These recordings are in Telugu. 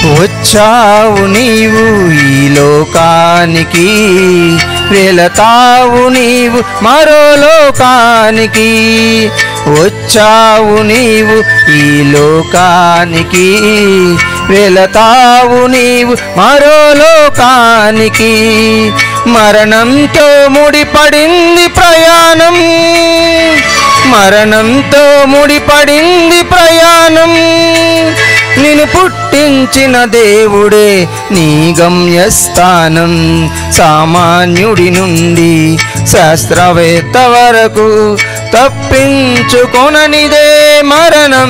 వచ్చావు నీవు ఈ లోకానికి వెళతావు నీవు మరో లోకానికి వచ్చావు నీవు ఈ లోకానికి వెళతావు నీవు మరో లోకానికి మరణంతో ముడిపడింది ప్రయాణం మరణంతో ముడిపడింది ప్రయాణం నిన్ను పుట్టించిన దేవుడే నీ గమ్యస్థానం సామాన్యుడి నుండి శాస్త్రవేత్త వరకు తప్పించుకొననిదే మరణం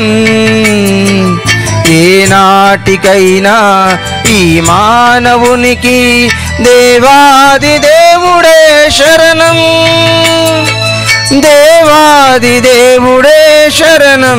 ఏనాటికైనా ఈ మానవునికి దేవాది దేవుడే శరణం దేవాది దేవుడే శరణం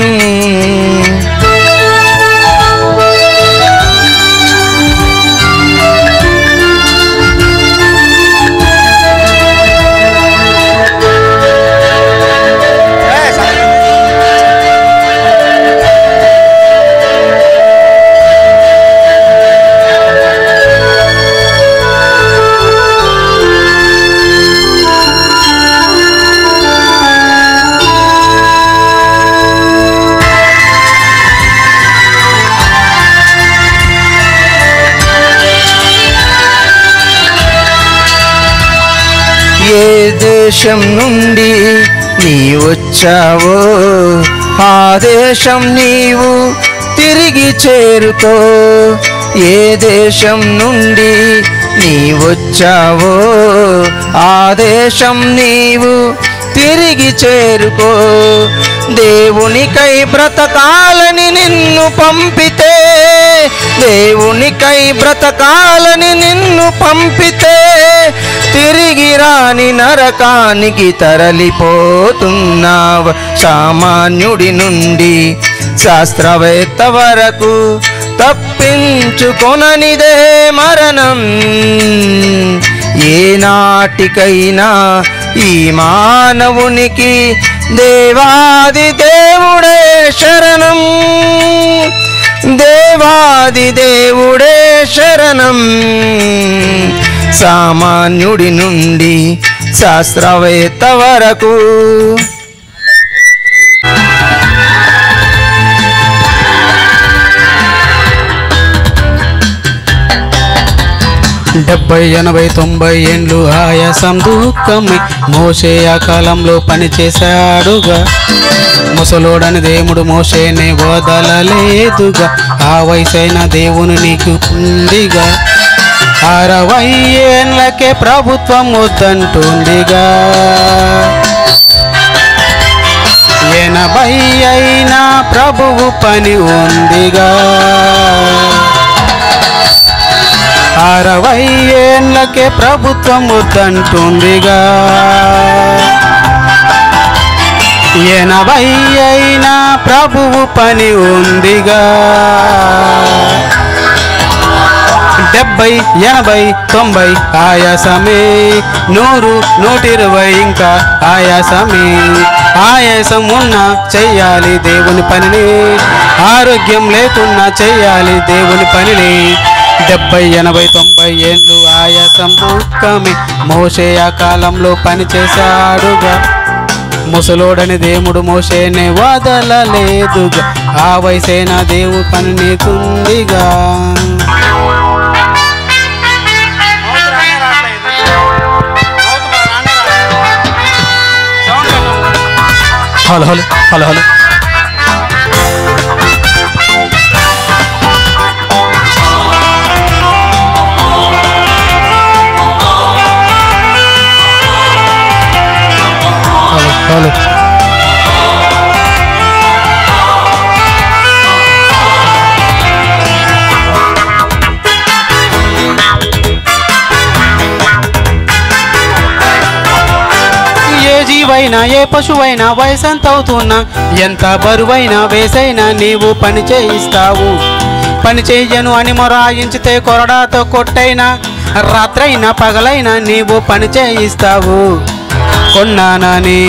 ఏ దేశం నుండి నీ వచ్చావో ఆ దేశం నీవు తిరిగి చేరుకో ఏ దేశం నుండి నీ వచ్చావో ఆ దేశం నీవు తిరిగి చేరుకో దేవునికై బ్రతకాలని నిన్ను పంపితే దేవునికై బ్రతకాలని నిన్ను పంపితే తిరిగి రాని నరకానికి తరలిపోతున్నావ సామాన్యుడి నుండి శాస్త్రవేత్త వరకు తప్పించుకొననిదే మరణం ఏనాటికైనా ఈ మానవునికి దేవాది దేవుడే శరణం దేవాది దేవుడే శరణం సామాన్యుడి నుండి శాస్త్రవేత్త వరకు డెబ్బై ఎనభై తొంభై ఏండ్లు ఆయాసం దుఃఖమై మోసే ఆ కాలంలో పనిచేశాడుగా ముసలోడని దేవుడు మోసేనే వదలలేదుగా ఆ వయసైన దేవుని నీకు ఉందిగా అరవై ఏండ్లకే ప్రభుత్వం వద్దంటుందిగా ఎనభై అయినా ప్రభువు పని ఉందిగా అరవై ఏళ్ళకే ప్రభుత్వం వద్దంటుందిగా ఎనభై అయినా ప్రభువు పని ఉందిగా డెబ్బై ఎనభై తొంభై ఆయాసమే నూరు నూటిరవై ఇంకా ఆయాసమే ఆయాసం ఉన్నా చెయ్యాలి దేవుని పనిని ఆరోగ్యం లేకున్నా చెయ్యాలి దేవుని పనిని డెబ్బై ఎనభై తొంభై ఏండ్లు ఆయాసం దుఃఖమే మోసే ఆ కాలంలో పని చేశాడుగా ముసలోడని దేవుడు మోసేనే వదలలేదుగా ఆ వయసైన దేవు పని నీకుందిగా hello hello hello hello hello hello ఏ జీవైనా ఏ పశువైనా వయసంత అవుతున్నా ఎంత బరువైనా వేసైనా నీవు పని చేయిస్తావు పని చెయ్యను అని మొరాయించితే కొరడాతో కొట్టైనా రాత్రైనా పగలైనా నీవు పని చేయిస్తావు కొన్నానని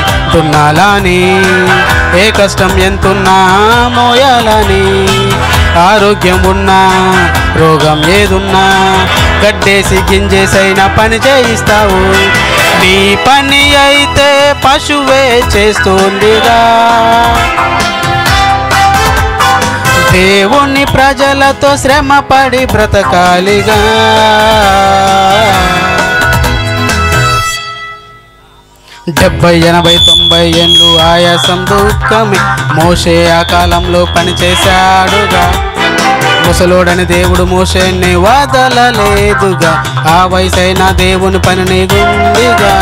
దున్నాలని ఏ కష్టం ఎంతున్నా మోయాలని ఆరోగ్యం ఉన్నా రోగం ఏదున్నా గడ్డేసి గింజేసైనా పని చేయిస్తావు నీ పని అయితే పశువే చేస్తుందిగా దేవుని ప్రజలతో శ్రమపడి బ్రతకాలిగా డెబ్బై ఎనభై తొంభై ఏళ్ళు ఆయాసం దుఃఖమే మోసే ఆ కాలంలో పనిచేశాడుగా ముసలోడని దేవుడు మోషేని వదలలేదుగా ఆ వయసైన దేవుని పని గుండిగా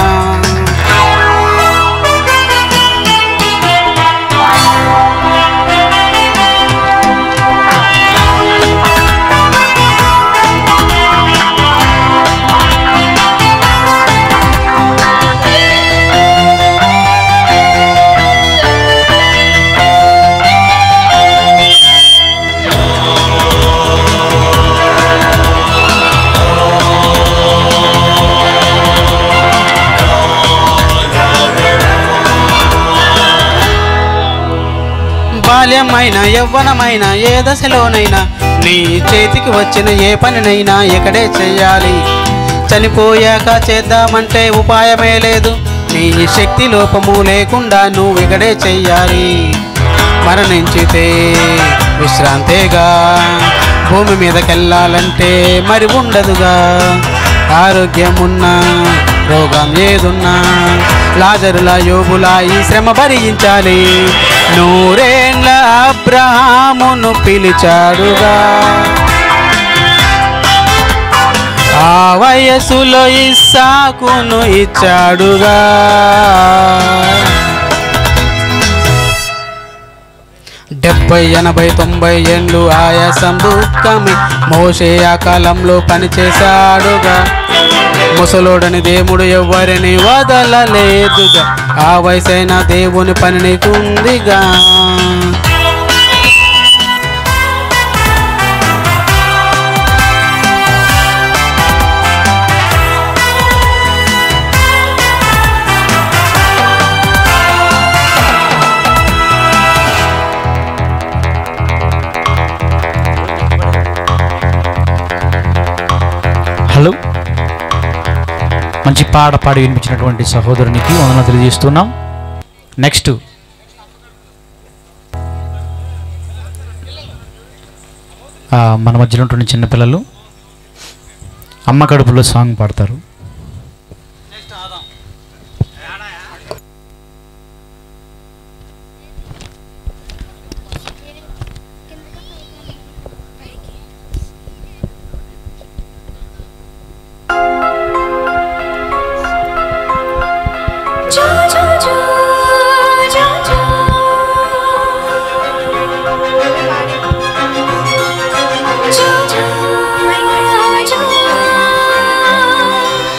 బాల్యమైన యవ్వనమైన ఏ దశలోనైనా నీ చేతికి వచ్చిన ఏ పనినైనా ఎక్కడే చెయ్యాలి చనిపోయాక చేద్దామంటే ఉపాయమే లేదు నీ శక్తి లోపము లేకుండా నువ్వు ఇక్కడే చెయ్యాలి మరణించితే విశ్రాంతేగా భూమి మీదకెళ్ళాలంటే మరి ఉండదుగా ఆరోగ్యం ఉన్నా రోగం ఏదున్నా లాజరుల యోగులా ఈ శ్రమ భరించాలి నూరేళ్ళ అబ్రహామును పిలిచాడుగా ఆ వయసులో ఇస్సాకును ఇచ్చాడుగా డెబ్బై ఎనభై తొంభై ఏళ్ళు ఆయాసం దుఃఖమే మోసే ఆ కాలంలో పనిచేశాడుగా ముసలోడని దేవుడు ఎవ్వరిని వదలలేదుగా ఆ వయసైన దేవుని పనిని కుందిగా హలో మంచి పాట పాడి వినిపించినటువంటి సహోదరునికి వందన తెలియజేస్తున్నాం నెక్స్ట్ ఆ, మన మధ్యలో ఉన్నటువంటి చిన్నపిల్లలు అమ్మ కడుపులో సాంగ్ పాడతారు Jo, jo, jo, jo.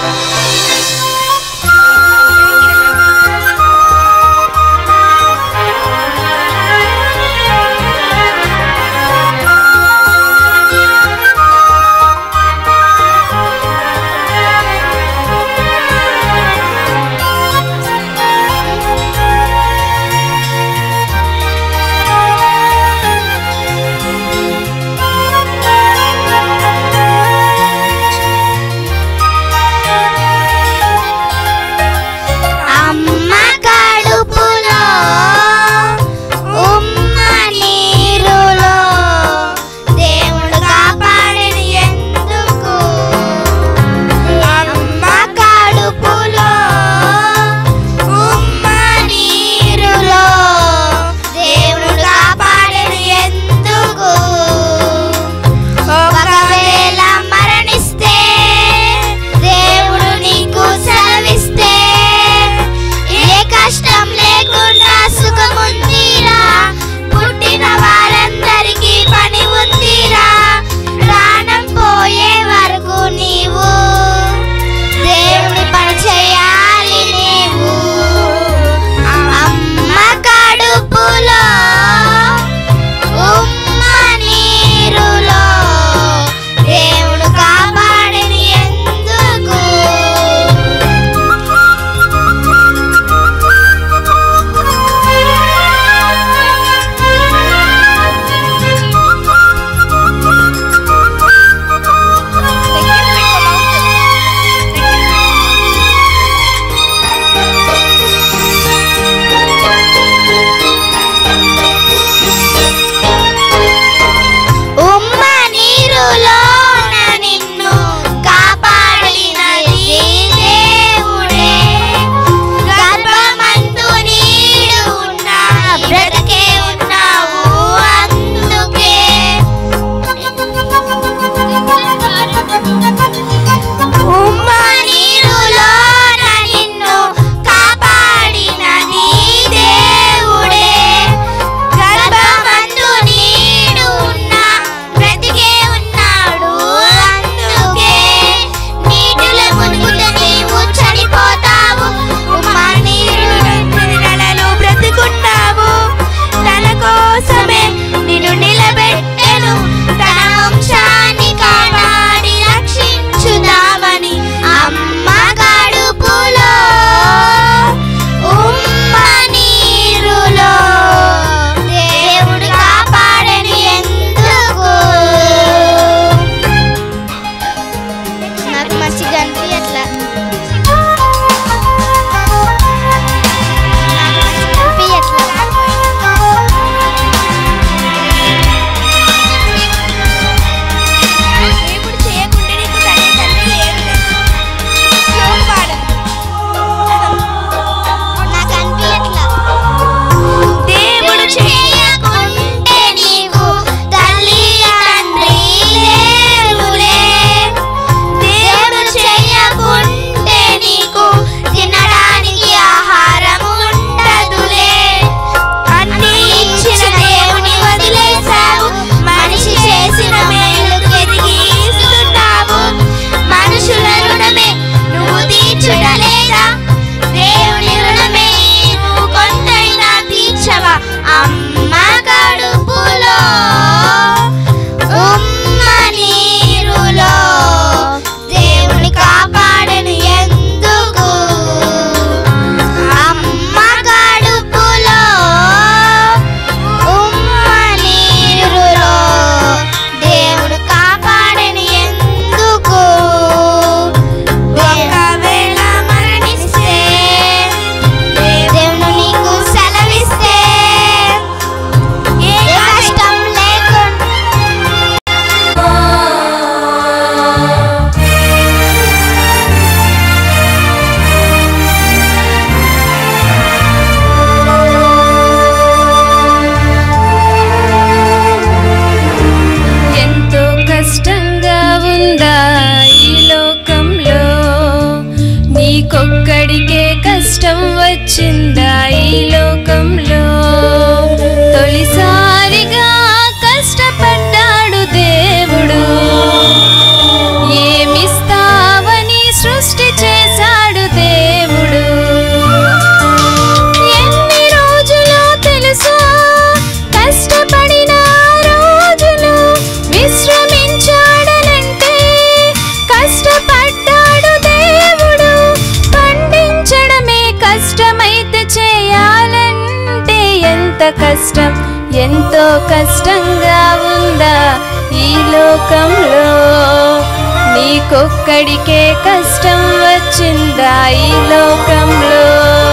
ఎంతో కష్టంగా ఉందా ఈ లోకంలో నీకొక్కడికే కష్టం వచ్చిందా ఈ లోకంలో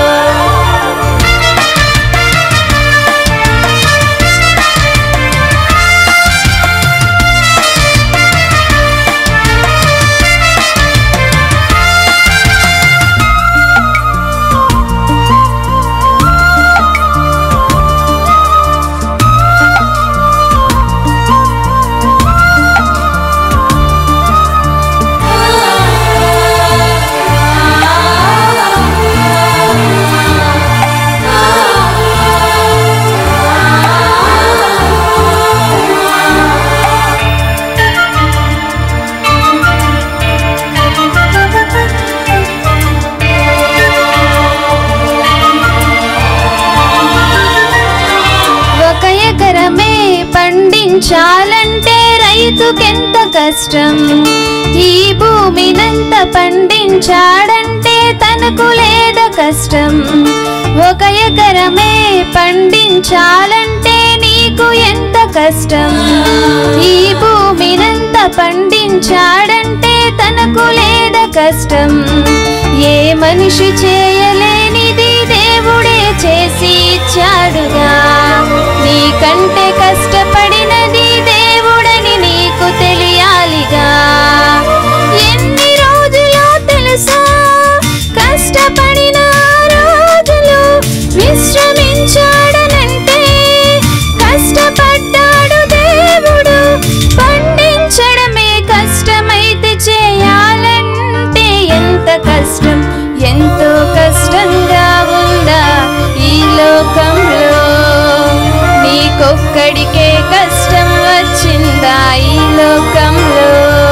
ఒక ఎకరమే పండించాలంటే రైతుకెంత కష్టం ఈ భూమినంత పండించాడంటే తనకు లేద కష్టం ఒక ఎకరమే పండించాలంటే నీకు ఎంత కష్టం ఈ భూమినంత పండించాడంటే తనకు లేద కష్టం ఏ మనిషి చేయలేనిది దేవుడే చేసి ఇచ్చాడుగా నీకంటే కష్టపడినది దేవుడని నీకు తెలియాలిగా ఎన్ని రోజులో తెలుసా కష్టపడిన ఆ రోజులు విశ్రమించాడనంటే కష్టపడ్డాడు దేవుడు పండించడమే కష్టమైతే చేయాలంటే ఎంత కష్టం ఎంతో కష్టంగా ఉందా ఈ లోకంలో నీకొక్కడికే కష్టం వచ్చిందా ఈ లోకంలో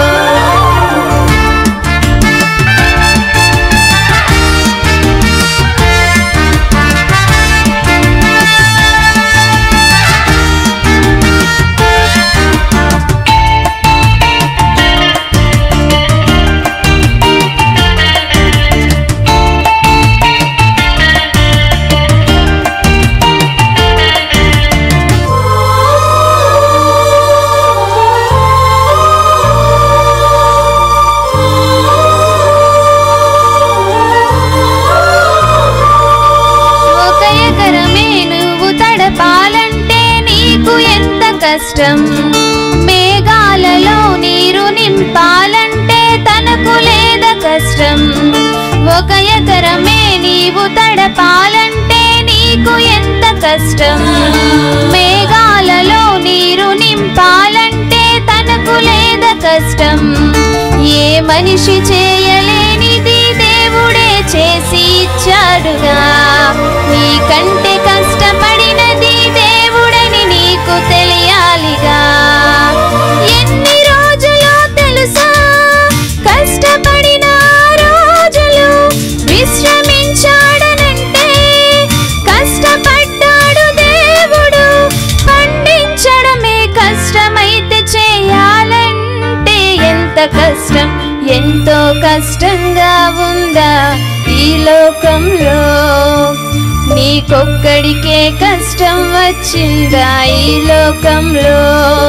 ఒక ఎకరమే నువ్వు తడపాలంటే నీకు ఎంత కష్టం మేఘాలలో నీరు నింపాలంటే తనకు లేద కష్టం ఒక ఎకరమే నీవు తడపాలంటే నీకు ఎంత కష్టం మేఘాలలో నీరు నింపాలంటే తనకు లేద కష్టం ఏ మనిషి చేయలేనిది దేవుడే చేసి ఇచ్చాడుగా నీకంటే కష్టపడినది దేవుడని నీకు తెలియాలిగా ఎన్ని రోజులో తెలుసా కష్టపడిన ఆ రోజులు విశ్రమించాడనంటే కష్టపడ్డాడు దేవుడు పండించడమే కష్టమైతే చేయాలంటే ఎంత కష్టం ఎంతో కష్టంగా ఉందా ఈ లోకంలో నీకొక్కడికే కష్టం వచ్చిందా ఈ లోకంలో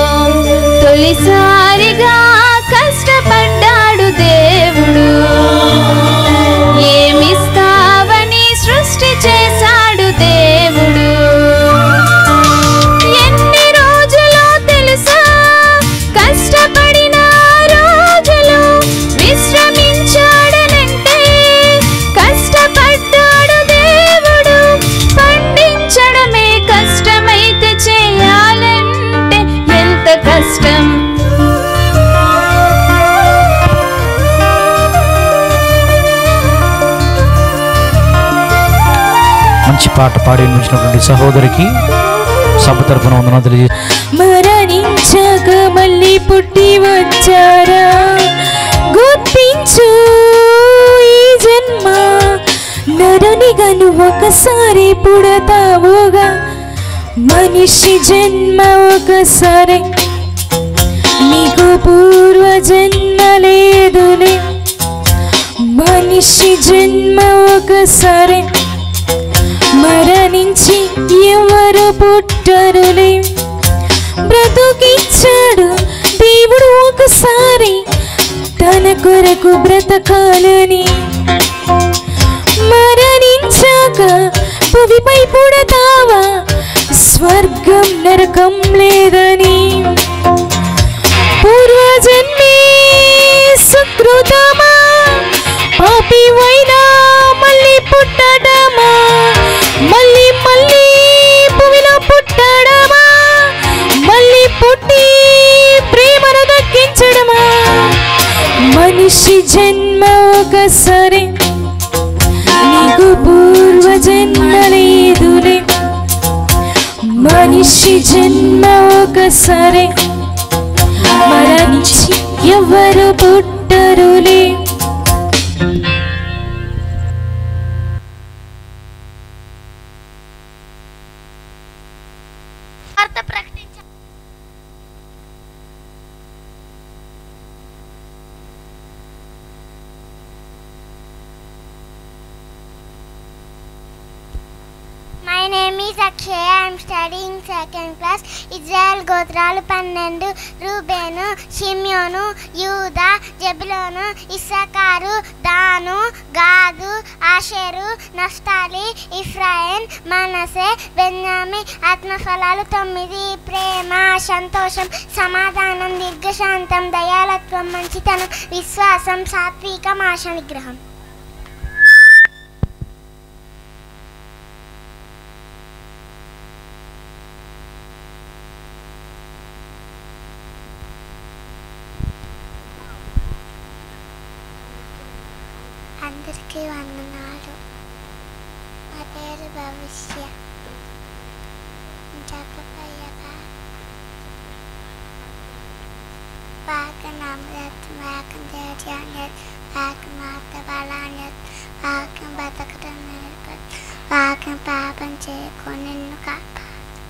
తొలిసారిగా కష్టపడ్డాడు దేవుడు ఏమిస్తావని సృష్టి చేశాడు దేవుడు ఎన్ని రోజులో తెలుసా కష్టపడిన ఆ రోజులు విశ్రమించాడనంటే కష్టపడ్డాడు దేవుడు పండించడమే కష్టమైతే చేయాలంటే ఎంత కష్టం మంచి పాట పాడి ఉంచినటువంటి సహోదరికి సభ తరపున వందనాలు తెలియజే మరణించక మళ్ళీ పుట్టి వచ్చారా గుర్తించు ఈ జన్మ నరునిగను ఒకసారి పుడతావుగా మనిషి జన్మ ఒకసారి నీకు పూర్వ జన్మ లేదులే మనిషి జన్మ ఒకసారి మరణించక మరణించి ఎవరు పుట్టరులే బ్రతుకిచ్చాడు దేవుడు ఒకసారి తన కొరకు బ్రతకాలని మరణించాక భూమిపై పుడతావా స్వర్గం నరకం లేదని పూర్వజన్మే సుకృతమా పాపి వైనా మళ్ళీ పుట్టడమా మళ్ళీ మళ్ళీ భూమిలో పుట్టడమా మళ్ళీ పుట్టి ప్రేమను దక్కించడమా మనిషి జన్మ ఒకసారి నీకు పూర్వ జన్మ లేదులే మనిషి జన్మ ఒకసారి మరణించి ఎవరు పుట్టరులే వార్త ప్రకటించ my name is Akshaya I'm studying second class Israel గోత్రాలు పన్నెండు రూబేను షిమ్యోను యూదా జబులోను ఇస్సాకారు దాను గాదు ఆషేరు నఫ్తాలి ఇఫ్రాయిన్ మనసే బెన్యామి ఆత్మఫలాలు తొమ్మిది ప్రేమ సంతోషం సమాధానం దీర్ఘశాంతం దయాలత్వం మంచితనం విశ్వాసం సాత్వికం ఆశ నిగ్రహం అందరికీ వందనాలు నా పేరు భవిష్య చెప్పబోయేగా వాకన్ అమృత్ వాకన్ ధైర్యాన్యత్ వాకన్ మాత బలాన్యత్ వాకన్ బతకడం నేర్పత్ వాకన్ పాపం చేయకొని నిన్ను కాపా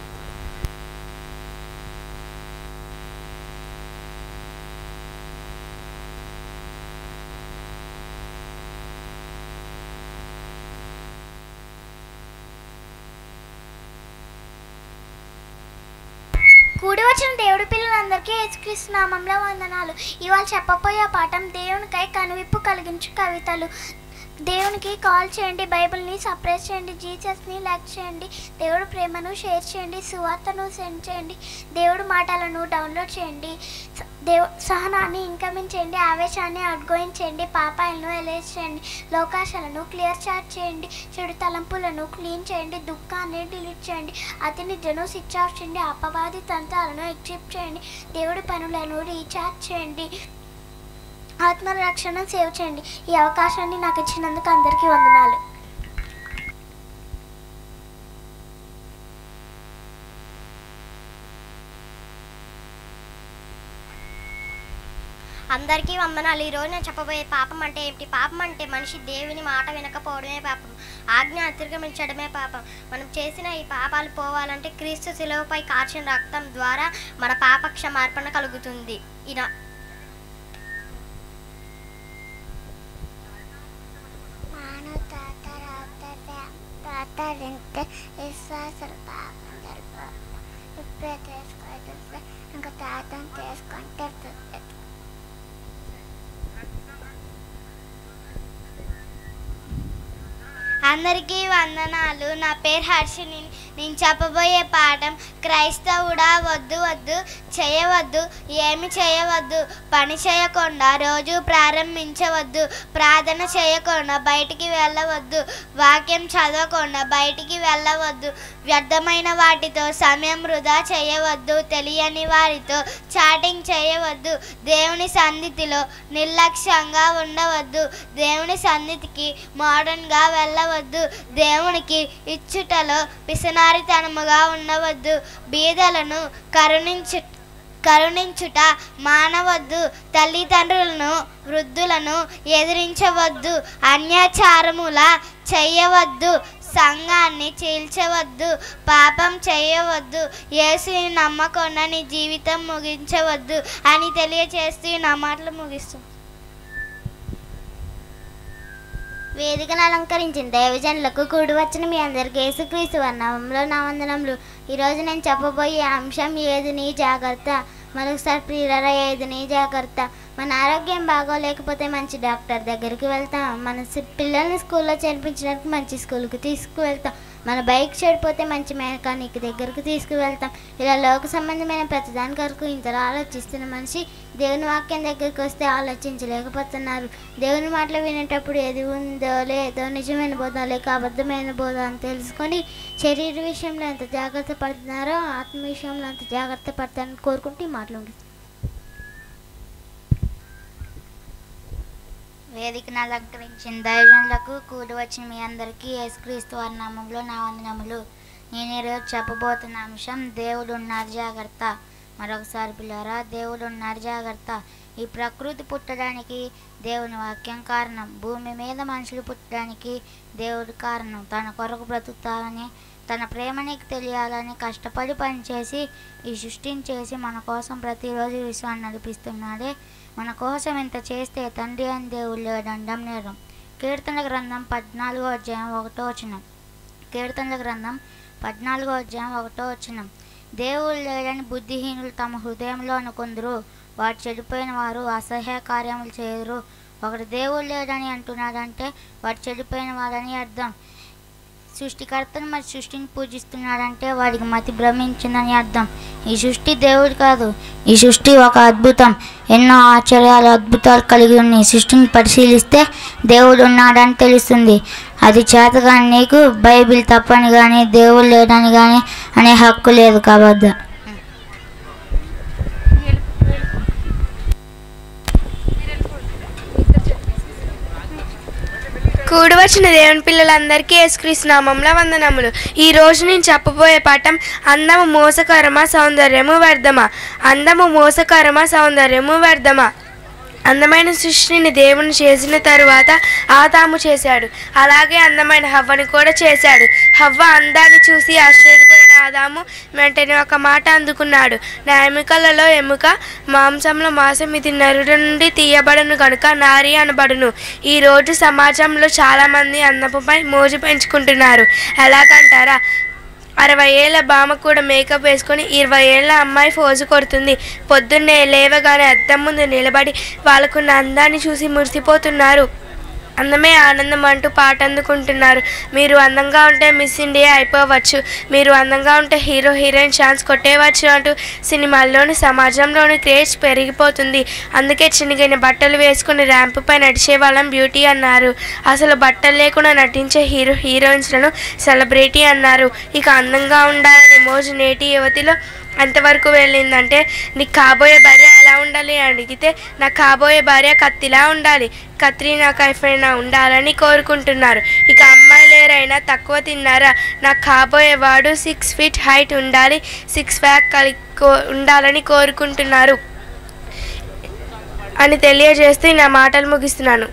కూడి వచ్చిన దేవుడి పిల్లలందరికీ యేసుక్రీస్తు నామంలో వందనాలు ఇవాళ చెప్పబోయే పాఠం దేవునికై కనువిప్పు కలిగించు కవితలు దేవునికి కాల్ చేయండి బైబిల్ని సప్రెస్ చేయండి జీసస్ని లైక్ చేయండి దేవుడు ప్రేమను షేర్ చేయండి సువార్తను సెండ్ చేయండి దేవుడు మాటలను డౌన్లోడ్ చేయండి స- దేవు సహనాన్ని ఇన్కమింగ్ చేయండి ఆవేశాన్ని అవుట్గోయింగ్ చేయండి పాపాయలను ఎలేజ్ చేయండి లోకాశాలను క్లియర్ చాట్ చేయండి చెడు తలంపులను క్లీన్ చేయండి దుఃఖాన్ని డిలీట్ చేయండి అతి నిద్రను స్విచ్ ఆఫ్ చేయండి అపవాది తంత్రాలను ఎగ్జిప్ చేయండి దేవుడి పనులను రీఛార్జ్ చేయండి ఆత్మ రక్షణ సేవ్ చేయండి ఈ అవకాశాన్ని నాకు ఇచ్చినందుకు అందరికీ వందనాలు అందరికీ వందనాలు ఈరోజు నేను చెప్పబోయే పాపం అంటే ఏమిటి పాపం అంటే మనిషి దేవుని మాట వినకపోవడమే పాపం ఆజ్ఞ అతిక్రమించడమే పాపం మనం చేసిన ఈ పాపాలు పోవాలంటే క్రీస్తు శిలువపై కాచిన రక్తం ద్వారా మన పాప క్షమార్పణ కలుగుతుంది ఈయన మానవ తాత తాతాడంటే విశ్వాసాలు పాపం జరుపు ఇప్పుడే తీసుకోవాలి ఇంకా తాతను తీసుకుంటే అందరికీ వందనాలు నా పేరు హర్షిని నేను చెప్పబోయే పాఠం క్రైస్తవుడా వద్దు వద్దు చేయవద్దు ఏమి చేయవద్దు పని చేయకుండా రోజు ప్రారంభించవద్దు ప్రార్థన చేయకుండా బయటికి వెళ్ళవద్దు వాక్యం చదవకుండా బయటికి వెళ్ళవద్దు వ్యర్థమైన వాటితో సమయం వృధా చేయవద్దు తెలియని వారితో చాటింగ్ చేయవద్దు దేవుని సన్నిధిలో నిర్లక్ష్యంగా ఉండవద్దు దేవుని సన్నిధికి మోడర్న్గా వెళ్ళవద్దు దేవునికి ఇచ్చుటలో పిసనారితనముగా ఉండవద్దు బీదలను కరుణించు కరుణించుట మానవద్దు తల్లిదండ్రులను వృద్ధులను ఎదిరించవద్దు అన్యాచారముల చేయవద్దు సంఘాన్ని చీల్చవద్దు పాపం చేయవద్దు యేసుని నమ్మకుండా నీ జీవితం ముగించవద్దు అని తెలియచేస్తూ ఈ నా మాటలు ముగిస్తూ వేదికను అలంకరించిన దైవజనులకు కూడి వచ్చిన మీ అందరికీ యేసుక్రీస్తు వర్ణంలో నా వందనములు ఈరోజు నేను చెప్పబోయే అంశం ఏది నీ జాగ్రత్త మరొకసారి ప్రియులరా ఏది నీ జాగ్రత్త మన ఆరోగ్యం బాగోలేకపోతే మంచి డాక్టర్ దగ్గరికి వెళ్తాం మన సి- పిల్లల్ని స్కూల్లో చేర్పించడానికి మంచి స్కూల్కి తీసుకువెళ్తాం మన బైక్ చెడిపోతే మంచి మెకానిక్ దగ్గరకు తీసుకువెళ్తాం ఇలా లోక సంబంధమైన ప్రతిదాని కొరకు ఇంతలో ఆలోచిస్తున్న మనిషి దేవుని వాక్యం దగ్గరికి వస్తే ఆలోచించలేకపోతున్నారు దేవుని మాటలు వినేటప్పుడు ఏది ఉందో లేదో నిజమైన బోధ లేక అబద్ధమైన బోధ అని తెలుసుకొని శరీర విషయంలో ఎంత జాగ్రత్త పడుతున్నారో ఆత్మ విషయంలో అంత జాగ్రత్త పడతారని కోరుకుంటూ ఈ మాటలు ముగిస్తున్నాను. వేదికను అలంకరించిన దైవజనులకు కూడి వచ్చిన మీ అందరికీ యేసుక్రీస్తు వారి నామంలో నా వందనములు నేను ఈరోజు చెప్పబోతున్న అంశం దేవుడు ఉన్నారు జాగ్రత్త మరొకసారి పిల్లరా దేవుడు ఉన్నారు జాగ్రత్త ఈ ప్రకృతి పుట్టడానికి దేవుని వాక్యం కారణం భూమి మీద మనుషులు పుట్టడానికి దేవుడు కారణం తన కొరకు బ్రతుకుతారని తన ప్రేమ నీకు తెలియాలని కష్టపడి పనిచేసి ఈ సృష్టిని చేసి మన కోసం ప్రతిరోజు విశ్వాన్ని నడిపిస్తున్నాడే మన కోసం ఇంత చేస్తే తండ్రి అని దేవుడు లేడండం నేరం కీర్తన గ్రంథం పద్నాలుగో అధ్యాయం ఒకటో వచనం కీర్తనల గ్రంథం పద్నాలుగో అధ్యాయం ఒకటో వచనం దేవుడు లేడని బుద్ధిహీనులు తమ హృదయంలో అనుకుందరు వారు చెడిపోయిన వారు అసహ్య కార్యములు చేయరు ఒకడు దేవుడు లేడని అంటున్నాడంటే వాడు చెడిపోయిన వాడని అర్థం సృష్టికర్తను మరి సృష్టిని పూజిస్తున్నాడంటే వాడికి మతి భ్రమించిందని అర్థం ఈ సృష్టి దేవుడు కాదు ఈ సృష్టి ఒక అద్భుతం ఎన్నో ఆశ్చర్యాలు అద్భుతాలు కలిగి ఉన్న ఈ సృష్టిని పరిశీలిస్తే దేవుడు ఉన్నాడని తెలుస్తుంది అది చేతగాని నీకు బైబిల్ తప్పని కానీ దేవుడు లేడని కానీ అనే హక్కు లేదు కాబట్టి కూడి వచ్చిన దేవుని పిల్లలందరికీ యేసుక్రీస్తు నామంలో వందనములు ఈ రోజు నేను చెప్పబోయే పాఠం అందము మోసకరమా సౌందర్యము వ్యర్థమా అందము మోసకరమా సౌందర్యము వ్యర్థమా అందమైన సృష్టిని దేవుని చేసిన తరువాత ఆదాము చేశాడు అలాగే అందమైన హవ్వని కూడా చేశాడు హవ్వ అందాన్ని చూసి ఆశ్చర్యపోయిన ఆదాము వెంటనే ఒక మాట అందుకున్నాడు నా ఎముకలలో ఎముక మాంసంలో మాంసం ఇది నరుడు నుండి తీయబడను కనుక నారి అనబడును ఈ రోజు సమాజంలో చాలామంది అందముపై మోజు పెంచుకుంటున్నారు ఎలాగంటారా అరవై ఏళ్ళ బామ కూడా మేకప్ వేసుకొని ఇరవై ఏళ్ళ అమ్మాయి ఫోజు కొడుతుంది పొద్దున్నే లేవగానే అద్దం ముందు నిలబడి వాళ్ళకున్న అందాన్ని చూసి మురిసిపోతున్నారు అందమే ఆనందం అంటూ పాట అందుకుంటున్నారు మీరు అందంగా ఉంటే మిస్ ఇండియా అయిపోవచ్చు మీరు అందంగా ఉంటే హీరో హీరోయిన్ ఛాన్స్ కొట్టేవచ్చు అంటూ సినిమాల్లోని సమాజంలోని క్రేజ్ పెరిగిపోతుంది అందుకే చిన్నగిన బట్టలు వేసుకుని ర్యాంప్ పై నడిచే వాళ్ళం బ్యూటీ అన్నారు అసలు బట్టలు లేకుండా నటించే హీరో హీరోయిన్స్లను సెలబ్రిటీ అన్నారు ఇక అందంగా ఉండాలని మోజు నేటి యువతిలో ఎంతవరకు వెళ్ళిందంటే నీకు కాబోయే భార్య ఎలా ఉండాలి అని అడిగితే నాకు కాబోయే భార్య కత్తిలా ఉండాలి కత్రినా కైఫైనా ఉండాలని కోరుకుంటున్నారు ఇక అమ్మాయిలేరైనా తక్కువ తిన్నారా నాకు కాబోయేవాడు సిక్స్ ఫీట్ హైట్ ఉండాలి సిక్స్ ప్యాక్ కలిగి కో- ఉండాలని కోరుకుంటున్నారు అని తెలియజేస్తూ నా మాటలు ముగిస్తున్నాను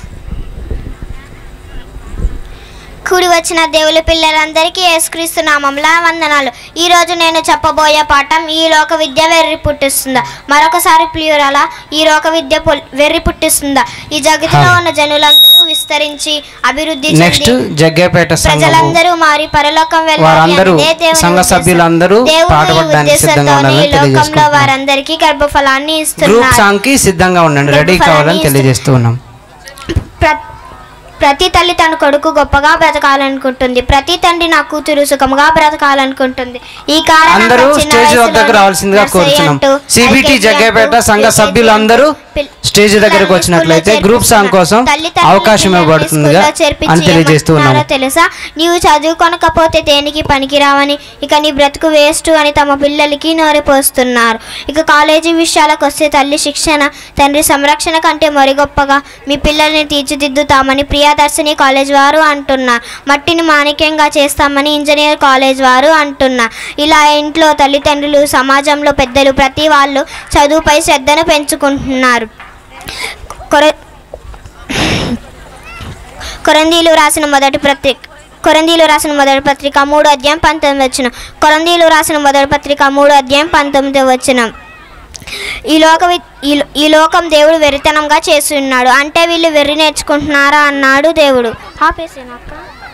కూడి వచ్చిన దేవుని పిల్లలందరికీ యేసుక్రీస్తు నామంలో వందనాలు ఈ రోజు నేను చెప్పబోయే పాఠం ఈ లోక విద్య వెర్రి పుట్టిస్తుందా మరొకసారి ప్రియురాల ఈ లోక విద్య పొల్- వెర్రి పుట్టిస్తుందా ఈ జగతిలో ఉన్న జనులందరూ విస్తరించి అభివృద్ధి నెక్స్ట్ చెంది జగ్గేపేట సంఘము ప్రజలందరూ మారి పరలోకం వెళ్ళాలి వారందరూ, అనేదే దేవుని సంఘ ఉద్దేశం. సభ్యులందరూ దేవుని పాట పాడడానికి సిద్ధంగా ఉద్దేశంతోనే ఉండాలని ఈ లోకంలో తెలియజేసుకుంటున్నాం. వారందరికీ గర్భఫలాన్ని గ్రూప్ ఇస్తున్నారు సాంగ్ కి సిద్ధంగా ఉండండి రెడీ కావాలని తెలియజేస్తూ ఉన్నాం ప్ర- ప్రతి తల్లి తన కొడుకు గొప్పగా బ్రతకాలనుకుంటుంది ప్రతి తండ్రి నా కూతురు సుఖముగా బ్రతకాలనుకుంటుంది ఈ కారణంగా అందరూ చిన్న స్టేజ్ వయసులోనే వద్దకు రావాల్సిందిగా నర్సరీ కోరుచున్నాం అంటూ, సిబిటి LKG జగ్గేపేట అంటూ, సంఘ LKG సభ్యులందరూ పిల్- స్టేజ్ దగ్గరకు పిల్లల్ని వచ్చినట్లయితే స్కూల్లో గ్రూప్ సాంగ్ కోసం తల్లిదండ్రులు అవకాశం పిల్లల్ని ఇవ్వబడుతుందిగా స్కూల్లో చేర్పించి అని తెలియజేస్తూ ఉన్నాము ఏమంటున్నారో తెలుసా నీవు చదువుకొనకపోతే దేనికి పనికిరావని ఇక నీ బ్రతుకు వేస్ట్ అని తమ పిల్లలకి నోరిపోస్తున్నారు ఇక కాలేజీ విషయాలకు వస్తే తల్లి శిక్షణ తండ్రి సంరక్షణ కంటే మరి గొప్పగా మీ పిల్లల్ని తీర్చిదిద్దుతామని ప్రియదర్శిని కాలేజ్ వారు అంటున్నారు మట్టిని మాణిక్యంగా చేస్తామని ఇంజనీర్ కాలేజ్ వారు అంటున్నారు ఇలా ఇంట్లో తల్లిదండ్రులు సమాజంలో పెద్దలు ప్రతి వాళ్ళు చదువుపై శ్రద్ధను పెంచుకుంటున్నారు కొర కొరందీలు రాసిన మొదటి పత్రిక కొరందీలు రాసిన మొదటి పత్రిక మూడు అధ్యాయం పంతొమ్మిది వచ్చిన కొరందీలు రాసిన మొదటి పత్రిక మూడు అధ్యాయం పంతొమ్మిది వచ్చిన ఈ లోక వి- ఈ లో- ఈ లోకం దేవుడు వెరితనంగా చేసి ఉన్నాడు అంటే వీళ్ళు వెర్రి నేర్చుకుంటున్నారా అన్నాడు దేవుడు ఆపేసేనక్క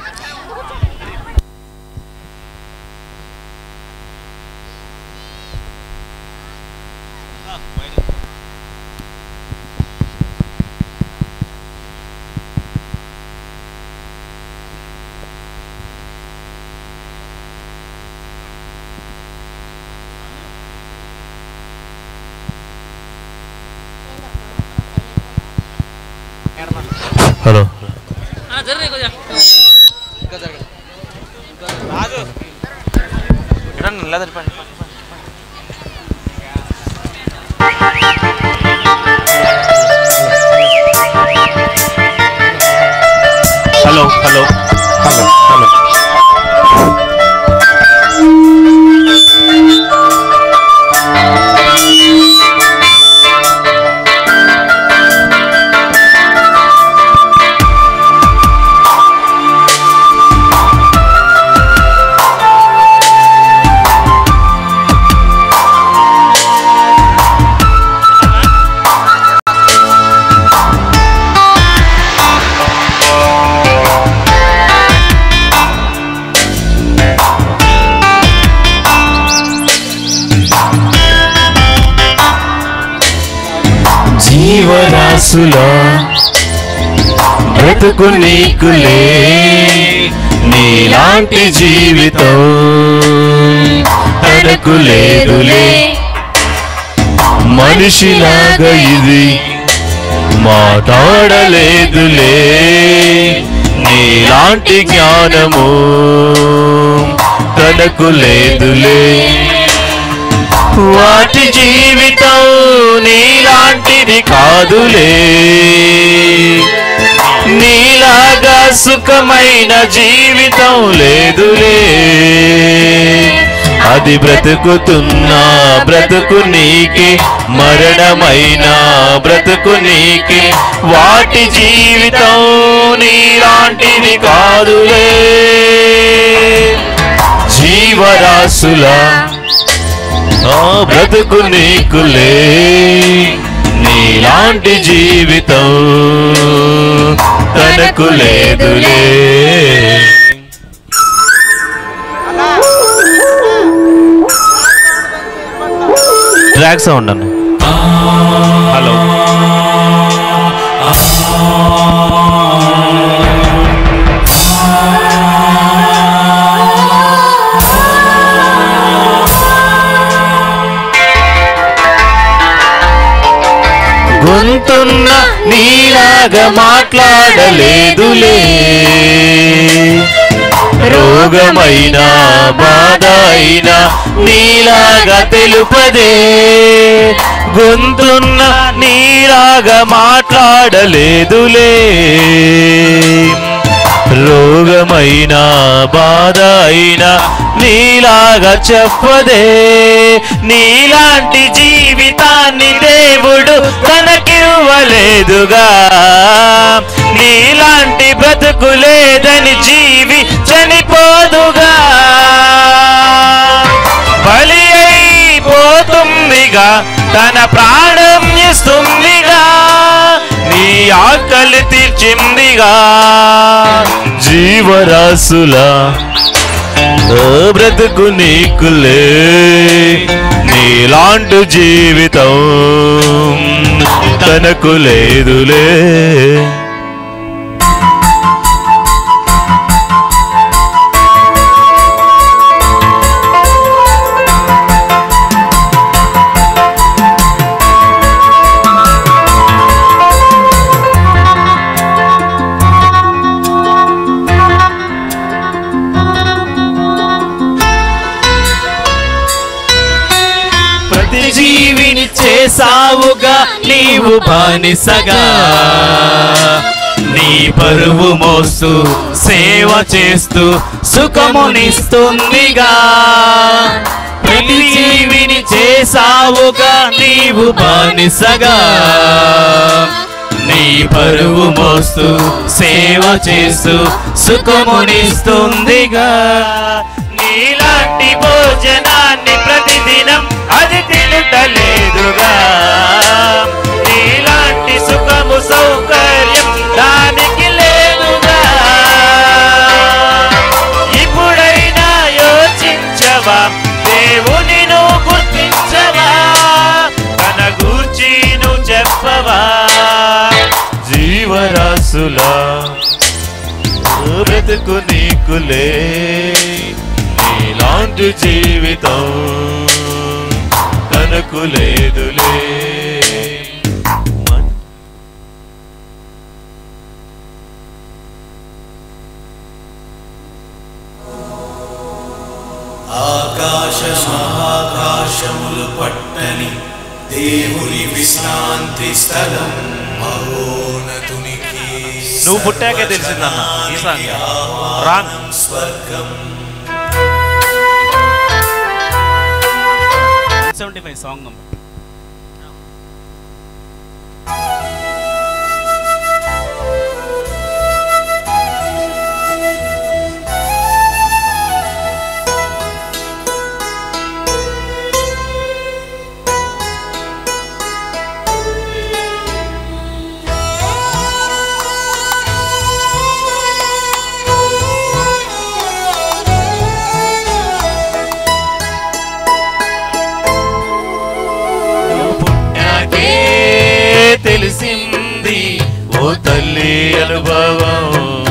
hello hello hello hello hello జీవరాశులా బ్రతుకు నీకులే నీలాంటి జీవితం తనకు లేదులే మనిషిలాగా ఇది మాట్లాడలేదులే నీలాంటి జ్ఞానము తనకు లేదులే వాటి జీవితం నీలాంటిది కాదులే నీలాగా సుఖమైన జీవితం లేదులే అది బ్రతుకుతున్నా బ్రతుకు నీకే మరణమైన బ్రతుకు నీకే వాటి జీవితం నీలాంటిది కాదులే జీవరాశులా ఆ బ్రతుకు నీకులే నీలాంటి జీవితం తనకు లేదులే ట్రాక్ సౌండ్ అన్న హలో గొంతున్న నీలాగా మాట్లాడలేదులే రోగమైనా బాధ అయినా నీలాగా తెలుపదే గొంతున్న నీలాగా మాట్లాడలేదులే రోగమైనా బాధ అయినా నీలాగా చెప్పదే నీలాంటి జీవితాన్ని దేవుడు తనకివ్వలేదుగా నీలాంటి బ్రతుకు లేదని జీవి చనిపోదుగా బలి అయిపోతుందిగా తన ప్రాణం ఇస్తుందిగా నీ ఆకలి తీర్చిందిగా జీవరాశులా ఓ బ్రతుకు నీకులే నీలాంటి జీవితం తనకు లేదులే ప్రతి జీవిని చేసావుగా నీవు బానిసగా నీ పరువు మోస్తూ సేవ చేస్తూ సుఖమునిస్తుందిగా ప్రతి జీవిని చేసావుగా నీవు బానిసగా నీ పరువు మోస్తూ సేవ చేస్తూ సుఖమునిస్తుందిగా నీలాంటి భోజనాన్ని ప్రతిదినం అది తినుటలేదుగా నీలాంటి సుఖము సౌకర్యం దానికి లేదుగా ఇప్పుడైనా యోచించవా దేవుని నువ్వు గుర్తించవా తన గూర్చి నువ్వు చెప్పవా జీవరాశులా బ్రతుకు నీకులే నీలాంటి జీవితం తనకు లేదులే ఆకాశ మహాకాశములు పట్టని దేవుని విశ్రాంతి స్థలం మహోనతునికి నువ్వు పుట్టాకే తెలిసిందన్న ఈ సాంగ్ రాంగ్ స్వర్గం సెవెంటీ ఫైవ్ సాంగ్ నంబర్ నాకే తెలిసింది ఓ తల్లి అనుభవం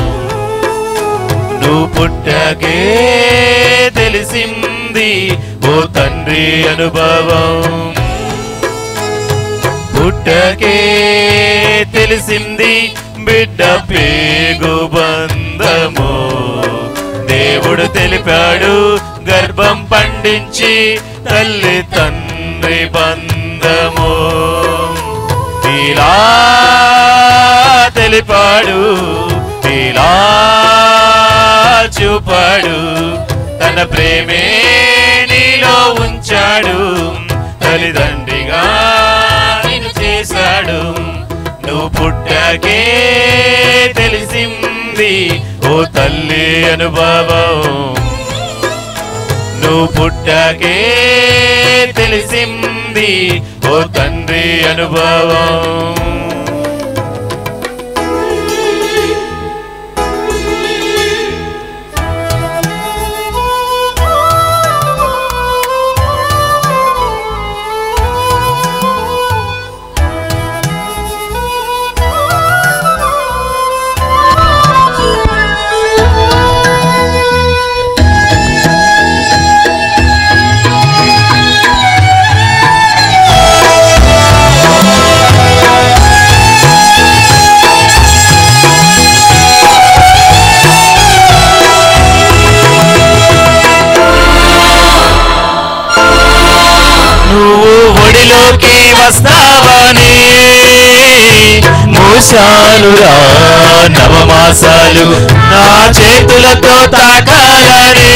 నువ్వు పుట్టాకే తెలిసింది ఓ తండ్రి అనుభవం పుట్టకే తెలిసింది బిడ్డ పేగు బంధము దేవుడు తెలిపాడు గర్భం పండించి తల్లి తండ్రి బంధము ఇలా తెలిపాడు ఇలా చూపాడు తన ప్రేమే నీలో ఉంచాడు తల్లిదండ్రిగా నిన్ను చేశాడు నువ్వు పుట్టాకే తెలిసింది ఓ తల్లి అనుభవం నువ్వు పుట్టాకే తెలిసింది ఓ తండ్రి అనుభవం నువ్వు ఒడిలోకి వస్తావని మూసానురా నవమాసాలు నా చేతులతో తాకాలని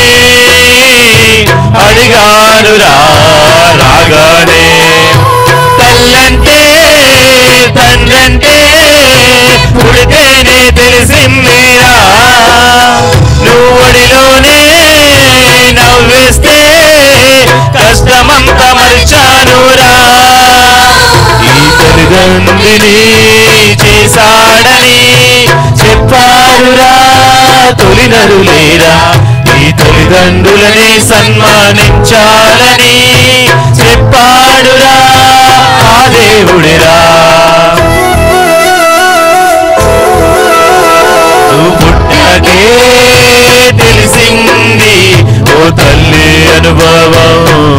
అడిగానురా రాగానే తల్లంటే తండ్రంటే పుడితేనే తెలిసిందిరా నువ్వు ఒడిలోనే నవ్వేస్తే కష్టమంతా మరిచానురా ఈ తల్లిదండ్రిని చేశాడని చెప్పారురా తొలినరులేరా ఈ తల్లిదండ్రులని సన్మానించాలని చెప్పాడురా ఆ దేవుడిరా నువ్వు పుట్టాకే తెలిసింది ఓ తల్లి అనుభవం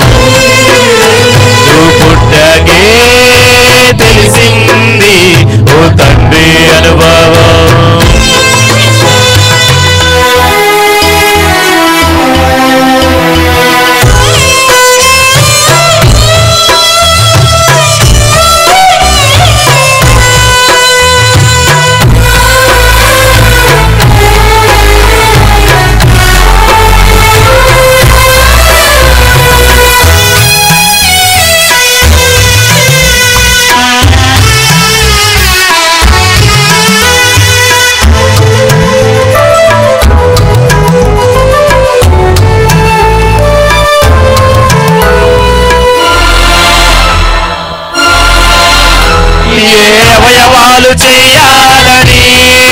నువ్వు పుట్టాకే తెలిసింది ఓ తండ్రి అనుభవం ఆ ఏ అవయవాలు చేయాలని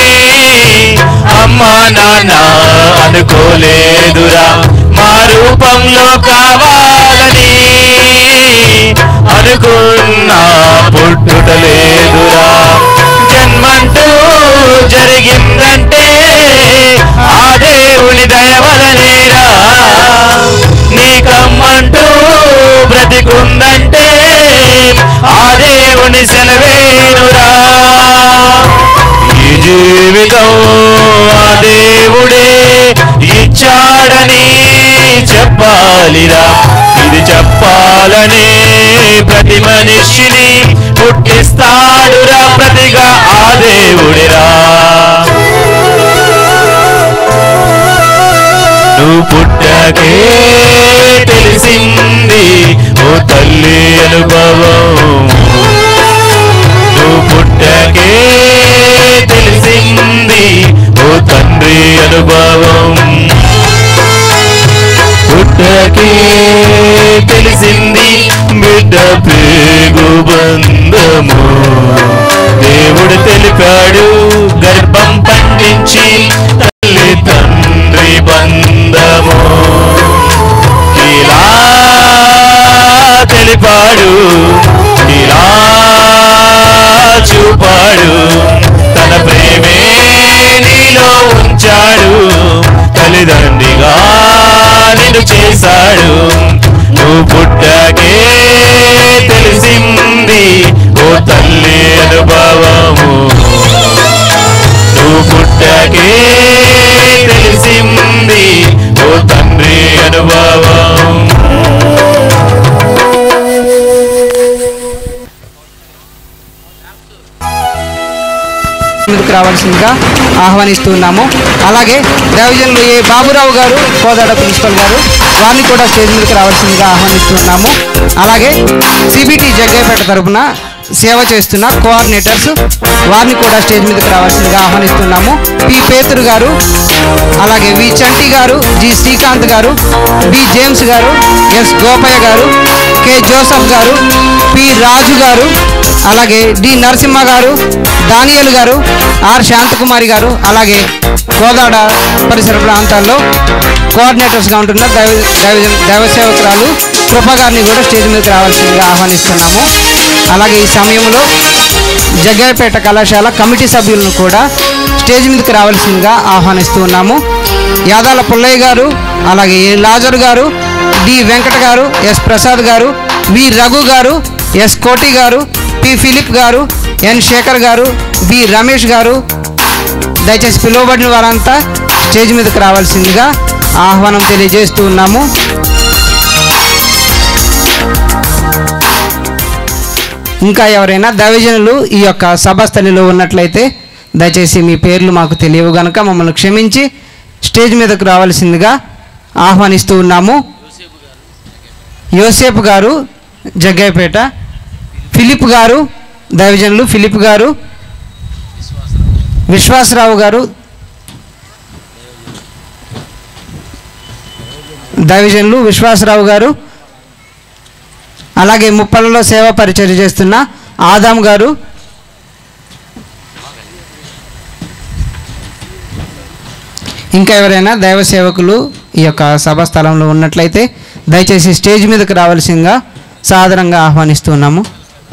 అమ్మా నాన్న అనుకోలేదురా మా రూపంలో కావాలని అనుకున్నా పుట్టుటలేదురా జన్మంటూ జరిగిందంటే ఆ దేవుని దయవలనేరా నీకమ్మంటూ బ్రతికుందంటే ఆ దేవుని సెలవేనురా ఈ జీవితం ఆ దేవుడే ఇచ్చాడని చెప్పాలిరా ఇది చెప్పాలనే ప్రతి మనిషిని పుట్టిస్తాడురా ప్రతిగా ఆ దేవుడిరా నువ్వు పుట్టకే తెలిసింది ఓ తల్లి అనుభవం నువ్వు పుట్టకే తెలిసింది ఓ తండ్రి అనుభవం పుట్టకే తెలిసింది బిడ్డ పేగు బంధము దేవుడు తెలిపాడు గర్భం పండించి తల్లి తండ్రి బంధము ఇలా తెలిపాడు ఇలా చూపాడు తన ప్రేమే నీలో ఉంచాడు తల్లిదండ్రిగా నిన్ను చేశాడు నువ్వు పుట్టకే తెలిసింది ఓ తల్లి అనుభవము నువ్వు పుట్టకే తెలిసింది ఓ తండ్రి అనుభవం ముందుకు రావాల్సిందిగా ఆహ్వానిస్తున్నాము అలాగే దైవజనులు ఏ బాబురావు గారు కోదాడ ప్రిన్సిపల్ గారు వారిని కూడా స్టేజ్ మీదకి రావాల్సిందిగా ఆహ్వానిస్తున్నాము అలాగే సిబిటి జగ్గయ్యపేట తరపున సేవ చేస్తున్న కోఆర్డినేటర్స్ వారిని కూడా స్టేజ్ మీదకి రావాల్సిందిగా ఆహ్వానిస్తున్నాము పి పేతురు గారు అలాగే వి చంటి గారు జి శ్రీకాంత్ గారు బి జేమ్స్ గారు ఎస్ గోపయ్య గారు కె జోసఫ్ గారు పి రాజు గారు అలాగే డి నరసింహ గారు దానియల్ గారు ఆర్ శాంతకుమారి గారు అలాగే కోదాడ పరిసర ప్రాంతాల్లో కోఆర్డినేటర్స్గా ఉంటున్న దైవ దైవ దైవ సేవకురాలు కృప గారిని కూడా స్టేజ్ మీదకి రావాల్సిందిగా ఆహ్వానిస్తున్నాము అలాగే ఈ సమయంలో జగ్గయ్యపేట కళాశాల కమిటీ సభ్యులను కూడా స్టేజ్ మీదకి రావాల్సిందిగా ఆహ్వానిస్తూ ఉన్నాము యాదాల పుల్లయ్య గారు అలాగే ఏ లాజర్ గారు డి వెంకట గారు ఎస్ ప్రసాద్ గారు వి రఘు గారు ఎస్ కోటి గారు పి ఫిలిప్ గారు ఎన్ శేఖర్ గారు బి రమేష్ గారు దయచేసి పిలువబడిన వారంతా స్టేజ్ మీదకి రావాల్సిందిగా ఆహ్వానం తెలియజేస్తూ ఉన్నాము ఇంకా ఎవరైనా దైవజనులు ఈ యొక్క సభాస్థలిలో ఉన్నట్లయితే దయచేసి మీ పేర్లు మాకు తెలియవు గనక మమ్మల్ని క్షమించి స్టేజ్ మీదకు రావాల్సిందిగా ఆహ్వానిస్తూ ఉన్నాము యోసేపు గారు జగ్గయ్యపేట ఫిలిప్ గారు దైవజనులు ఫిలిప్ గారు విశ్వాసరావు గారు దైవజనులు విశ్వాసరావు గారు అలాగే ముప్పలలో సేవా పరిచర్య చేస్తున్న ఆదాం గారు ఇంకా ఎవరైనా దైవ సేవకులు ఈ యొక్క సభా స్థలంలో ఉన్నట్లయితే దయచేసి స్టేజ్ మీదకి రావాల్సిందిగా సాదరంగా ఆహ్వానిస్తున్నాము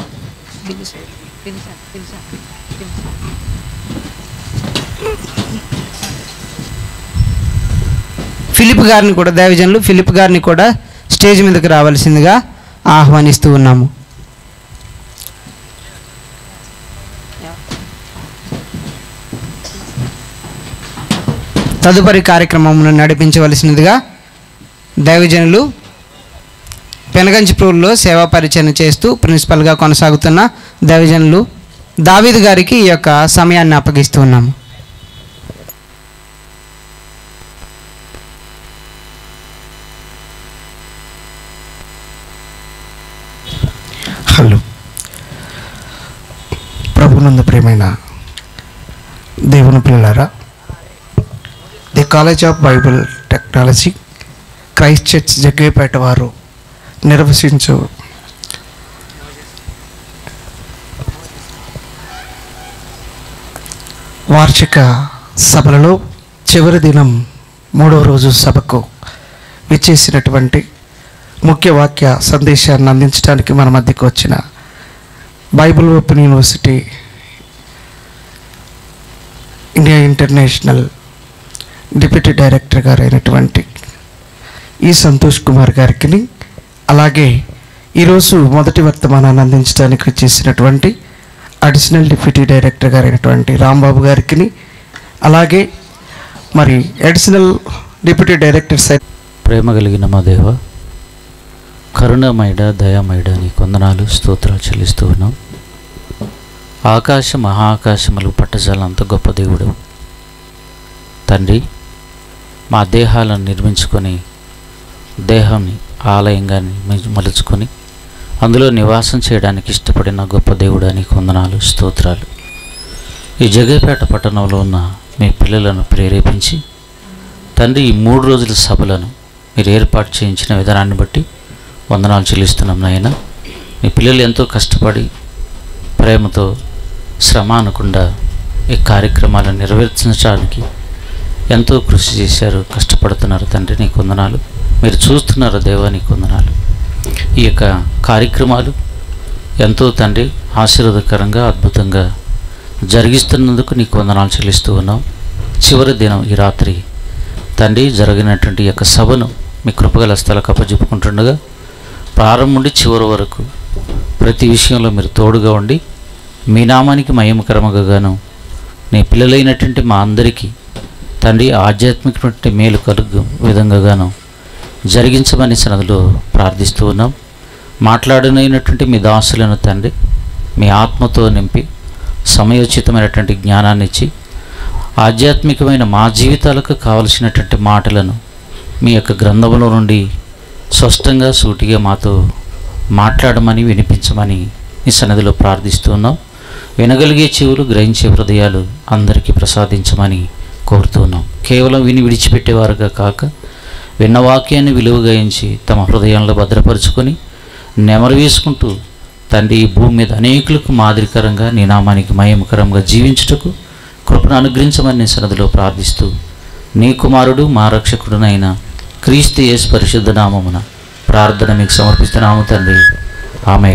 ఫిలిప్ గారిని కూడా దైవజనులు ఫిలిప్ గారిని కూడా స్టేజ్ మీదకి రావాల్సిందిగా ఆహ్వానిస్తూ ఉన్నాము తదుపరి కార్యక్రమమును నడిపించవలసినదిగా దైవజనులు పెనగంచిపూర్లో సేవా పరిచయం చేస్తూ ప్రిన్సిపల్గా కొనసాగుతున్న దైవజనులు దావీద్ గారికి ఈ యొక్క సమయాన్ని అప్పగిస్తూ ఉన్నాము హలో ప్రభునందు ప్రియమైన దేవుని పిల్లలారా the college of Bible technology Christ church Jaggepeta వారు నిర్వహించు వార్షిక సభలలో చివరి దినం మూడవ రోజు సభకు విచ్చేసినటువంటి ముఖ్య వాక్య సందేశాన్ని అందించడానికి మన మధ్యకు వచ్చిన Bible open university India international deputy director గారు అయినటువంటి ఈ సంతోష్ కుమార్ గారికి అలాగే ఈరోజు మొదటి వర్తమానాన్ని అందించడానికి వచ్చేసినటువంటి అడిషనల్ డిప్యూటీ డైరెక్టర్ గారు అయినటువంటి రాంబాబు గారికి అలాగే మరి అడిషనల్ డిప్యూటీ డైరెక్టర్ సై ప్రేమ కలిగిన మా దేవ కరుణమైడ దయామైడ నీ కొందనాలు స్తోత్రాలు చెల్లిస్తూ ఉన్నాం ఆకాశ మహాకాశములు పట్టజాలంత గొప్ప దేవుడు తండ్రి మా దేహాలను నిర్మించుకొని దేహాన్ని ఆలయంగా మి- మలుచుకొని అందులో నివాసం చేయడానికి ఇష్టపడిన గొప్ప దేవుడా నీ కొందనాలు స్తోత్రాలు ఈ జగేపేట పట్టణంలో ఉన్న మీ పిల్లలను ప్రేరేపించి తండ్రి ఈ మూడు రోజుల సభలను మీరు ఏర్పాటు చేయించిన విధానాన్ని బట్టి వందనాలు చెల్లిస్తున్నాం నాయన మీ పిల్లలు ఎంతో కష్టపడి ప్రేమతో శ్రమ అనకుండా ఈ కార్యక్రమాలను నెరవేర్చడానికి ఎంతో కృషి చేశారు కష్టపడుతున్నారు తండ్రి నీ కొందనాలు మీరు చూస్తున్నారు దేవా నీ కొందనాలు ఈ యొక్క కార్యక్రమాలు ఎంతో తండ్రి ఆశీర్వాదకరంగా అద్భుతంగా జరిగిస్తున్నందుకు నీకు వందనాలు చెల్లిస్తూ ఉన్నాం చివరి దినం ఈ రాత్రి తండ్రి జరిగినటువంటి ఈ యొక్క సభను మీ కృపగల స్థలకు అప్పచెప్పుకుంటుండగా ప్రారంభం నుండి చివరి వరకు ప్రతి విషయంలో మీరు తోడుగా ఉండి మీ నామానికి మహిమకరమగాను నీ పిల్లలైనటువంటి మా అందరికీ తండ్రి ఆధ్యాత్మికటువంటి మేలు కలుగు విధంగాను జరిగించమని సనదిలో ప్రార్థిస్తూ ఉన్నాం మాట్లాడనైనటువంటి మీ దాసులను తండ్రి మీ ఆత్మతో నింపి సమయోచితమైనటువంటి జ్ఞానాన్ని ఇచ్చి ఆధ్యాత్మికమైన మా జీవితాలకు కావలసినటువంటి మాటలను మీ యొక్క గ్రంథంలో నుండి స్పష్టంగా సూటిగా మాతో మాట్లాడమని వినిపించమని ఈ సన్నదిలో ప్రార్థిస్తున్నాం వినగలిగే చెవులు గ్రహించే హృదయాలు అందరికీ ప్రసాదించమని కోరుతున్నాం కేవలం విని విడిచిపెట్టేవారుగా కాక విన్న వాక్యాన్ని విలువగా ఎంచి తమ హృదయంలో భద్రపరుచుకొని నెమరు వేసుకుంటూ తండ్రి ఈ భూమి మీద అనేకులకు మాదిరికరంగా నీ నామానికి మహిమకరంగా జీవించుటకు కృపను అనుగ్రహించమని నేను సన్నదిలో ప్రార్థిస్తూ నీ కుమారుడు మా రక్షకుడునైన క్రీస్తు యేసు పరిశుద్ధ నామమున ప్రార్థన మీకు సమర్పిస్తున్నాము తండ్రి ఆమె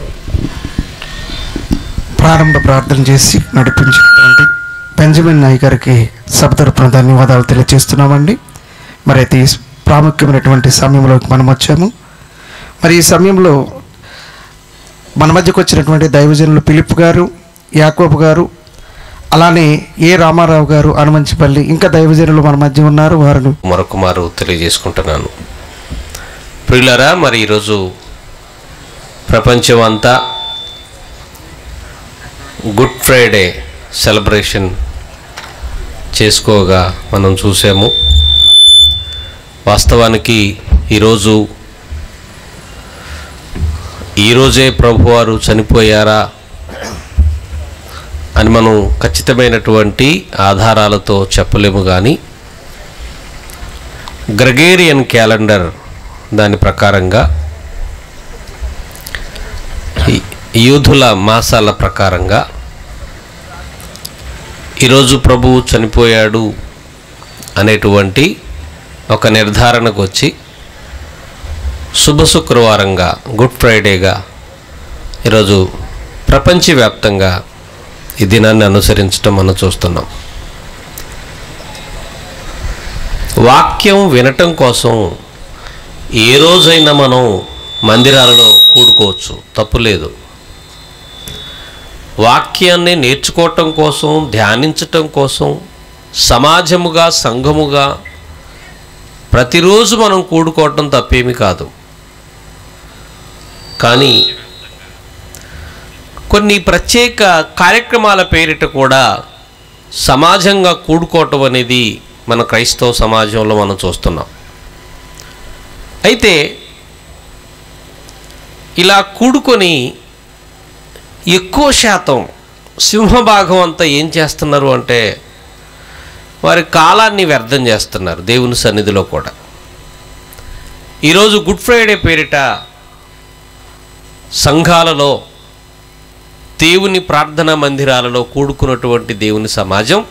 ప్రారంభ ప్రార్థన చేసి నడిపించినటువంటి బెంజమిన్ నాయ్ గారికి సభ తరపున ధన్యవాదాలు తెలియజేస్తున్నామండి మరి అయితే ఈ ప్రాముఖ్యమైనటువంటి సమయంలోకి మనం వచ్చాము మరి ఈ సమయంలో మన మధ్యకు వచ్చినటువంటి దైవజనులు పిలుపు గారు యాకోబు గారు అలానే ఏ రామారావు గారు అనుమంచిపల్లి ఇంకా దైవజనులు మన మధ్య ఉన్నారు వారిని మరొక మారు తెలియజేసుకుంటున్నాను ప్రియులారా మరి ఈరోజు ప్రపంచం అంతా గుడ్ ఫ్రైడే సెలబ్రేషన్ చేసుకోగా మనం చూసాము వాస్తవానికి ఈరోజు ఈరోజే ప్రభువారు చనిపోయారా అని మనం ఖచ్చితమైనటువంటి ఆధారాలతో చెప్పలేము కానీ గ్రగేరియన్ క్యాలెండర్ దాని ప్రకారంగా ఈ- యూదుల మాసాల ప్రకారంగా ఈరోజు ప్రభువు చనిపోయాడు అనేటువంటి ఒక నిర్ధారణకు వచ్చి శుభ శుక్రవారంగా గుడ్ ఫ్రైడేగా ఈరోజు ప్రపంచవ్యాప్తంగా ఈ దినాన్ని అనుసరించడం మనం చూస్తున్నాం వాక్యం వినటం కోసం ఏ రోజైనా మనం మందిరాలలో కూడుకోవచ్చు తప్పులేదు వాక్యాన్ని నేర్చుకోవటం కోసం ధ్యానించటం కోసం సమాజముగా సంఘముగా ప్రతిరోజు మనం కూడుకోవటం తప్పేమీ కాదు కానీ కొన్ని ప్రత్యేక కార్యక్రమాల పేరిట కూడా సమాజంగా కూడుకోవటం అనేది మన క్రైస్తవ సమాజంలో మనం చూస్తున్నాం అయితే ఇలా కూడుకొని ఎక్కువ శాతం సింహభాగం అంతా ఏం చేస్తున్నారు అంటే వారి కాలాన్ని వ్యర్థం చేస్తున్నారు దేవుని సన్నిధిలో కూడా ఈరోజు గుడ్ ఫ్రైడే పేరిట సంఘాలలో దేవుని ప్రార్థనా మందిరాలలో కూడుకున్నటువంటి దేవుని సమాజం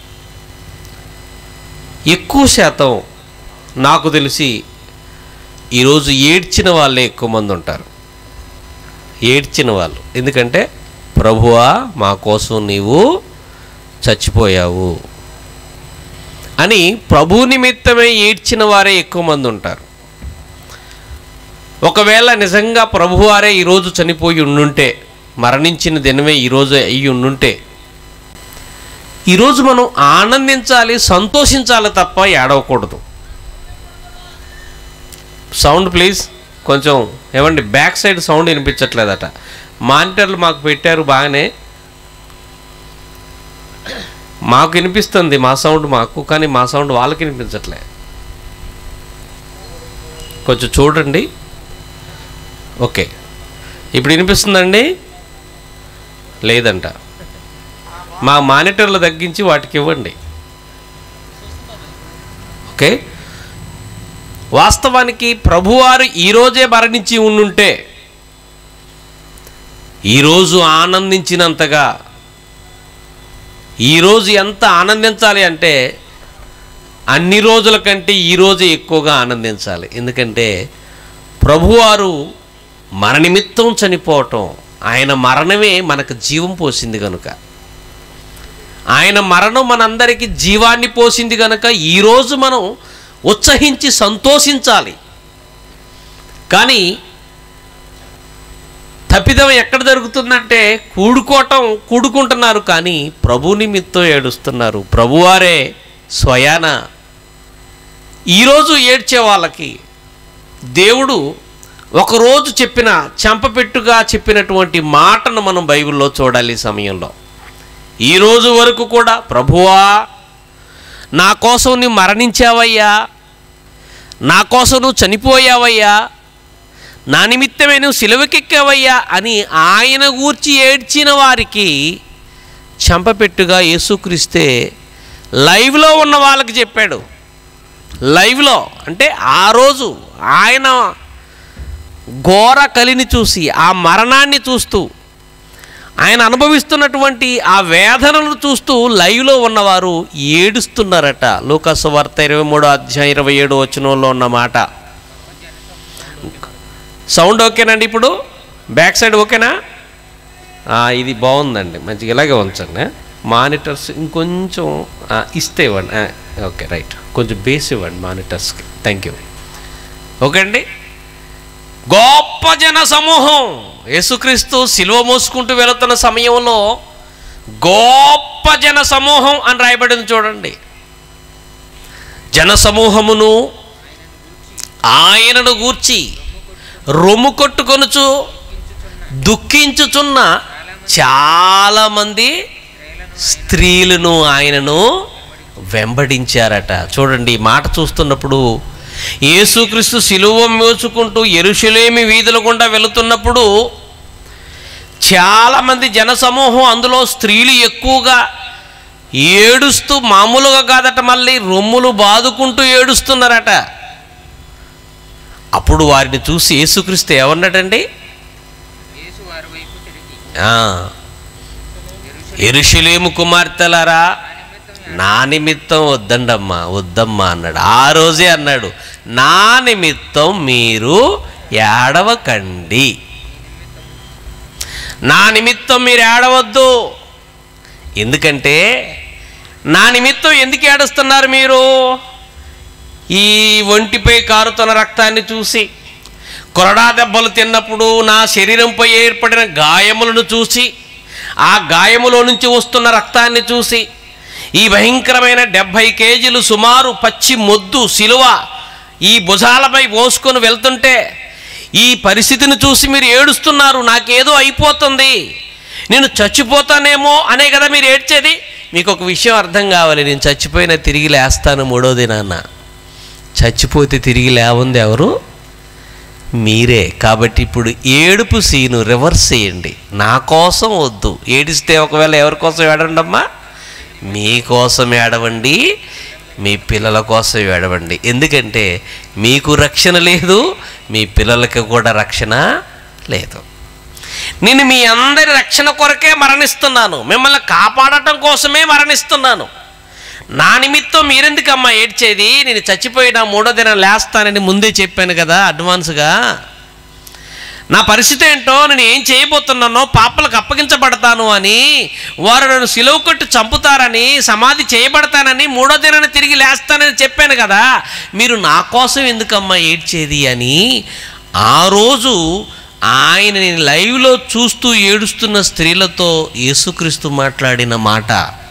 ఎక్కువ శాతం నాకు తెలిసి ఈరోజు ఏడ్చిన వాళ్ళే ఎక్కువ మంది ఉంటారు ఏడ్చిన వాళ్ళు ఎందుకంటే ప్రభువా మా కోసం నీవు చచ్చిపోయావు అని ప్రభు నిమిత్తమే ఏడ్చిన వారే ఎక్కువ మంది ఉంటారు ఒకవేళ నిజంగా ప్రభువారే ఈరోజు చనిపోయి ఉండుంటే మరణించిన దినమే ఈరోజు అయ్యి ఉండుంటే ఈరోజు మనం ఆనందించాలి సంతోషించాలి తప్ప ఏడవకూడదు సౌండ్ ప్లీజ్ కొంచెం ఏమండి బ్యాక్ సైడ్ సౌండ్ వినిపించట్లేదట మానిటర్లు మాకు పెట్టారు బాగానే మాకు వినిపిస్తుంది మా సౌండ్ మాకు కానీ మా సౌండ్ వాళ్ళకి వినిపించట్లే కొంచెం చూడండి ఓకే ఇప్పుడు వినిపిస్తుందండి లేదంట మా మానిటర్లు తగ్గించి వాటికి ఇవ్వండి ఓకే వాస్తవానికి ప్రభువారు ఈరోజే మరణించి ఉండుంటే ఈరోజు ఆనందించినంతగా ఈరోజు ఎంత ఆనందించాలి అంటే అన్ని రోజుల కంటే ఈరోజు ఎక్కువగా ఆనందించాలి ఎందుకంటే ప్రభువారు మన నిమిత్తం చనిపోవటం ఆయన మరణమే మనకు జీవం పోసింది కనుక ఆయన మరణం మనందరికీ జీవాన్ని పోసింది కనుక ఈరోజు మనం ఉత్సహించి సంతోషించాలి కానీ తప్పిదం ఎక్కడ జరుగుతుందంటే కూడుకోవటం కూడుకుంటున్నారు కానీ ప్రభు నిమిత్తం ఏడుస్తున్నారు ప్రభువారే స్వయాన ఈరోజు ఏడ్చే వాళ్ళకి దేవుడు ఒకరోజు చెప్పిన చెంపపెట్టుగా చెప్పినటువంటి మాటను మనం బైబిల్లో చూడాలి ఈ సమయంలో ఈరోజు వరకు కూడా ప్రభువా నా కోసం నువ్వు మరణించావయ్యా నా కోసం నువ్వు చనిపోయావయ్యా నా నిమిత్తమే నువ్వు సిలువకెక్కావయ్యా అని ఆయన గూర్చి ఏడ్చిన వారికి చెంపపెట్టుగా యేసుక్రీస్తే లైవ్లో ఉన్న వాళ్ళకి చెప్పాడు లైవ్లో అంటే ఆ రోజు ఆయన ఘోర కలిని చూసి ఆ మరణాన్ని చూస్తూ ఆయన అనుభవిస్తున్నటువంటి ఆ వేదనను చూస్తూ లైవ్లో ఉన్నవారు ఏడుస్తున్నారట లూకాసు వార్త ఇరవై మూడో అధ్యాయం ఇరవై ఏడు వచనంలో ఉన్న మాట సౌండ్ ఓకేనండి ఇప్పుడు బ్యాక్ సైడ్ ఓకేనా ఆ, ఇది బాగుందండి మంచిగా ఇలాగే ఉంచండి మానిటర్స్ ఇంకొంచెం ఆ, ఇస్తే ఇవ్వండి ఆ, ఓకే రైట్ కొంచెం బేస్ ఇవ్వండి మానిటర్స్కి థ్యాంక్ యూ ఓకే అండి గొప్ప జన సమూహం యేసుక్రీస్తు సిలువ మోసుకుంటూ వెళుతున్న సమయంలో గొప్ప జన సమూహం అని రాయబడింది చూడండి జన సమూహమును ఆయనను గూర్చి రొమ్ము కొట్టుకొనుచు దుఃఖించుచున్న చాలామంది స్త్రీలను ఆయనను వెంబడించారట చూడండి ఈ మాట చూస్తున్నప్పుడు యేసుక్రీస్తు సిలువ మోసుకుంటూ ఎరుషులేమి వీధుల గుండా వెళుతున్నప్పుడు చాలామంది జనసమూహం అందులో స్త్రీలు ఎక్కువగా ఏడుస్తూ మామూలుగా కాదట మళ్ళీ రొమ్ములు బాదుకుంటూ ఏడుస్తున్నారట అప్పుడు వారిని చూసి యేసుక్రీస్తు ఏమన్నాడండి ఆ, ఎరుషులేము కుమార్తెలారా నా నిమిత్తం వద్దండమ్మా వద్దమ్మా అన్నాడు ఆ రోజే అన్నాడు నా నిమిత్తం మీరు ఏడవకండి నా నిమిత్తం మీరు ఏడవద్దు ఎందుకంటే నా నిమిత్తం ఎందుకు ఏడుస్తున్నారు మీరు ఈ ఒంటిపై కారుతున్న రక్తాన్ని చూసి కొరడా దెబ్బలు తిన్నప్పుడు నా శరీరంపై ఏర్పడిన గాయములను చూసి ఆ గాయములో నుంచి వస్తున్న రక్తాన్ని చూసి ఈ భయంకరమైన డెబ్భై కేజీలు సుమారు పచ్చి మొద్దు సిలువ ఈ భుజాలపై మోసుకొని వెళ్తుంటే ఈ పరిస్థితిని చూసి మీరు ఏడుస్తున్నారు నాకేదో అయిపోతుంది నేను చచ్చిపోతానేమో అనే కదా మీరు ఏడ్చేది మీకు ఒక విషయం అర్థం కావాలి నేను చచ్చిపోయినా తిరిగి లేస్తాను మూడో దినాన్న చచ్చిపోతే తిరిగి లేవుంది ఎవరు మీరే కాబట్టి ఇప్పుడు ఏడుపు సీను రివర్స్ చేయండి నా కోసం వద్దు ఏడిస్తే ఒకవేళ ఎవరి కోసం ఏడండి అమ్మా మీకోసం ఏడవండి మీ పిల్లల కోసం ఏడవండి ఎందుకంటే మీకు రక్షణ లేదు మీ పిల్లలకి కూడా రక్షణ లేదు నేను మీ అందరి రక్షణ కొరకే మరణిస్తున్నాను మిమ్మల్ని కాపాడటం కోసమే మరణిస్తున్నాను నా నిమిత్తం మీరెందుకమ్మా ఏడ్చేది నేను చచ్చిపోయిన మూడో దినం లేస్తానని ముందే చెప్పాను కదా అడ్వాన్స్గా నా పరిస్థితి ఏంటో నేను ఏం చేయబోతున్నానో పాపలకు అప్పగించబడతాను అని వారు నన్ను సిలువ కొట్టి చంపుతారని సమాధి చేయబడతానని మూడో దినాన్ని తిరిగి లేస్తానని చెప్పాను కదా మీరు నా కోసం ఎందుకమ్మా ఏడ్చేది అని ఆ రోజు ఆయన నేను లైవ్లో చూస్తూ ఏడుస్తున్న స్త్రీలతో యేసుక్రీస్తు మాట్లాడిన మాట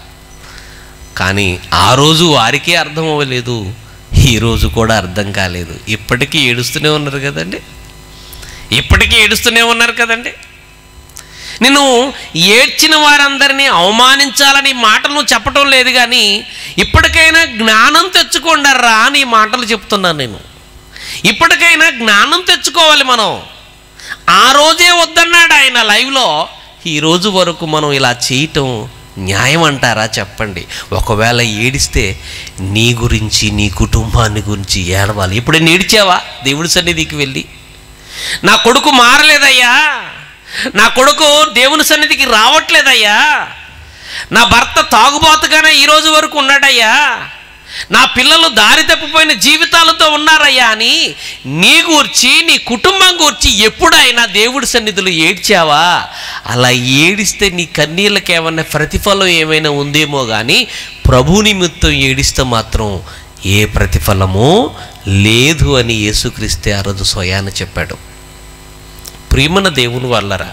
కానీ ఆ రోజు వారికే అర్థం అవ్వలేదు ఈ రోజు కూడా అర్థం కాలేదు ఇప్పటికీ ఏడుస్తూనే ఉన్నారు కదండి ఇప్పటికీ ఏడుస్తూనే ఉన్నారు కదండి నేను ఏడ్చిన వారందరినీ అవమానించాలని మాటలు నువ్వు చెప్పటం లేదు కానీ ఇప్పటికైనా జ్ఞానం తెచ్చుకోండర్రా అని ఈ మాటలు చెప్తున్నాను నేను ఇప్పటికైనా జ్ఞానం తెచ్చుకోవాలి మనం ఆ రోజే వద్దన్నాడు ఆయన లైవ్లో ఈ రోజు వరకు మనం ఇలా చేయటం న్యాయం అంటారా చెప్పండి ఒకవేళ ఏడిస్తే నీ గురించి నీ కుటుంబాన్ని గురించి ఏడవాలి ఇప్పుడు ఏడ్చావా దేవుడి సన్నిధికి వెళ్ళి నా కొడుకు మారలేదయ్యా నా కొడుకు దేవుని సన్నిధికి రావట్లేదయ్యా నా భర్త తాగుబోతుగానే ఈ రోజు వరకు ఉన్నాడయ్యా నా పిల్లలు దారి తప్పిపోయిన జీవితాలతో ఉన్నారయ్యా అని నీ గూర్చి నీ కుటుంబం గూర్చి ఎప్పుడైనా దేవుడి సన్నిధిలో ఏడ్చావా అలా ఏడిస్తే నీ కన్నీళ్ళకి ఏమన్నా ప్రతిఫలం ఏమైనా ఉందేమో కానీ ప్రభు నిమిత్తం ఏడిస్తే మాత్రం ఏ ప్రతిఫలము లేదు అని యేసుక్రీస్తే ఆ రోజు స్వయాన చెప్పాడు ప్రియమన దేవుని వల్లరా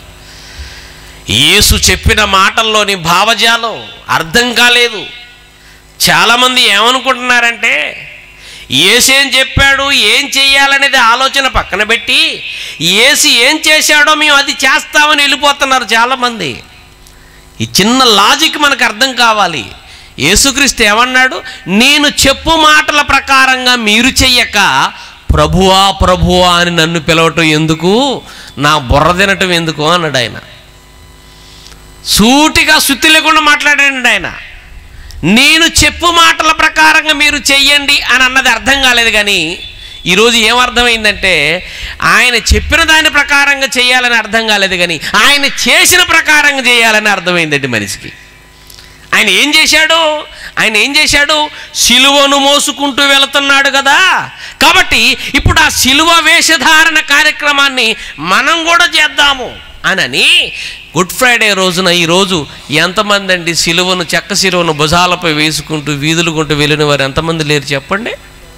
యేసు చెప్పిన మాటల్లోని భావజాలం అర్థం కాలేదు చాలామంది ఏమనుకుంటున్నారంటే ఏసేం చెప్పాడు ఏం చెయ్యాలనేది ఆలోచన పక్కన పెట్టి ఏసి ఏం చేశాడో మేము అది చేస్తామని వెళ్ళిపోతున్నారు చాలామంది ఈ చిన్న లాజిక్ మనకు అర్థం కావాలి యేసుక్రీస్తు ఏమన్నాడు నేను చెప్పు మాటల ప్రకారంగా మీరు చెయ్యక ప్రభువా ప్రభువా అని నన్ను పిలవటం ఎందుకు నా బుర్ర తినటం ఎందుకు అన్నాడు ఆయన సూటిగా శుద్ధి లేకుండా మాట్లాడాడు ఆయన నేను చెప్పు మాటల ప్రకారంగా మీరు చెయ్యండి అని అన్నది అర్థం కాలేదు కానీ ఈరోజు ఏమర్థమైందంటే ఆయన చెప్పిన దాని ప్రకారంగా చేయాలని అర్థం కాలేదు కానీ ఆయన చేసిన ప్రకారంగా చేయాలని అర్థమైందండి మనిషికి ఆయన ఏం చేశాడు ఆయన ఏం చేశాడు సిలువను మోసుకుంటూ వెళుతున్నాడు కదా కాబట్టి ఇప్పుడు ఆ సిలువ వేషధారణ కార్యక్రమాన్ని మనం కూడా చేద్దాము అనని గుడ్ ఫ్రైడే రోజున ఈరోజు ఎంతమంది అండి సిలువను చెక్క సిలువను భుజాలపై వేసుకుంటూ వీధులు గుంటూ వెళ్ళిన వారు ఎంతమంది లేరు చెప్పండి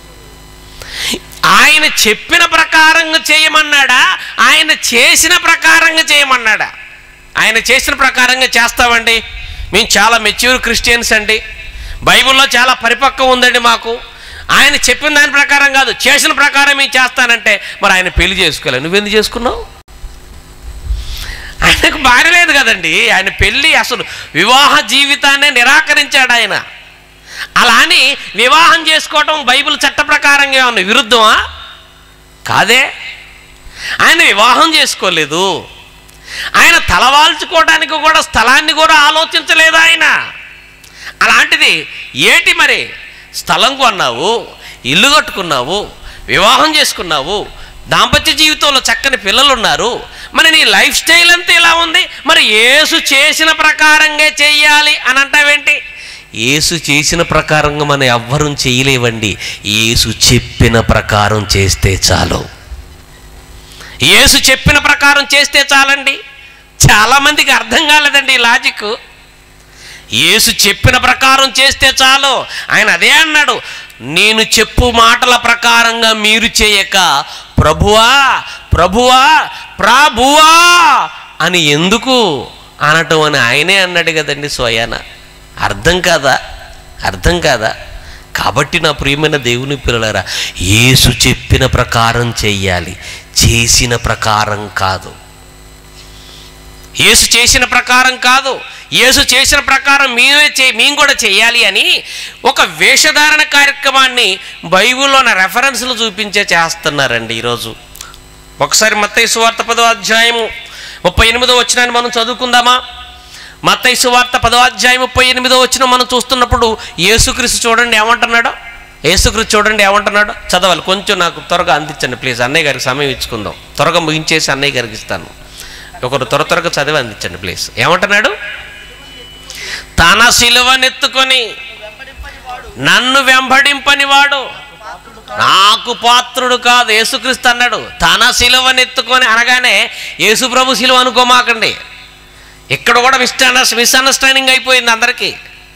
ఆయన చెప్పిన ప్రకారంగా చేయమన్నాడా ఆయన చేసిన ప్రకారంగా చేయమన్నాడా ఆయన చేసిన ప్రకారంగా చేస్తామండి మేము చాలా మెచ్యూర్ క్రిస్టియన్స్ అండి బైబిల్లో చాలా పరిపక్వం ఉందండి మాకు ఆయన చెప్పిన దాని ప్రకారం కాదు చేసిన ప్రకారం మేము చేస్తానంటే మరి ఆయన పెళ్లి చేసుకోలేదు నువ్వెందుకు చేసుకున్నావు ఆయనకు భార్య లేదు కదండి ఆయన పెళ్ళి అసలు వివాహ జీవితాన్ని నిరాకరించాడు ఆయన అలా అని వివాహం చేసుకోవటం బైబిల్ చట్ట ప్రకారంగా ఏమన్నా విరుద్ధమా కాదే ఆయన వివాహం చేసుకోలేదు ఆయన తలవాల్చుకోవడానికి కూడా స్థలాన్ని కూడా ఆలోచించలేదు ఆయన అలాంటిది ఏటి మరి స్థలం కొన్నావు ఇల్లు కట్టుకున్నావు వివాహం చేసుకున్నావు దాంపత్య జీవితంలో చక్కని పిల్లలు ఉన్నారు మరి నీ లైఫ్ స్టైల్ అంతా ఇలా ఉంది మరి యేసు చేసిన ప్రకారంగా చెయ్యాలి అని అంటావేంటి యేసు చేసిన ప్రకారంగా మనం ఎవ్వరూ చేయలేవండి యేసు చెప్పిన ప్రకారం చేస్తే చాలు యేసు చెప్పిన ప్రకారం చేస్తే చాలండి చాలామందికి అర్థం కాలేదండి ఈ లాజిక్ యేసు చెప్పిన ప్రకారం చేస్తే చాలు ఆయన అదే అన్నాడు నేను చెప్పు మాటల ప్రకారంగా మీరు చేయక ప్రభువా ప్రభువా ప్రభువా అని ఎందుకు అనటం అని ఆయనే అన్నాడు కదండి స్వయాన అర్థం కాదా అర్థం కాదా కాబట్టి నా ప్రియమైన దేవుని పిల్లలారా యేసు చెప్పిన ప్రకారం చెయ్యాలి చేసిన ప్రకారం కాదు యేసు చేసిన ప్రకారం కాదు యేసు చేసిన ప్రకారం మేమే చే మేము కూడా చేయాలి అని ఒక వేషధారణ కార్యక్రమాన్ని బైబిల్లోన రెఫరెన్స్లు చూపించే చేస్తున్నారండి ఈరోజు ఒకసారి మత్తయి సువార్త పదో అధ్యాయము ముప్పై ఎనిమిదో వచ్చినాన్ని మనం చదువుకుందామా మత్తయి సువార్త పదో అధ్యాయం ముప్పై ఎనిమిదో వచ్చిన మనం చూస్తున్నప్పుడు యేసుక్రీస్తు చూడండి ఏమంటున్నాడో యేసుక్రీస్తు చూడండి ఏమంటున్నాడో చదవాలి కొంచెం నాకు త్వరగా అందించండి ప్లీజ్ అన్నయ్య గారికి సమయం ఇచ్చుకుందాం త్వరగా ముగించేసి అన్నయ్య గారికి ఇస్తాను ఒకరు త్వర త్వరగా చదివి అందించండి ప్లీజ్ ఏమంటున్నాడు తన సిలువనెత్తుకొని నన్ను వెంబడింపని వాడు నాకు పాత్రుడు కాదు యేసుక్రీస్తు అన్నాడు తన సిలువనెత్తుకొని అనగానే యేసుప్రభు సిలువ అనుకోమాకండి ఇక్కడ కూడా మిస్అండర్ మిస్అండర్స్టాండింగ్ అయిపోయింది అందరికీ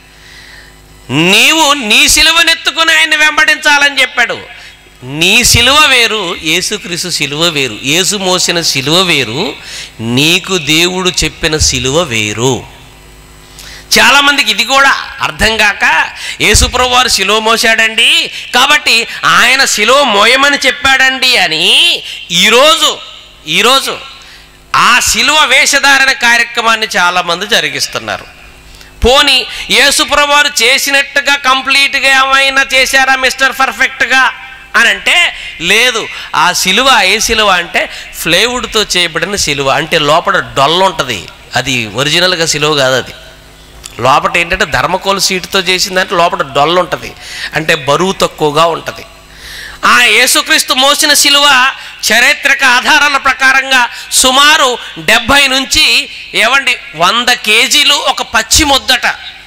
నీవు నీ సిలువనెత్తుకుని ఆయన్ని వెంబడించాలని చెప్పాడు నీ సిలువ వేరు యేసుక్రీస్తు సిలువ వేరు యేసు మోసిన సిలువ వేరు నీకు దేవుడు చెప్పిన సిలువ వేరు చాలామందికి ఇది కూడా అర్థం కాక యేసుప్రభు వారు శిలువ మోసాడండి కాబట్టి ఆయన శిలువ మోయమని చెప్పాడండి అని ఈరోజు ఈరోజు ఆ శిలువ వేషధారణ కార్యక్రమాన్ని చాలామంది జరిగిస్తున్నారు పోని యేసుప్రభు వారు చేసినట్టుగా కంప్లీట్గా ఏమైనా చేశారా మిస్టర్ పర్ఫెక్ట్గా అని అంటే లేదు ఆ సిలువ ఏ సిలువ అంటే ఫ్లేవుడ్తో చేయబడిన సిలువ అంటే లోపల డొల్ల ఉంటుంది అది ఒరిజినల్గా సిలువ కాదు అది లోపల ఏంటంటే ధర్మకోల్ సీటుతో చేసిందంటే లోపల డొల్ల ఉంటుంది అంటే బరువు తక్కువగా ఉంటుంది ఆ యేసుక్రీస్తు మోసిన శిలువ చరిత్రక ఆధారాల ప్రకారంగా సుమారు డెబ్భై నుంచి ఏమండి వంద కేజీలు ఒక పచ్చి ముద్దట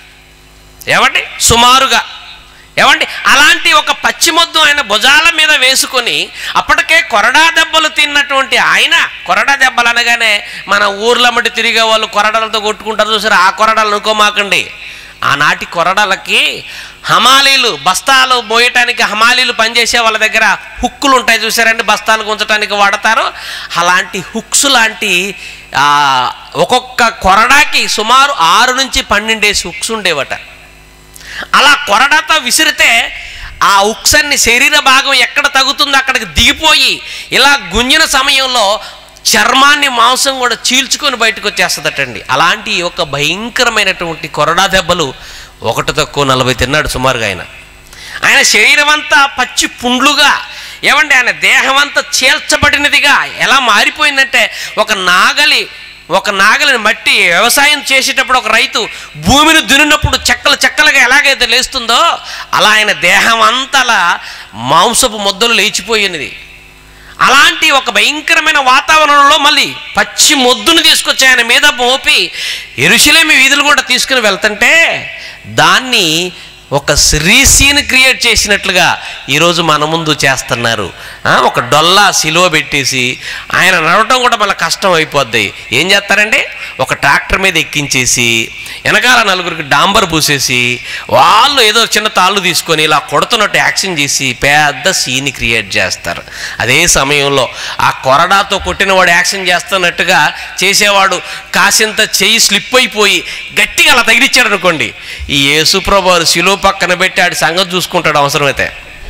ఏమండి సుమారుగా ఏమండి అలాంటి ఒక పచ్చి మొద్దు ఆయన భుజాల మీద వేసుకొని అప్పటికే కొరడా దెబ్బలు తిన్నటువంటి ఆయన కొరడా దెబ్బలు అనగానే మన ఊర్లమ్మటి తిరిగే వాళ్ళు కొరడాలతో కొట్టుకుంటారు చూసారు ఆ కొరడాలు అనుకోమాకండి ఆనాటి కొరడాలకి హమాలీలు బస్తాలు మోయటానికి హమాలీలు పనిచేసే వాళ్ళ దగ్గర హుక్కులు ఉంటాయి చూసారండి బస్తాలు ఉంచడానికి వాడతారు అలాంటి హుక్స్ లాంటి ఆ, ఒక్కొక్క కొరడాకి సుమారు ఆరు నుంచి పన్నెండేసి హుక్స్ ఉండేవట అలా కొరడాతో విసిరితే ఆ ఉక్సన్ని శరీర భాగం ఎక్కడ తగుతుందో అక్కడికి దిగిపోయి ఇలా గుంజిన సమయంలో చర్మాన్ని మాంసం కూడా చీల్చుకొని బయటకు వచ్చేస్తుందటండి అలాంటి ఒక భయంకరమైనటువంటి కొరడా దెబ్బలు ఒకటి తక్కువ నలభై తిన్నాడు సుమారుగా ఆయన ఆయన శరీరం అంతా పచ్చి పుండ్లుగా ఏమండి ఆయన దేహం అంతా చీల్చబడినదిగా ఎలా మారిపోయిందంటే ఒక నాగలి ఒక నాగలిని మట్టి వ్యవసాయం చేసేటప్పుడు ఒక రైతు భూమిని దున్నినప్పుడు చెక్కలు చెక్కలుగా ఎలాగైతే లేస్తుందో అలా ఆయన దేహం అంతలా మాంసపు ముద్దలు లేచిపోయినది అలాంటి ఒక భయంకరమైన వాతావరణంలో మళ్ళీ పచ్చి మొద్దును తీసుకొచ్చి ఆయన మీద మోపి ఎరుశలేమి వీధులు కూడా తీసుకుని వెళ్తుంటే దాన్ని ఒక శ్రీసీని క్రియేట్ చేసినట్లుగా ఈరోజు మన ముందు చేస్తున్నారు ఆ, ఒక డొల్లా సిలువ పెట్టేసి ఆయన నడవటం కూడా మళ్ళీ కష్టం అయిపోద్ది ఏం చేస్తారండి ఒక ట్రాక్టర్ మీద ఎక్కించేసి వెనకాల నలుగురికి డాంబర్ పూసేసి వాళ్ళు ఏదో చిన్న తాళ్ళు తీసుకొని ఇలా కొడుతున్నట్టు యాక్షన్ చేసి పెద్ద సీని క్రియేట్ చేస్తారు అదే సమయంలో ఆ కొరడాతో కొట్టిన వాడు యాక్షన్ చేస్తున్నట్టుగా చేసేవాడు కాసింత చెయ్యి స్లిప్ అయిపోయి గట్టిగా అలా తగిలిచ్చాడు అనుకోండి ఈ యేసుప్రభు వారు శిలువ పక్కన పెట్టి ఆడి సంగతి చూసుకుంటాడు అవసరమైతే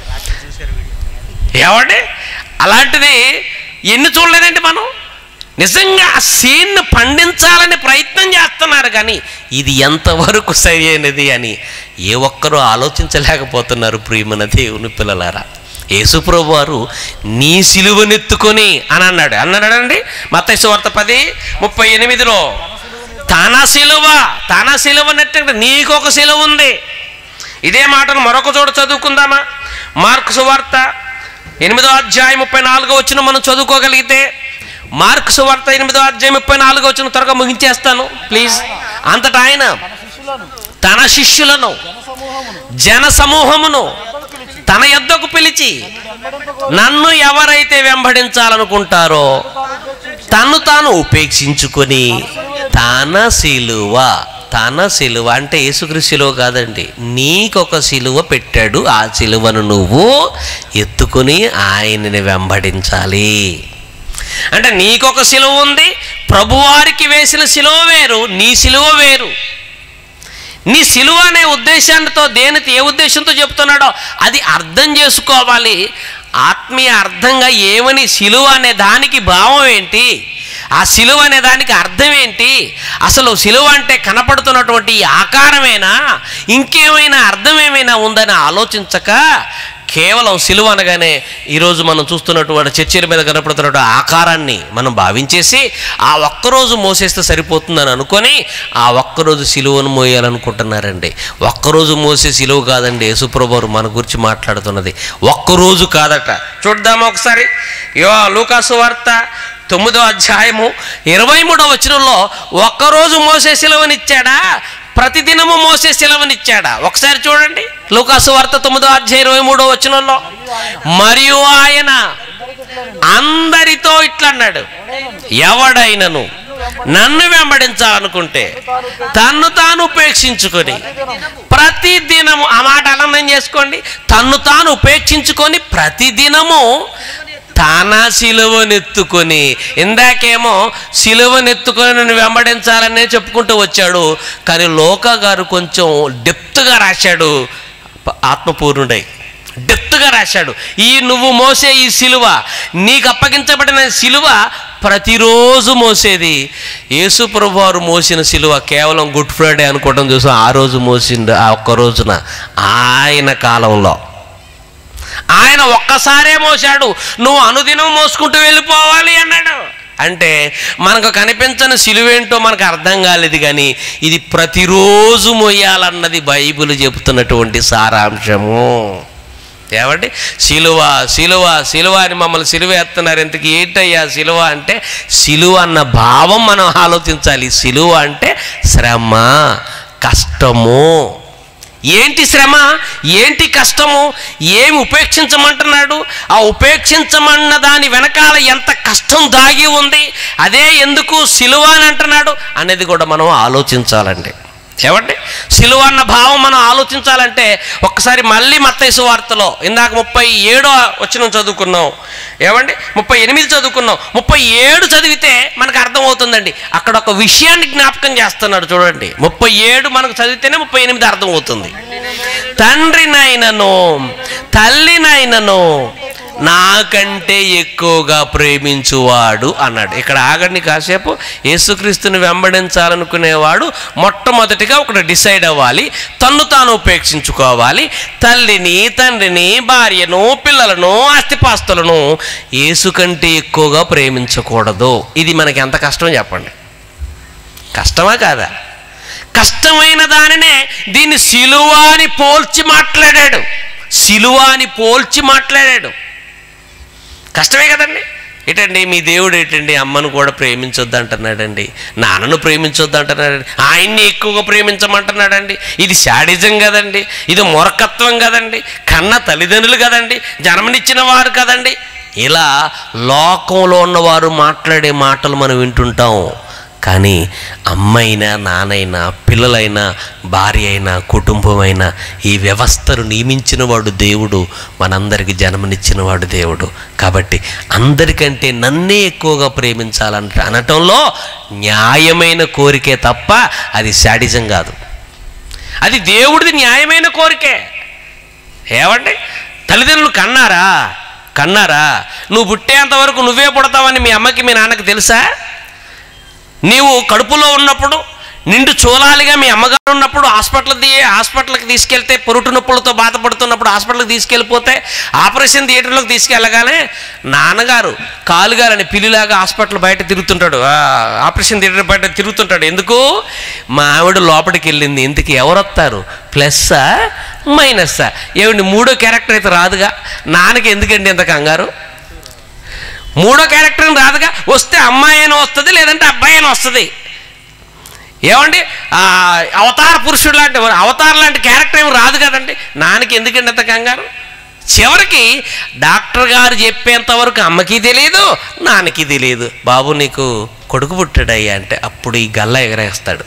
ఏమండి అలాంటిది ఎన్ని చూడలేదండి మనం నిజంగా ఆ సీన్ను పండించాలని ప్రయత్నం చేస్తున్నారు కానీ ఇది ఎంతవరకు సరి అయినది అని ఏ ఒక్కరూ ఆలోచించలేకపోతున్నారు ప్రియమైన దేవుని పిల్లలారా యేసుప్రభు వారు నీ సిలువనెత్తుకొని అని అన్నాడు అన్నాడండి మత్తయి వార్త పది ముప్పై ఎనిమిదిలో తన సిలువ తన సిలువనెత్తంటే నీకు ఒక సిలువ ఉంది ఇదే మాటను మరొక చోట చదువుకుందామా మార్క్స్ వార్త ఎనిమిదో అధ్యాయం ముప్పై నాలుగో వచ్చిన మనం చదువుకోగలిగితే మార్క్స్ వార్త ఎనిమిదో అధ్యాయం ముప్పై నాలుగో వచ్చిన త్వరగా ముగించేస్తాను ప్లీజ్ అంతటా ఆయన తన శిష్యులను జన సమూహమును తన యొద్దకు పిలిచి నన్ను ఎవరైతే వెంబడించాలనుకుంటారో తను తాను ఉపేక్షించుకొని తన సిలువ తన సిలువ అంటే యేసుక్రీస్తు సిలువ కాదండి నీకొక సిలువ పెట్టాడు ఆ సిలువను నువ్వు ఎత్తుకుని ఆయనని వెంబడించాలి అంటే నీకొక సిలువ ఉంది ప్రభువారికి వేసిన సిలువ వేరు నీ సిలువ వేరు నీ సిలువ అనే ఉద్దేశాలతో దేనితో ఏ ఉద్దేశంతో చెప్తున్నాడో అది అర్థం చేసుకోవాలి ఆత్మీయ అర్థంగా ఏమని సిలువ అనే దానికి భావం ఏంటి ఆ సిలువ అనే దానికి అర్థం ఏంటి అసలు సిలువ అంటే కనపడుతున్నటువంటి ఈ ఆకారమేనా ఇంకేమైనా అర్థం ఏమైనా ఉందని ఆలోచించక కేవలం సిలువ అనగానే ఈరోజు మనం చూస్తున్నటువంటి చర్చల మీద కనపడుతున్న ఆకారాన్ని మనం భావించేసి ఆ ఒక్కరోజు మోసేస్తే సరిపోతుందని అనుకొని ఆ ఒక్కరోజు సిలువను మోయాలనుకుంటున్నారండి ఒక్కరోజు మోసే సిలువ కాదండి యేసుప్రభువారు మన గురించి మాట్లాడుతున్నది ఒక్కరోజు కాదట చూద్దామా ఒకసారి యో లూకాసు వార్త తొమ్మిదో అధ్యాయము ఇరవై మూడో వచనంలో ఒక్కరోజు మోసే సెలవునిచ్చాడా ప్రతిదినము మోసే సెలవునిచ్చాడా ఒకసారి చూడండి లూకాసు వార్త తొమ్మిదో అధ్యాయం ఇరవై మూడో వచనంలో మరియు ఆయన అందరితో ఇట్లా అన్నాడు ఎవడైనను నన్ను వెంబడించాలనుకుంటే తన్ను తాను ఉపేక్షించుకొని ప్రతి దినము ఆ మాట అలందం చేసుకోండి తన్ను తాను ఉపేక్షించుకొని ప్రతి దినము తన సిలువనెత్తుకొని ఇందాకేమో సిలువనెత్తుకొని నన్ను వెంబడించాలనే చెప్పుకుంటూ వచ్చాడు కానీ లోక గారు కొంచెం డెప్త్గా రాశాడు ఆత్మపూర్ణుడై డెప్త్గా రాశాడు ఈ నువ్వు మోసే ఈ సిలువ నీకు అప్పగించబడిన సిలువ ప్రతిరోజు మోసేది యేసు ప్రభు వారు మోసిన సిలువ కేవలం గుడ్ ఫ్రైడే అనుకోవడం చూసాం ఆ రోజు మోసిండు ఆ ఒక్క రోజున ఆయన కాలంలో ఆయన ఒక్కసారే మోసాడు నువ్వు అనుదినం మోసుకుంటూ వెళ్ళిపోవాలి అన్నాడు అంటే మనకు కనిపించని సిలువేంటో మనకు అర్థం కాలేదు కానీ ఇది ప్రతిరోజు మోయాలన్నది బైబిల్ చెబుతున్నటువంటి సారాంశము ఏమండి సిలువ సిలువ సిలువ అని మమ్మల్ని సిలువ ఎత్తున్నారు ఎందుకు ఏంటయ్యా సిలువ అంటే సిలువ అన్న భావం మనం ఆలోచించాలి సిలువ అంటే శ్రమ కష్టము ఏంటి శ్రమ ఏంటి కష్టము ఏమి ఉపేక్షించమంటున్నాడు ఆ ఉపేక్షించమన్న దాని వెనకాల ఎంత కష్టం దాగి ఉంది అదే ఎందుకు సిలువ అని అంటున్నాడు అనేది కూడా మనం ఆలోచించాలండి ఏమండి సిలువ అన్న భావం మనం ఆలోచించాలంటే ఒక్కసారి మళ్ళీ మత్తైసు వార్తలో ఇందాక ముప్పై ఏడో వచ్చిన చదువుకున్నాం ఏమండి ముప్పై ఎనిమిది చదువుకున్నాం ముప్పై ఏడు చదివితే మనకు అర్థమవుతుందండి అక్కడ ఒక విషయాన్ని జ్ఞాపకం చేస్తున్నాడు చూడండి ముప్పై ఏడు మనకు చదివితేనే ముప్పై ఎనిమిది అర్థమవుతుంది తండ్రినైనను తల్లినైనను నాకంటే ఎక్కువగా ప్రేమించువాడు అన్నాడు ఇక్కడ ఆగండి కాసేపు యేసుక్రీస్తుని వెంబడించాలనుకునేవాడు మొట్టమొదటిగా ఒకటి డిసైడ్ అవ్వాలి తన్ను తాను ఉపేక్షించుకోవాలి తల్లిని తండ్రిని భార్యను పిల్లలను ఆస్తిపాస్తులను యేసు కంటే ఎక్కువగా ప్రేమించకూడదు ఇది మనకి ఎంత కష్టం చెప్పండి కష్టమా కాదా కష్టమైన దానినే దీన్ని సిలువాని పోల్చి మాట్లాడాడు సిలువాని పోల్చి మాట్లాడాడు కష్టమే కదండి ఏంటండి మీ దేవుడు ఏంటండి అమ్మను కూడా ప్రేమించొద్దు అంటున్నాడండి నాన్నను ప్రేమించొద్దు అంటున్నాడండి ఆయన్ని ఎక్కువగా ప్రేమించమంటున్నాడండి ఇది శాడిజం కదండి ఇది మూర్ఖత్వం కదండి కన్న తల్లిదండ్రులు కదండి జన్మనిచ్చిన వారు కదండి ఇలా లోకంలో ఉన్నవారు మాట్లాడే మాటలు మనం వింటుంటాం కానీ అమ్మైనా నానైనా పిల్లలైనా భార్య అయినా కుటుంబమైనా ఈ వ్యవస్థను నియమించిన వాడు దేవుడు మనందరికి జన్మనిచ్చిన వాడు దేవుడు కాబట్టి అందరికంటే నన్నే ఎక్కువగా ప్రేమించాలంట అనటంలో న్యాయమైన కోరికే తప్ప అది శాడిజం కాదు అది దేవుడిది న్యాయమైన కోరికే ఏమండి తల్లిదండ్రులు కన్నారా కన్నారా నువ్వు పుట్టేంత వరకు నువ్వే పుడతావని మీ అమ్మకి మీ నాన్నకి తెలుసా నీవు కడుపులో ఉన్నప్పుడు నిండు చూలాలిగా మీ అమ్మగారు ఉన్నప్పుడు హాస్పిటల్ తీ హాస్పిటల్కి తీసుకెళ్తే పొరుటు నొప్పులతో బాధపడుతున్నప్పుడు హాస్పిటల్కి తీసుకెళ్ళిపోతే ఆపరేషన్ థియేటర్లోకి తీసుకెళ్ళగానే నాన్నగారు కాలుగారని పిల్లిలాగా హాస్పిటల్ బయట తిరుగుతుంటాడు ఆ, ఆపరేషన్ థియేటర్ బయట తిరుగుతుంటాడు ఎందుకు మా ఆవిడ లోపలికి వెళ్ళింది ఇంతకు ఎవరు వస్తారు ప్లస్సా మైనస్సా ఏమండి మూడో క్యారెక్టర్ అయితే రాదుగా నాన్నకి ఎందుకండి ఇంత కంగారు మూడో క్యారెక్టర్ రాదుగా వస్తే అమ్మాయి అయినా వస్తుంది లేదంటే అబ్బాయి అయినా వస్తుంది ఏమండి ఆ, అవతార పురుషుడు లాంటి అవతార లాంటి క్యారెక్టర్ ఏమి రాదు కదండి నాన్నకి ఎందుకండి అంత కంగారు చివరికి డాక్టర్ గారు చెప్పేంత వరకు అమ్మకి తెలియదు నాన్నకి తెలియదు బాబు నీకు కొడుకు పుట్టాడయ్యా అంటే అప్పుడు ఈ గల్ల ఎగరేస్తాడు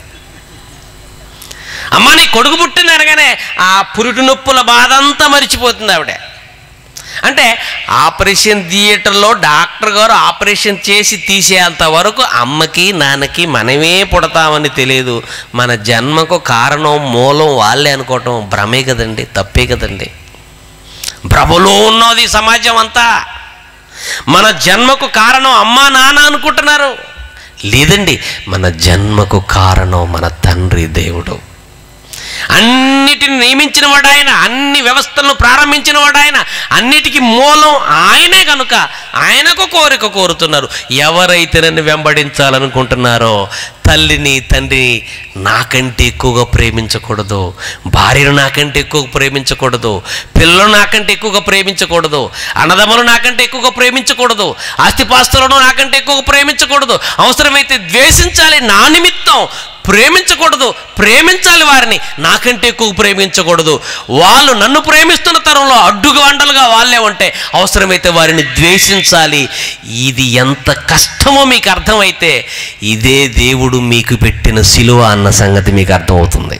అమ్మ నీ కొడుకు పుట్టింది అనగానే ఆ పురుటి నొప్పుల బాధ అంతా మరిచిపోతుంది ఆవిడ అంటే ఆపరేషన్ థియేటర్లో డాక్టర్ గారు ఆపరేషన్ చేసి తీసేంత వరకు అమ్మకి నాన్నకి మనమే పుడతామని తెలియదు మన జన్మకు కారణం మూలం వాళ్ళే అనుకోవటం భ్రమే కదండి తప్పే కదండి భ్రమలో ఉన్నది సమాజం అంతా మన జన్మకు కారణం అమ్మా నాన్న అనుకుంటున్నారు లేదండి మన జన్మకు కారణం మన తండ్రి దేవుడు అన్నిటిని నియమించిన వాడు ఆయన అన్ని వ్యవస్థలను ప్రారంభించిన వాడు ఆయన అన్నిటికీ మూలం ఆయనే కనుక ఆయనకు కోరిక కోరుతున్నారు ఎవరైతే నన్ను వెంబడించాలనుకుంటున్నారో తల్లిని తండ్రిని నాకంటే ఎక్కువగా ప్రేమించకూడదు భార్యను నాకంటే ఎక్కువ ప్రేమించకూడదు పిల్లలు నాకంటే ఎక్కువగా ప్రేమించకూడదు అన్నదమ్ములు నాకంటే ఎక్కువగా ప్రేమించకూడదు ఆస్తిపాస్తులను నాకంటే ఎక్కువగా ప్రేమించకూడదు అవసరమైతే ద్వేషించాలి నా నిమిత్తం ప్రేమించకూడదు ప్రేమించాలి వారిని నాకంటే ఎక్కువ ప్రేమించకూడదు వాళ్ళు నన్ను ప్రేమిస్తున్న తరంలో అడ్డుగా వండలుగా వాళ్ళే ఉంటే అవసరమైతే వారిని ద్వేషించాలి ఇది ఎంత కష్టమో మీకు అర్థమైతే ఇదే దేవుడు మీకు పెట్టిన సిలువ అన్న సంగతి మీకు అర్థమవుతుంది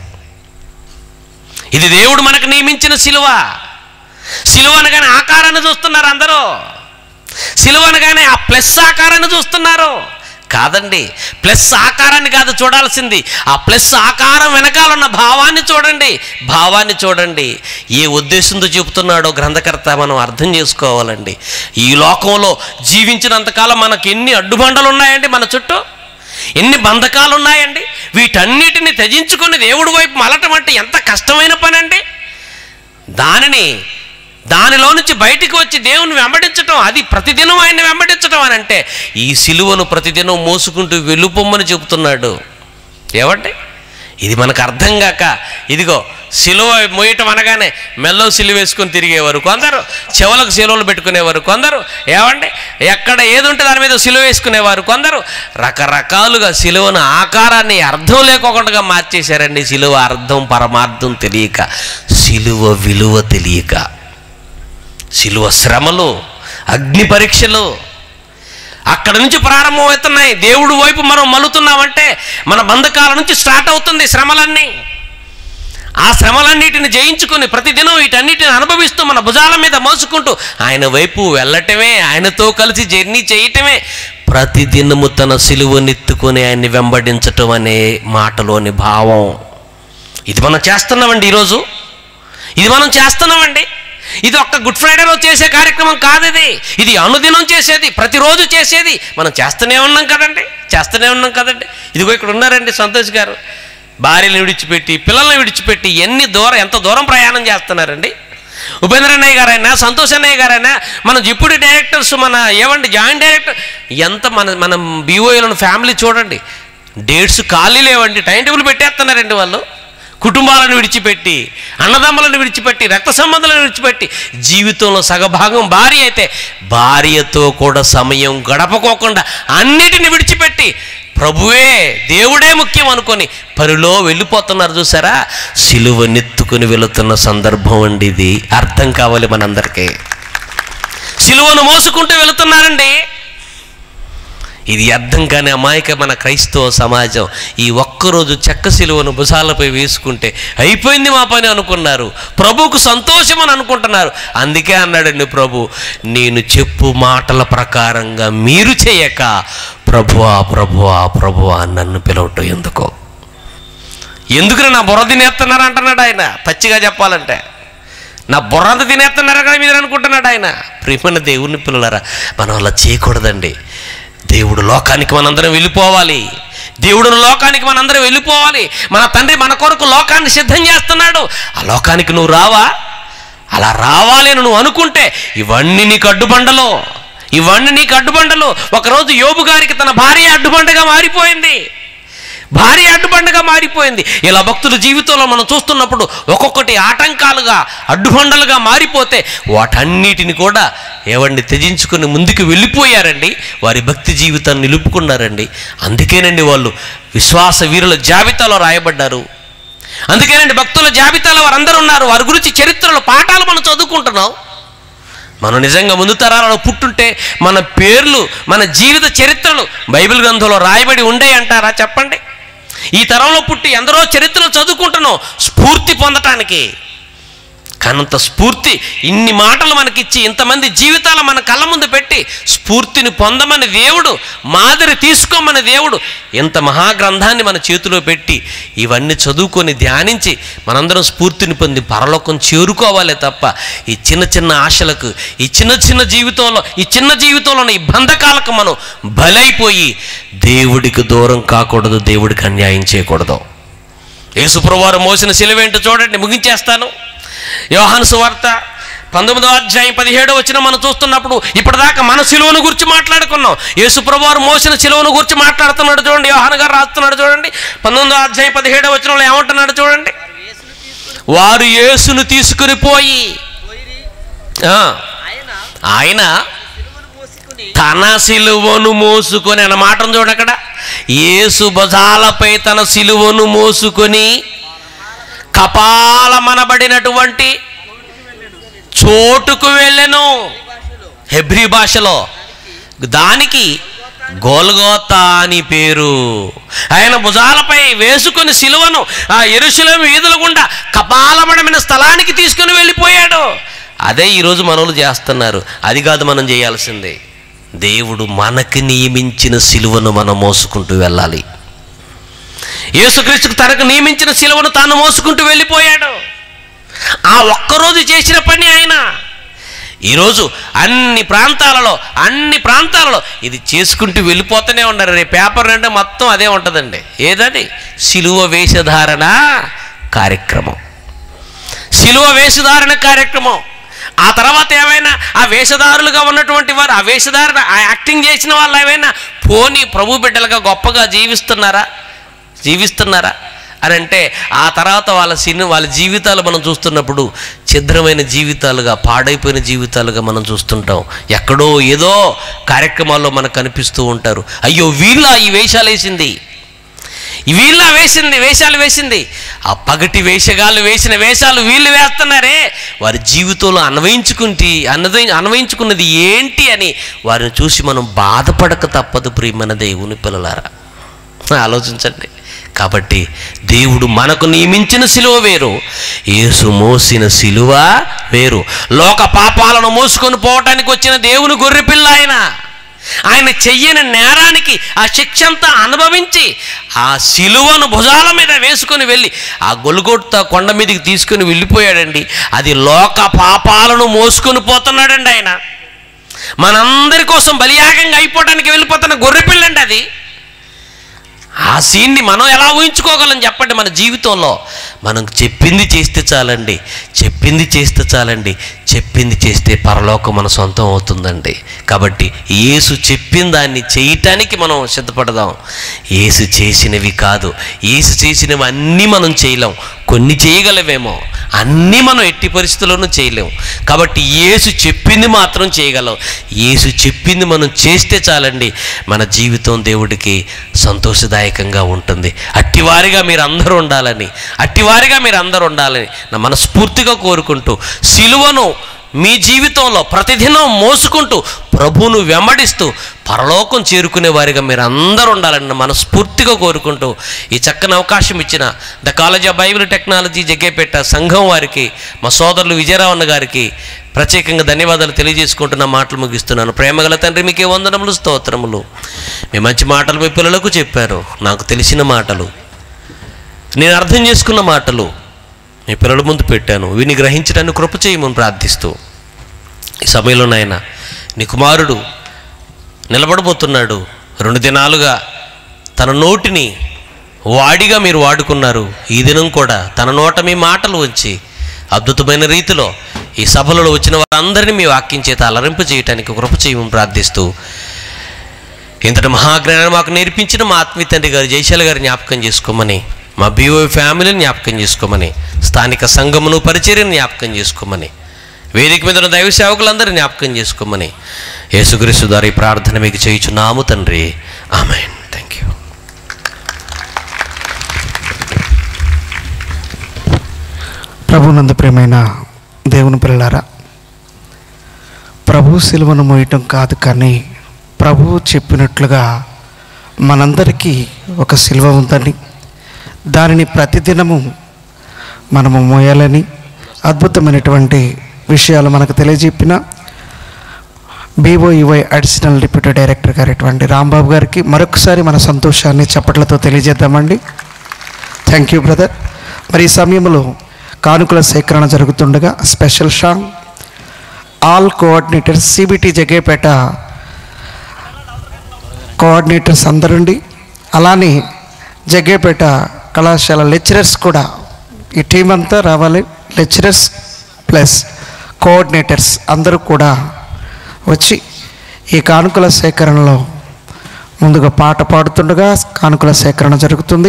ఇది దేవుడు మనకు నియమించిన సిలువ సిలువ అనగానే ఆకారాన్ని చూస్తున్నారు అందరూ సిలువ అనగానే ఆ ప్లస్ ఆకారాన్ని చూస్తున్నారు కాదండి ప్లస్ ఆకారాన్ని కాదు చూడాల్సింది ఆ ప్లస్ ఆకారం వెనకాలన్న భావాన్ని చూడండి భావాన్ని చూడండి ఏ ఉద్దేశంతో చెబుతున్నాడో గ్రంథకర్త మనం అర్థం చేసుకోవాలండి ఈ లోకంలో జీవించినంతకాలం మనకి ఎన్ని అడ్డుబండలు ఉన్నాయండి మన చుట్టూ ఎన్ని బంధకాలు ఉన్నాయండి వీటన్నిటిని త్యజించుకుని దేవుడి వైపు మలటం అంటే ఎంత కష్టమైన పని అండి దానిని దానిలో నుంచి బయటికి వచ్చి దేవుని వెంబడించటం అది ప్రతిదినం ఆయన్ని వెంబడించటం అని అంటే ఈ సిలువను ప్రతిదినం మోసుకుంటూ వెళ్ళిపోమ్మని చెబుతున్నాడు ఏమండి ఇది మనకు అర్థం కాక ఇదిగో సిలువ మోయటం అనగానే మెల్లో సిలువ వేసుకొని తిరిగేవారు కొందరు చెవులకు సిలువలు పెట్టుకునేవారు కొందరు ఏమండి ఎక్కడ ఏది ఉంటే దాని మీద సిలువ వేసుకునేవారు కొందరు రకరకాలుగా సిలువను ఆకారాన్ని అర్థం లేకోకుండా మార్చేశారండి సిలువ అర్థం పరమార్థం తెలియక సిలువ విలువ తెలియక సిలువ శ్రమలు అగ్ని పరీక్షలు అక్కడ నుంచి ప్రారంభమవుతున్నాయి దేవుడు వైపు మనం మలుతున్నామంటే మన బంధకాల నుంచి స్టార్ట్ అవుతుంది శ్రమలన్నీ ఆ శ్రమలన్నిటిని జయించుకుని ప్రతిదినం వీటన్నిటిని అనుభవిస్తూ మన భుజాల మీద మోసుకుంటూ ఆయన వైపు వెళ్ళటమే ఆయనతో కలిసి జర్నీ చేయటమే ప్రతిదినము తన సిలువనెత్తుకొని ఆయన్ని వెంబడించటం అనే మాటలోని భావం ఇది మనం చేస్తున్నామండి ఈరోజు ఇది మనం చేస్తున్నామండి ఇది ఒక్క గుడ్ ఫ్రైడేలో చేసే కార్యక్రమం కాదు ఇది ఇది అనుదినం చేసేది ప్రతిరోజు చేసేది మనం చేస్తూనే ఉన్నాం కదండి చేస్తూనే ఉన్నాం కదండి ఇదిగో ఇక్కడ ఉన్నారండి సంతోష్ గారు భార్యను విడిచిపెట్టి పిల్లల్ని విడిచిపెట్టి ఎన్ని దూరం ఎంత దూరం ప్రయాణం చేస్తున్నారండి ఉపేంద్ర అన్నయ్య గారైనా సంతోష్ అన్నయ్య గారైనా మన డిప్యూటీ డైరెక్టర్స్ మన ఏమండి జాయింట్ డైరెక్టర్ ఎంత మన మనం బీఓఏలను ఫ్యామిలీ చూడండి డేట్స్ ఖాళీ లేవండి టైం టేబుల్ పెట్టేస్తున్నారండి వాళ్ళు కుటుంబాలను విడిచిపెట్టి అన్నదమ్ములను విడిచిపెట్టి రక్త సంబంధాలను విడిచిపెట్టి జీవితంలో సగభాగం భార్య అయితే భార్యతో కూడా సమయం గడపకోకుండా అన్నిటిని విడిచిపెట్టి ప్రభువే దేవుడే ముఖ్యం అనుకొని పరిలో వెళ్ళిపోతున్నారు చూసారా సిలువ నెత్తుకుని వెళుతున్న సందర్భం అండి ఇది అర్థం కావాలి మనందరికీ సిలువను మోసుకుంటూ వెళుతున్నారండి ఇది అర్థం కాని అమాయక మన క్రైస్తవ సమాజం ఈ ఒక్కరోజు చెక్క సిలువను భుజాలపై వేసుకుంటే అయిపోయింది మా పని అనుకున్నారు ప్రభువుకు సంతోషం అని అనుకుంటున్నారు అందుకే అన్నాడండి ప్రభు నేను చెప్పు మాటల ప్రకారంగా మీరు చేయక ప్రభువా ప్రభువా ప్రభువా అని నన్ను పిలవటం ఎందుకో ఎందుకు నా బుర్ర తినేస్తున్నారు అంటున్నాడు ఆయన పచ్చిగా చెప్పాలంటే నా బుర్రంత తినేస్తున్నారు కదా మీరు అనుకుంటున్నాడు ఆయన ప్రియమైన దేవుని పిల్లలారా మనం అలా చేయకూడదండి దేవుడు లోకానికి మనందరం వెళ్ళిపోవాలి దేవుడు లోకానికి మనందరం వెళ్ళిపోవాలి మన తండ్రి మన కొరకు లోకాన్ని సిద్ధం చేస్తున్నాడు ఆ లోకానికి నువ్వు రావా అలా రావాలి అని నువ్వు అనుకుంటే ఇవన్నీ నీకు అడ్డుబండలు ఇవన్నీ నీకు అడ్డుబండలు ఒకరోజు యోబు గారికి తన భార్య అడ్డుబండగా మారిపోయింది భారీ అడ్డుబండగా మారిపోయింది ఇలా భక్తుల జీవితంలో మనం చూస్తున్నప్పుడు ఒక్కొక్కటి ఆటంకాలుగా అడ్డుబండలుగా మారిపోతే వాటన్నిటిని కూడా ఏవండి త్యజించుకుని ముందుకు వెళ్ళిపోయారండి వారి భక్తి జీవితాన్ని నిలుపుకున్నారండి అందుకేనండి వాళ్ళు విశ్వాస వీరుల జాబితాలో రాయబడ్డారు అందుకేనండి భక్తుల జాబితాలో వారందరూ ఉన్నారు వారి గురించి చరిత్రలో పాఠాలు మనం చదువుకుంటున్నాం మనం నిజంగా ముందు తరాలలో పుట్టుంటే మన పేర్లు మన జీవిత చరిత్రలు బైబిల్ గ్రంథంలో రాయబడి ఉండే అంటారా చెప్పండి ఈ తరంలో పుట్టి ఎందరో చరిత్రలు చదువుకుంటున్నాం స్ఫూర్తి పొందటానికి కానంత స్ఫూర్తి ఇన్ని మాటలు మనకిచ్చి ఇంతమంది జీవితాలు మన కళ్ళ ముందు పెట్టి స్ఫూర్తిని పొందమని దేవుడు మాదిరి తీసుకోమని దేవుడు ఇంత మహాగ్రంథాన్ని మన చేతిలో పెట్టి ఇవన్నీ చదువుకొని ధ్యానించి మనందరం స్ఫూర్తిని పొంది పరలోకం చేరుకోవాలే తప్ప ఈ చిన్న చిన్న ఆశలకు ఈ చిన్న చిన్న జీవితంలో ఈ చిన్న జీవితంలో ఈ బంధకాలకు మనం బలైపోయి దేవుడికి దూరం కాకూడదు దేవుడికి అన్యాయం చేయకూడదు యేసుప్రవారు మోసిన సిలువేంటో చూడండి ముగించేస్తాను యోహాను సువార్త పంతొమ్మిదో అధ్యాయం పదిహేడో వచ్చిన మనం చూస్తున్నప్పుడు ఇప్పటిదాకా మన సిలువను గురించి మాట్లాడుకున్నాం యేసు ప్రభువారు మోసిన సిలువను గురించి మాట్లాడుతున్నాడు చూడండి యోహాన్ గారు రాస్తున్నాడు చూడండి పంతొమ్మిదో అధ్యాయం పదిహేడో వచ్చిన ఏమంటున్నాడు చూడండి వారు యేసును తీసుకుని పోయి ఆ, ఆయన తన సిలువను మోసుకొని అన్న మాటను చూడండి అక్కడ యేసు భుజాలపై తన సిలువను మోసుకొని కపాలమనబడినటువంటి చోటుకు వెళ్ళెను హెబ్రీ భాషలో దానికి గోల్గోతా అని పేరు ఆయన భుజాలపై వేసుకొని సిలువను ఆ ఎరుశలేం వీధుల గుండా కపాలమడమైన స్థలానికి తీసుకుని వెళ్ళిపోయాడు అదే ఈరోజు మనోళ్ళు చేస్తున్నారు అది కాదు మనం చేయాల్సిందే దేవుడు మనకి నియమించిన సిలువను మనం మోసుకుంటూ వెళ్ళాలి యేసుక్రీస్తుకు తనకు నియమించిన సిలువను తాను మోసుకుంటూ వెళ్ళిపోయాడు ఆ ఒక్కరోజు చేసిన పని ఆయన ఈరోజు అన్ని ప్రాంతాలలో అన్ని ప్రాంతాలలో ఇది చేసుకుంటూ వెళ్ళిపోతూనే ఉన్నారు రేపు పేపర్ అంటే మొత్తం అదే ఉంటుందండి ఏదని సిలువ వేషధారణ కార్యక్రమం సిలువ వేషధారణ కార్యక్రమం ఆ తర్వాత ఏమైనా ఆ వేషధారులుగా ఉన్నటువంటి వారు ఆ వేషధారణ ఆ యాక్టింగ్ చేసిన వాళ్ళు ఏమైనా పోని ప్రభు బిడ్డలుగా గొప్పగా జీవిస్తున్నారా జీవిస్తున్నారా అని అంటే ఆ తర్వాత వాళ్ళ సిని వాళ్ళ జీవితాలు మనం చూస్తున్నప్పుడు ఛిద్రమైన జీవితాలుగా పాడైపోయిన జీవితాలుగా మనం చూస్తుంటాం ఎక్కడో ఏదో కార్యక్రమాల్లో మనకు కనిపిస్తూ ఉంటారు అయ్యో వీళ్ళ ఈ వేషాలు వేసింది వీళ్ళ వేసింది వేషాలు వేసింది ఆ పగటి వేషగాళ్ళు వేసిన వేషాలు వీళ్ళు వేస్తున్నారే వారి జీవితంలో అన్వయించుకుంటే అన్వయి అన్వయించుకున్నది ఏంటి అని వారిని చూసి మనం బాధపడక తప్పదు ప్రియమైన దేవుని పిల్లలారా ఆలోచించండి కాబట్టి దేవుడు మనకు నియమించిన సిలువ వేరు యేసు మోసిన సిలువ వేరు లోక పాపాలను మోసుకొని పోవటానికి వచ్చిన దేవుని గొర్రెపిల్ల ఆయన ఆయన చెయ్యని నేరానికి ఆ శిక్ష అంతా అనుభవించి ఆ సిలువను భుజాల మీద వేసుకొని వెళ్ళి ఆ గొలుగొట్ట కొండ మీదకి తీసుకొని వెళ్ళిపోయాడండి అది లోక పాపాలను మోసుకొని పోతున్నాడండి ఆయన మనందరి కోసం బలియాగంగా అయిపోవడానికి వెళ్ళిపోతున్న గొర్రెపిల్లండి అది ఆ సీన్ని మనం ఎలా ఊహించుకోగలం చెప్పండి మన జీవితంలో మనం చెప్పింది చేస్తే చాలండి చెప్పింది చేస్తే చాలండి చెప్పింది చేస్తే పరలోకం మన సొంతం అవుతుందండి కాబట్టి యేసు చెప్పిన దాన్ని చేయటానికి మనం సిద్ధపడదాం యేసు చేసినవి కాదు యేసు చేసినవి అన్నీ మనం చేయలేం కొన్ని చేయగలవేమో అన్నీ మనం ఎట్టి పరిస్థితుల్లోనూ చేయలేం కాబట్టి యేసు చెప్పింది మాత్రం చేయగలం యేసు చెప్పింది మనం చేస్తే చాలండి మన జీవితం దేవుడికి సంతోషదాయకంగా ఉంటుంది అట్టివారిగా మీరు అందరూ ఉండాలని అట్టివారిగా మీరు అందరూ ఉండాలని నా మనస్ఫూర్తిగా కోరుకుంటూ సిలువను మీ జీవితంలో ప్రతిదినం మోసుకుంటూ ప్రభువును వెంబడిస్తూ పరలోకం చేరుకునే వారిగా మీరు అందరూ ఉండాలని మనస్ఫూర్తిగా కోరుకుంటూ ఈ చక్కని అవకాశం ఇచ్చిన the college of Bible technology Jaggepeta సంఘం వారికి మా సోదరులు విజయరావణ గారికి ప్రత్యేకంగా ధన్యవాదాలు తెలియజేసుకుంటున్న మాటలు ముగిస్తున్నాను ప్రేమగల తండ్రి మీకే వందనములు స్తోత్రములు మీ మంచి మాటలు మీ పిల్లలకు చెప్పారు నాకు తెలిసిన మాటలు నేను అర్థం చేసుకున్న మాటలు మీ పిల్లల ముందు పెట్టాను విని గ్రహించడానికి కృప చేయమని ప్రార్థిస్తూ ఈ సమయంలో నాయన నీ కుమారుడు నిలబడబోతున్నాడు రెండు దినాలుగా తన నోటిని వాడిగా మీరు వాడుకున్నారు ఈ దినం కూడా తన నోట మీ మాటలు వచ్చి అద్భుతమైన రీతిలో ఈ సభలలో వచ్చిన వారందరినీ మీ వాక్యం చేత అలరింపు చేయటానికి కృప చేయమని ప్రార్థిస్తూ ఇంతటి మహాజ్ఞానాన్ని మాకు నేర్పించిన మా ఆత్మీయ తండ్రి గారు జయశాల గారు జ్ఞాపకం చేసుకోమని మా బీఓ ఫ్యామిలీని జ్ఞాపకం చేసుకోమని స్థానిక సంఘమును పరిచర్యను జ్ఞాపకం చేసుకోమని వేదిక మీద ఉన్న దైవ సేవకులందరూ జ్ఞాపకం చేసుకోమని యేసుక్రీస్తు ద్వారా ఈ ప్రార్థన మీకు చేయుచున్నాము తండ్రి ఆమె థ్యాంక్ యూ ప్రభునందు ప్రేమైన దేవుని పిల్లలారా ప్రభు సిలువను మోయటం కాదు కానీ ప్రభువు చెప్పినట్లుగా మనందరికీ ఒక సిలువ ఉందని దానిని ప్రతిదినము మనము మోయాలని అద్భుతమైనటువంటి విషయాలు మనకు తెలియజెప్పిన బీఓఈవై అడిషనల్ డిప్యూటీ డైరెక్టర్ గారైనటువంటి రాంబాబు గారికి మరొకసారి మన సంతోషాన్ని చప్పట్లతో తెలియజేద్దామండి థ్యాంక్ యూ బ్రదర్ మరి ఈ సమయంలో కానుకల సేకరణ జరుగుతుండగా special song all coordinators CBT Jaggepeta coordinators అందరుండి అలానే జగ్గేపేట కళాశాల లెక్చరర్స్ కూడా ఈ టీం అంతా రావాలి లెక్చరర్స్ ప్లస్ కోఆర్డినేటర్స్ అందరూ కూడా వచ్చి ఈ కానుకల సేకరణలో ముందుగా పాట పాడుతుండగా కానుకల సేకరణ జరుగుతుంది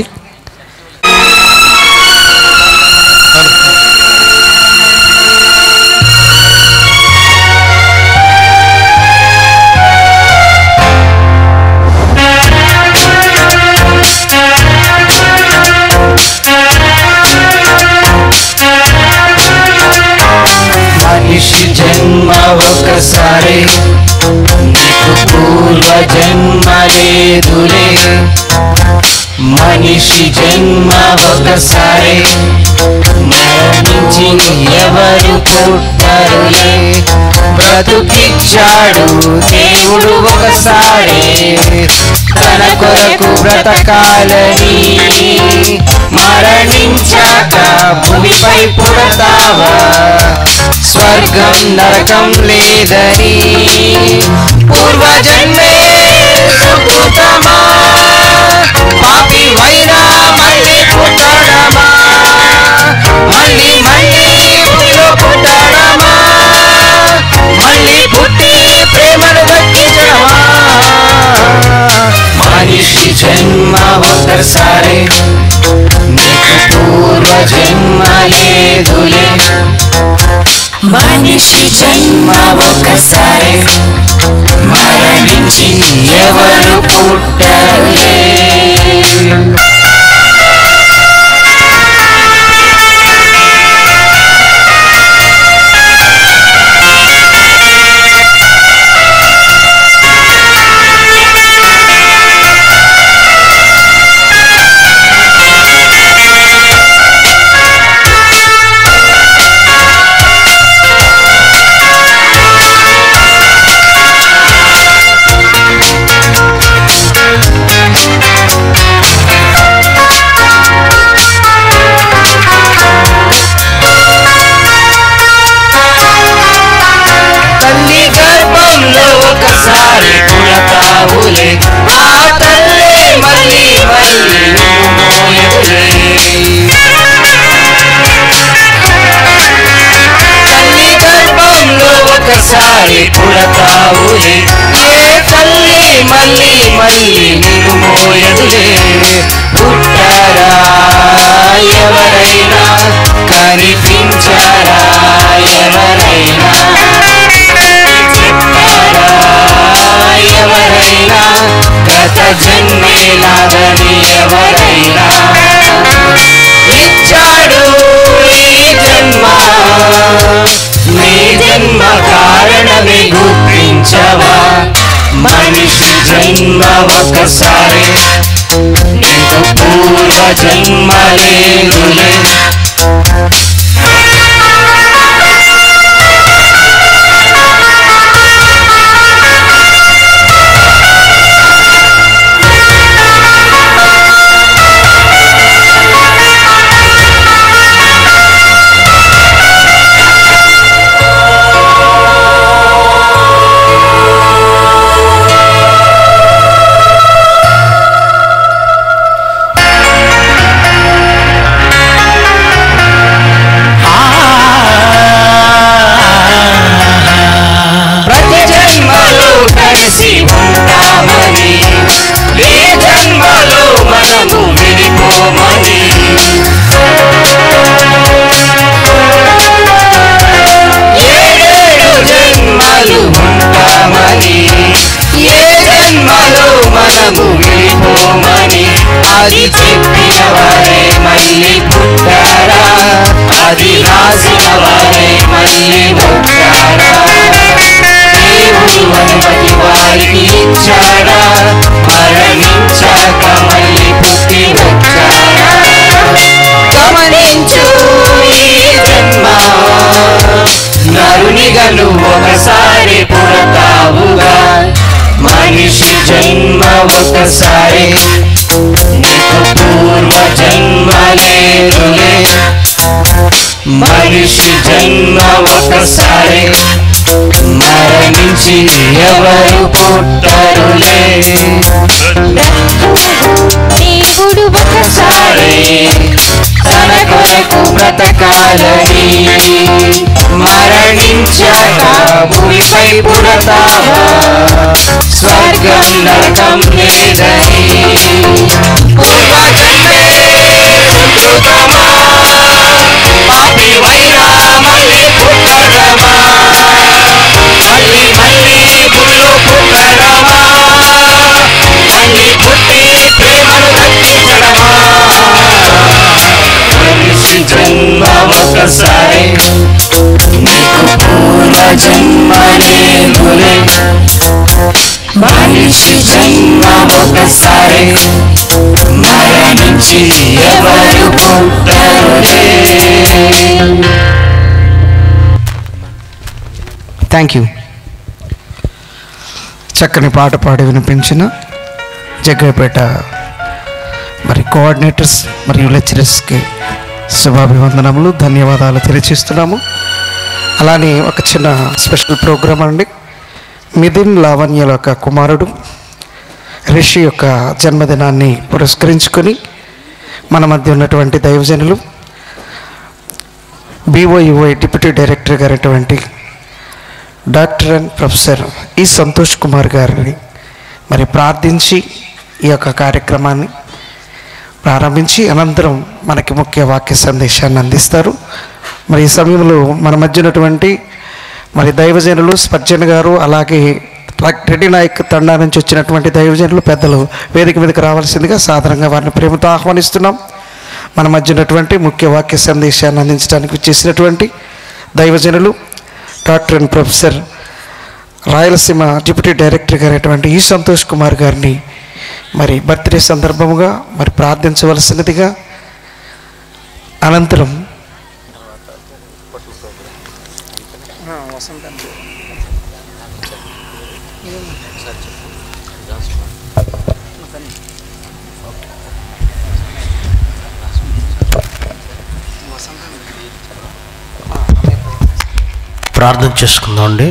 మనిషి జన్మ ఒకసారి నీకు పూర్వ జన్మ లేదులే మనిషి జన్మ ఒకసారి మరణించి ఎవరు పుట్టరులే బ్రతుకిచ్చాడు దేవుడు ఒకసారి తన కొరకు బ్రతకాలని మరణించాక భూమిపై పుడతావా స్వర్గం నరకం లేదని పూర్వజన్మే సుకృతమా పాపి వైనా మళ్ళీ పుట్టడమా మళ్ళీ మళ్ళీ భూమిలో పుట్టడమా మళ్ళీ పుట్టి ప్రేమను దక్కించడమా మనిషి జన్మ ఒకసారి నీకు పూర్వ జన్మ లేదులే మనిషి జన్మ ఒకసారి మరణించి ఎవరు పుట్టరులే తల్లి గర్భంలో ఒకసారి పుడతావులే ఆ తల్లే మళ్ళీ మళ్ళీ నిన్ను మోయదులే తల్లి గర్భంలో ఒకసారి పుడతావులే ఏ తల్లి మళ్ళీ మళ్ళీ నిన్ను మోయదులే పుట్టారా ఎవరైనా కనిపించారా ఎవరైనా ఎవరైనా గత జన్మేలాగని ఎవరైనా ఇచ్చాడు ఈ జన్మ నీ జన్మ కారణమే గుర్తించవా మనిషి జన్మ ఒకసారి నీకు పూర్వ జన్మ లేదులే ప్రతి జన్మలో కలిసి ఉంటామని ఏ జన్మలో మనము విడిపోమని ఏడేడు జన్మలు ఉంటామని ఏ జన్మలో మనము విడిపోమని అది చెప్పిన వారే మళ్ళీ పుట్టారా అది రాసిన వారే మళ్ళీ పుట్టారా దేవుడు అనుమతి వారికి ఇచ్చాడా మరణించాక మళ్ళీ పుట్టి వచ్చాడా గమనించు ఈ జన్మ నరునిగా నువ్వు ఒకసారి పుడతావుగా మనిషి జన్మ ఒకసారి నీకు పూర్వ జన్మ లేదులే మనిషి జన్మ ఒకసారి మరణించి ఎవరు పుట్టరులే దేవుడు ఒకసారి తన కొరకు బ్రతకాలని మరణి మరణించాక భూమిపై పుడతావా స్వర్గం నరకం లేదని పూర్వజన్మే సుకృతమా పాపివైనా మళ్ళీ పుట్టడమా మళ్ళీ మళ్ళీ భూమిలో పుట్టడమా మళ్ళీ పుట్టి ప్రేమను దక్కించడమా మనిషి జన్మ ఒకసారి నీకు పూర్వ జన్మ లేదులే మనిషి జన్మ ఒకసారి మరణించి ఎవరు పుట్టరులే థ్యాంక్ యూ చక్కని పాట పాడి వినిపించిన జగ్గైపేట మరి కోఆర్డినేటర్స్ మరియు లెక్చరర్స్కి శుభాభివందనములు ధన్యవాదాలు తెలియచేస్తున్నాము అలానే ఒక చిన్న స్పెషల్ ప్రోగ్రామ్ అండి మిథిన్ లావణ్యల యొక్క కుమారుడు రిషి యొక్క జన్మదినాన్ని పురస్కరించుకొని మన మధ్య ఉన్నటువంటి దైవజనులు బీఓఈఓఐ డిప్యూటీ డైరెక్టర్ గారైనటువంటి డాక్టర్ అండ్ ప్రొఫెసర్ ఈ సంతోష్ కుమార్ గారిని మరి ప్రార్థించి ఈ యొక్క కార్యక్రమాన్ని ప్రారంభించి అనంతరం మనకి ముఖ్య వాక్య సందేశాన్ని అందిస్తారు మరి ఈ సమయంలో మన మధ్య ఉన్నటువంటి మరి దైవజనులు స్పర్జన్ గారు అలాగే రెడ్డి నాయక్ తండా నుంచి వచ్చినటువంటి దైవజనులు పెద్దలు వేదిక మీదకి రావాల్సిందిగా సాధారణంగా వారిని ప్రేమతో ఆహ్వానిస్తున్నాం మన మధ్య ఉన్నటువంటి ముఖ్య వాక్య సందేశాన్ని అందించడానికి వచ్చేసినటువంటి దైవజనులు doctor and professor Rayalaseema deputy director గారైనటువంటి ఈ సంతోష్ కుమార్ గారిని మరి బర్త్డే సందర్భముగా మరి ప్రార్థించవలసినదిగా అనంతరం ప్రార్థన చేసుకుందామండి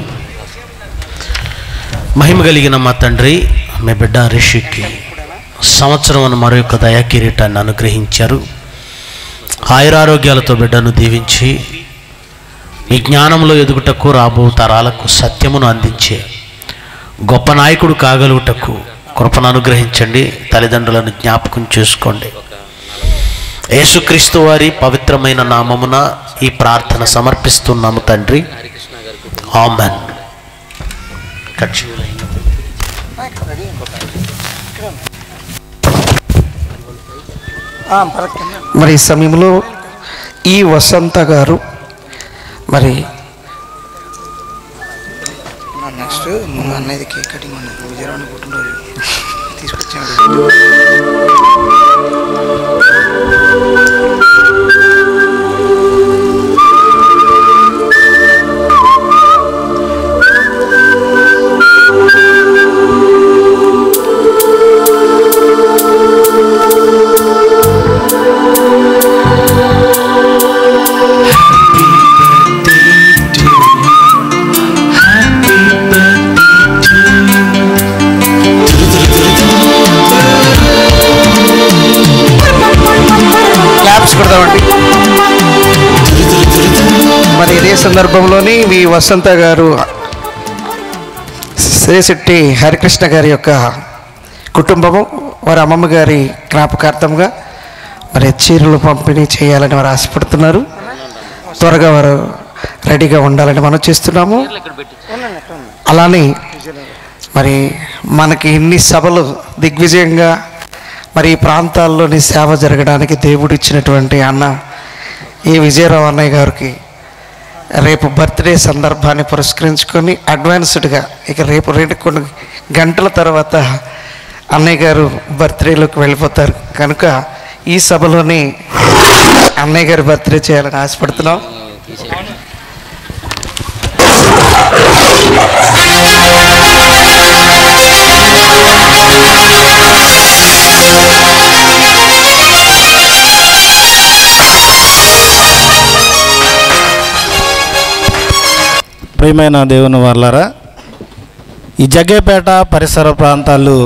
మహిమ కలిగిన మా తండ్రి మీ బిడ్డ రిషికి సంవత్సరం అని మరొక దయా కిరీటాన్ని అనుగ్రహించారు ఆయురారోగ్యాలతో బిడ్డను దీవించి ఈ జ్ఞానంలో ఎదుగుటకు రాబో తరాలకు సత్యమును అందించే గొప్ప నాయకుడు కాగలుగుటకు కృపను అనుగ్రహించండి తల్లిదండ్రులను జ్ఞాపకం చేసుకోండి యేసుక్రీస్తు వారి పవిత్రమైన నామమున ఈ ప్రార్థన సమర్పిస్తున్నాము తండ్రి ఆమెన్ కట్ చేయాలి. మరి ఈ సమయంలో ఈ వసంత గారు మరి నెక్స్ట్ మా అన్నయ్యది కేక్ కటింగ్ ఉంది విజయవాడ పుట్టినరోజు తీసుకొచ్చాడు క్లాప్స్ కొడదామండి మరి ఇదే సందర్భంలోని వి వసంత గారు శ్రీశెట్టి హరికృష్ణ గారి యొక్క కుటుంబము వారి అమ్మమ్మ గారి జ్ఞాపకార్థంగా మరి చీరలు పంపిణీ చేయాలని వారు ఆశపడుతున్నారు త్వరగా వారు రెడీగా ఉండాలని మనం చేస్తున్నాము అలానే మరి మనకి ఇన్ని సభలు దిగ్విజయంగా మరి ఈ ప్రాంతాల్లోని సేవ జరగడానికి దేవుడు ఇచ్చినటువంటి అన్న ఈ విజయరావు అన్నయ్య గారికి రేపు బర్త్డే సందర్భాన్ని పురస్కరించుకొని అడ్వాన్స్డ్గా ఇక రేపు రెండు కొన్ని గంటల తర్వాత అన్నయ్య గారు బర్త్డేలోకి వెళ్ళిపోతారు కనుక ఈ సభలోని అన్నయ్య గారి బర్త్డే చేయాలని ఆశపడుతున్నాం ప్రియమైన దేవుని వాళ్ళారా ఈ జగ్గేపేట పరిసర ప్రాంతాలు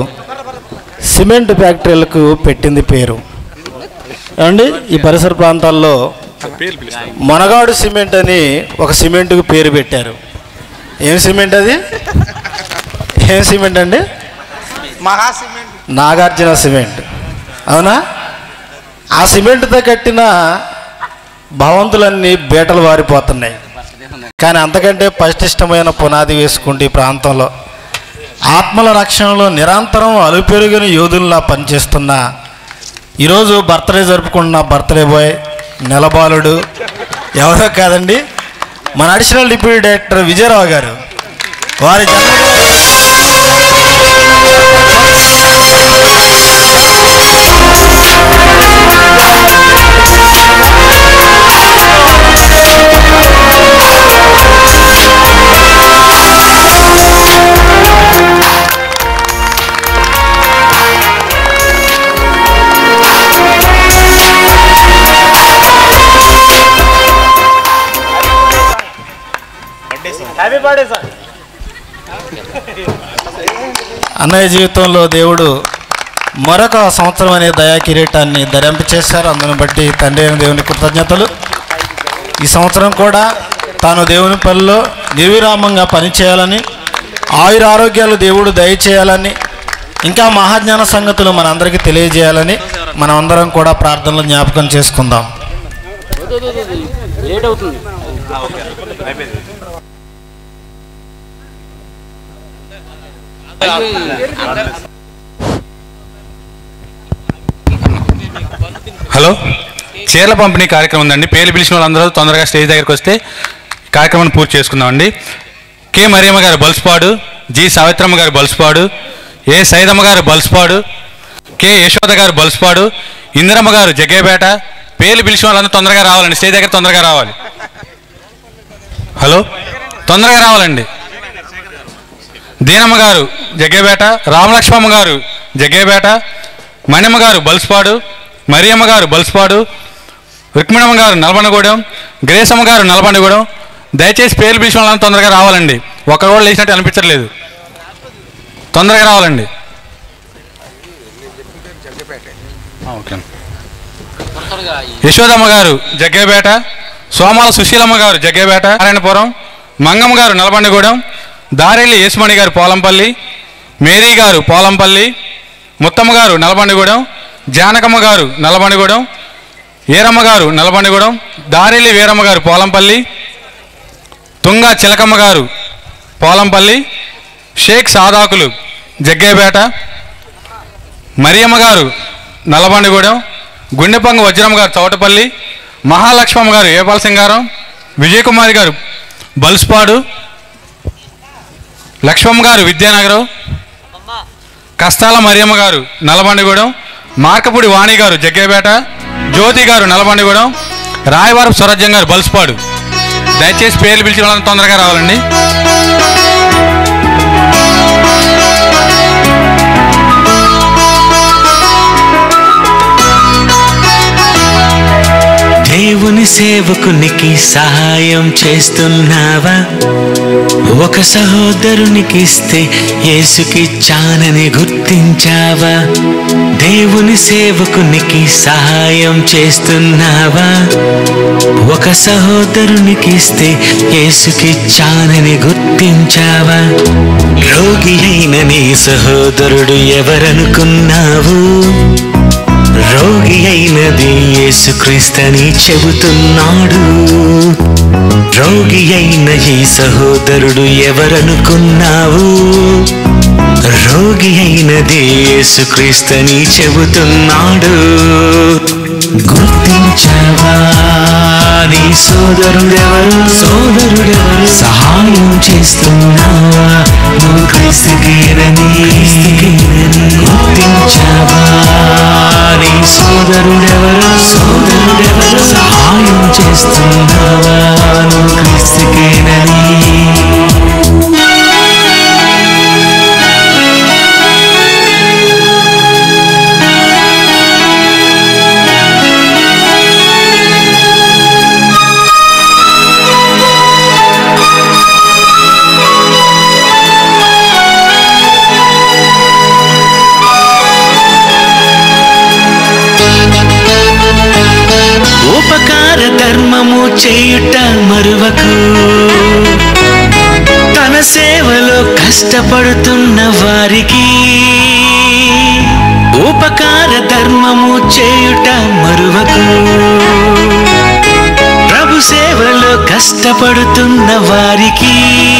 సిమెంట్ ఫ్యాక్టరీలకు పెట్టింది పేరు ఏమండి ఈ పరిసర ప్రాంతాల్లో మనగాడు సిమెంట్ అని ఒక సిమెంట్కు పేరు పెట్టారు ఏం సిమెంట్ అది ఏం సిమెంట్ అండి మహా సిమెంట్ నాగార్జున సిమెంట్ అవునా ఆ సిమెంట్తో కట్టిన భవంతులన్నీ బీటలు వారిపోతున్నాయి కానీ అంతకంటే పటిష్టమైన పునాది వేసుకుంటే ఈ ప్రాంతంలో ఆత్మల రక్షణలో నిరంతరం అలుపెరుగిన యోధుల్లా పనిచేస్తున్న ఈరోజు బర్త్డే జరుపుకుంటున్న బర్త్డే బాయ్ నెలబాలుడు ఎవరో కాదండి మన అడిషనల్ డిప్యూటీ డైరెక్టర్ విజయరావు గారు వారి హ్యాపీ బర్త్డే సార్ అన్నయ్య జీవితంలో దేవుడు మరొక సంవత్సరం అనే దయా కిరీటాన్ని ధరింప చేశారు అందును బట్టి తండ్రి అయిన దేవుని కృతజ్ఞతలు ఈ సంవత్సరం కూడా తాను దేవుని పనిలో నిర్విరామంగా పనిచేయాలని ఆయుర ఆరోగ్యాలు దేవుడు దయచేయాలని ఇంకా మహాజ్ఞాన సంగతులు మనందరికీ తెలియజేయాలని మనం అందరం కూడా ప్రార్థనలు జ్ఞాపకం చేసుకుందాం లేట్ అవుతుంది హలో చీరల పంపిణీ కార్యక్రమం ఉందండి పేర్లు పిలిచిన వాళ్ళందరూ తొందరగా స్టేజ్ దగ్గరికి వస్తే కార్యక్రమాన్ని పూర్తి చేసుకుందామండి కె మరియమ్మ గారు బల్స్పాడు జి సావిత్రమ్మ గారు బల్స్పాడు ఏ సైదమ్మ గారు బల్స్పాడు కె యశోద గారు బల్స్పాడు ఇందిరమ్మ గారు జగ్గేపేట పేర్లు పిలిచిన వాళ్ళందరూ తొందరగా రావాలండి స్టేజ్ దగ్గర తొందరగా రావాలి హలో తొందరగా రావాలండి దీనమ్మ గారు జగ్గేపేట రామలక్ష్మమ్మ గారు జగ్గేపేట మణిమ్మ గారు బల్స్పాడు మరియమ్మ గారు బల్స్పాడు రుక్మిణమ్మ గారు నల్బండగూడెం గ్రేసమ్మ గారు నల్బండగూడెం దయచేసి పేర్లు పిలిచిన వాళ్ళని తొందరగా రావాలండి ఒక్కరు కూడా లేచినట్టు అనిపించట్లేదు తొందరగా రావాలండి ఓకే యశోదమ్మ గారు జగ్గేపేట సోమాల సుశీలమ్మ గారు జగ్గేపేట నారాయణపురం మంగమ్మ గారు నల్బండగూడెం దారెల్లి యేసుమణి గారు పోలంపల్లి మేరీ గారు పోలంపల్లి ముత్తమ్మ గారు నల్బండగూడెం జానకమ్మ గారు నల్లబండిగూడెం వీరమ్మ గారు నల్లబండిగూడెం దారెల్లి వీరమ్మ గారు పోలంపల్లి తుంగ చిలకమ్మ గారు పోలంపల్లి షేక్ సాదాకులు జగ్గేపేట మరియమ్మ గారు నల్లబండిగూడెం గుండెపంగ వజ్రమ్మ గారు చౌటపల్లి మహాలక్ష్మమ్మ గారు ఏపాల సింగారం విజయకుమారి గారు బల్స్పాడు లక్ష్మమ్మ గారు విద్యానగరం కస్తాల మరియమ్మ గారు నల్లబండిగూడెం మార్కపుడి వాణి గారు జగ్గేపేట జ్యోతి గారు నల్లబండిగూడెం రాయవరం స్వరాజ్యం గారు బల్స్పాడు దయచేసి పేర్లు పిలిచిన వాళ్ళని తొందరగా రావాలండి దేవుని సేవకునికి సహాయం చేస్తున్నావా ఒక సహోదరునికి ఇస్తే యేసుకి చానని గుర్తించావా దేవుని సేవకునికి సహాయం చేస్తున్నావా ఒక సహోదరునికి ఇస్తే యేసుకి చానని గుర్తించావా రోగి అయిన నీ సహోదరుడు ఎవరనుకున్నావు రోగి అయినది యేసుక్రీస్తని చెబుతున్నాడు రోగి అయిన ఈ సహోదరుడు ఎవరనుకున్నావు రోగి అయినది యేసుక్రీస్తని చెబుతున్నాడు గుర్తించావా నీ సోదరుడెవరు సోదరుడెవరు సహాయం చేస్తున్నావా నువ్వు క్రీస్తుకేనని గుర్తించావా నీ సోదరుడెవరు సోదరుడెవరు సహాయం చేస్తున్నావా నువ్వు క్రీస్తుకేనని ఉపకార ధర్మము చేయుట మరువకు తన సేవలో కష్టపడుతున్న వారికి ఉపకార ధర్మము చేయుట మరువకు ప్రభు సేవలో కష్టపడుతున్న వారికి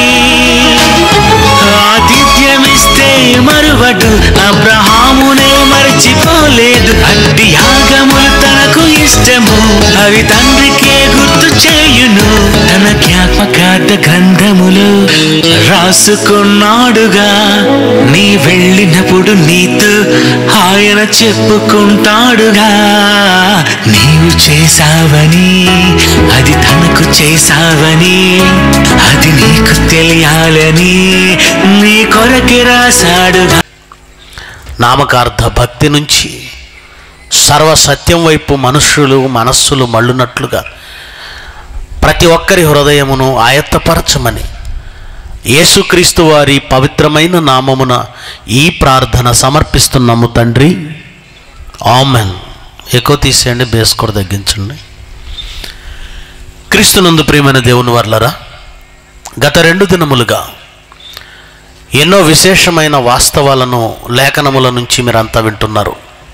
ఆతిథ్యమిస్తే మరువడు అబ్రహామునే మరచిపోలేదు అట్టి యాగములు తనకు ఇష్టము అవి తండ్రికే గుర్తు చేయును తన జ్ఞాపకార్థ గ్రంథములు రాసుకున్నాడుగా నీ వెళ్ళినప్పుడు నీతో ఆయన చెప్పుకుంటాడుగా నీవు చేసావని అది తనకు చేసావని అది నీకు తెలియాలని నీ కొరకి రాశాడుగా నామకార్థ భక్తి నుంచి సర్వ సత్యం వైపు మనుషులు మనస్సులు మళ్ళునట్లుగా ప్రతి ఒక్కరి హృదయమును ఆయత్తపరచమని యేసుక్రీస్తు వారి పవిత్రమైన నామమున ఈ ప్రార్థన సమర్పిస్తున్నాము తండ్రి ఆమెన్ ఎక్కువ తీసేయండి బేస్ కూడా తగ్గించండి క్రీస్తునందు ప్రియమైన దేవుని వర్లరా గత రెండు దినములుగా ఎన్నో విశేషమైన వాస్తవాలను లేఖనముల నుంచి మీరంతా వింటున్నారు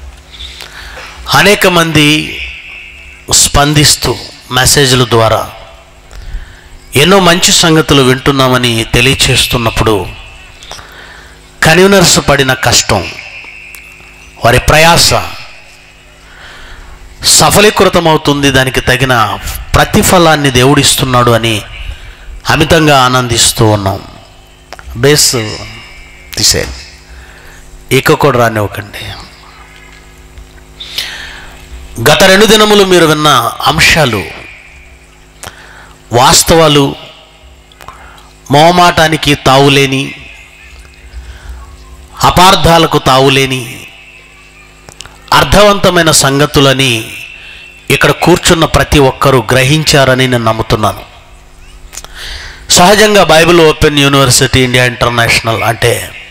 అనేక మంది స్పందిస్తూ మెసేజ్ల ద్వారా ఎన్నో మంచి సంగతులు వింటున్నామని తెలియచేస్తున్నప్పుడు కన్వీనర్స్ పడిన కష్టం వారి ప్రయాస సఫలీకృతమవుతుంది దానికి తగిన ప్రతిఫలాన్ని దేవుడిస్తున్నాడు అని అమితంగా ఆనందిస్తూ ఉన్నాం బేస్ తీసేయండి ఇక కూడా రానివ్వకండి గత రెండు దినములు మీరు విన్న అంశాలు వాస్తవాలు మోమాటానికి తావులేని అపార్థాలకు తావులేని అర్థవంతమైన సంగతులని ఇక్కడ కూర్చున్న ప్రతి ఒక్కరూ గ్రహించారని నేను నమ్ముతున్నాను సహజంగా Bible open university India international అంటే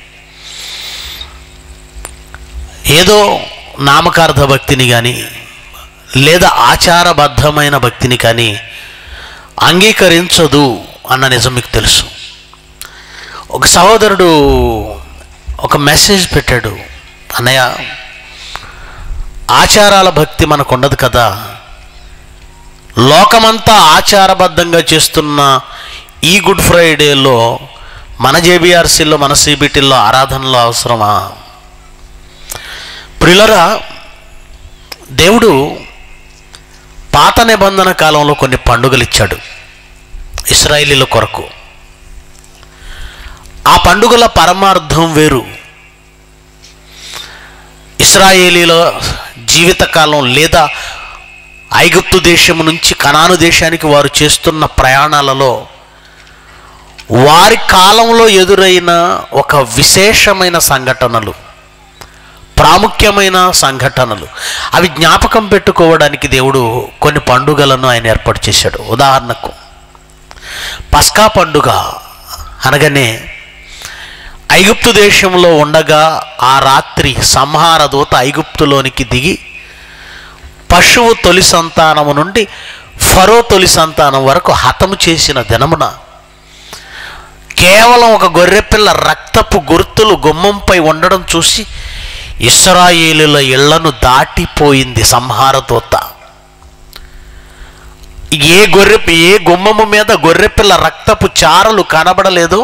ఏదో నామకార్థ భక్తిని కానీ లేదా ఆచారబద్ధమైన భక్తిని కానీ అంగీకరించదు అన్న నిజం మీకు తెలుసు ఒక సహోదరుడు ఒక మెసేజ్ పెట్టాడు అన్నయ్య ఆచారాల భక్తి మనకు ఉండదు కదా లోకమంతా ఆచారబద్ధంగా చేస్తున్న ఈ గుడ్ ఫ్రైడేలో మన జేబీఆర్సీలో మన సిబిటీల్లో ఆరాధనలో అవసరమా ప్రిలరా దేవుడు పాత నిబంధన కాలంలో కొన్ని పండుగలు ఇచ్చాడు ఇస్రాయిలీల కొరకు ఆ పండుగల పరమార్థం వేరు ఇస్రాయేలీల జీవితకాలం లేదా ఐగుప్తు దేశం నుంచి కనాను దేశానికి వారు చేస్తున్న ప్రయాణాలలో వారి కాలంలో ఎదురైన ఒక విశేషమైన సంఘటనలు ప్రాముఖ్యమైన సంఘటనలు అవి జ్ఞాపకం పెట్టుకోవడానికి దేవుడు కొన్ని పండుగలను ఆయన ఏర్పాటు చేశాడు ఉదాహరణకు పస్కా పండుగ అనగానే ఐగుప్తు దేశంలో ఉండగా ఆ రాత్రి సంహార దూత ఐగుప్తులోనికి దిగి పశువు తొలి సంతానము నుండి ఫరో తొలి సంతానం వరకు హతము చేసిన దినమున కేవలం ఒక గొర్రెపిల్ల రక్తపు గుర్తులు గుమ్మంపై ఉండడం చూసి ఇస్రాయేలుల ఇళ్లను దాటిపోయింది సంహార దూత ఏ గొర్రె ఏ గుమ్మము మీద గొర్రెపిల్ల రక్తపు చారలు కనబడలేదు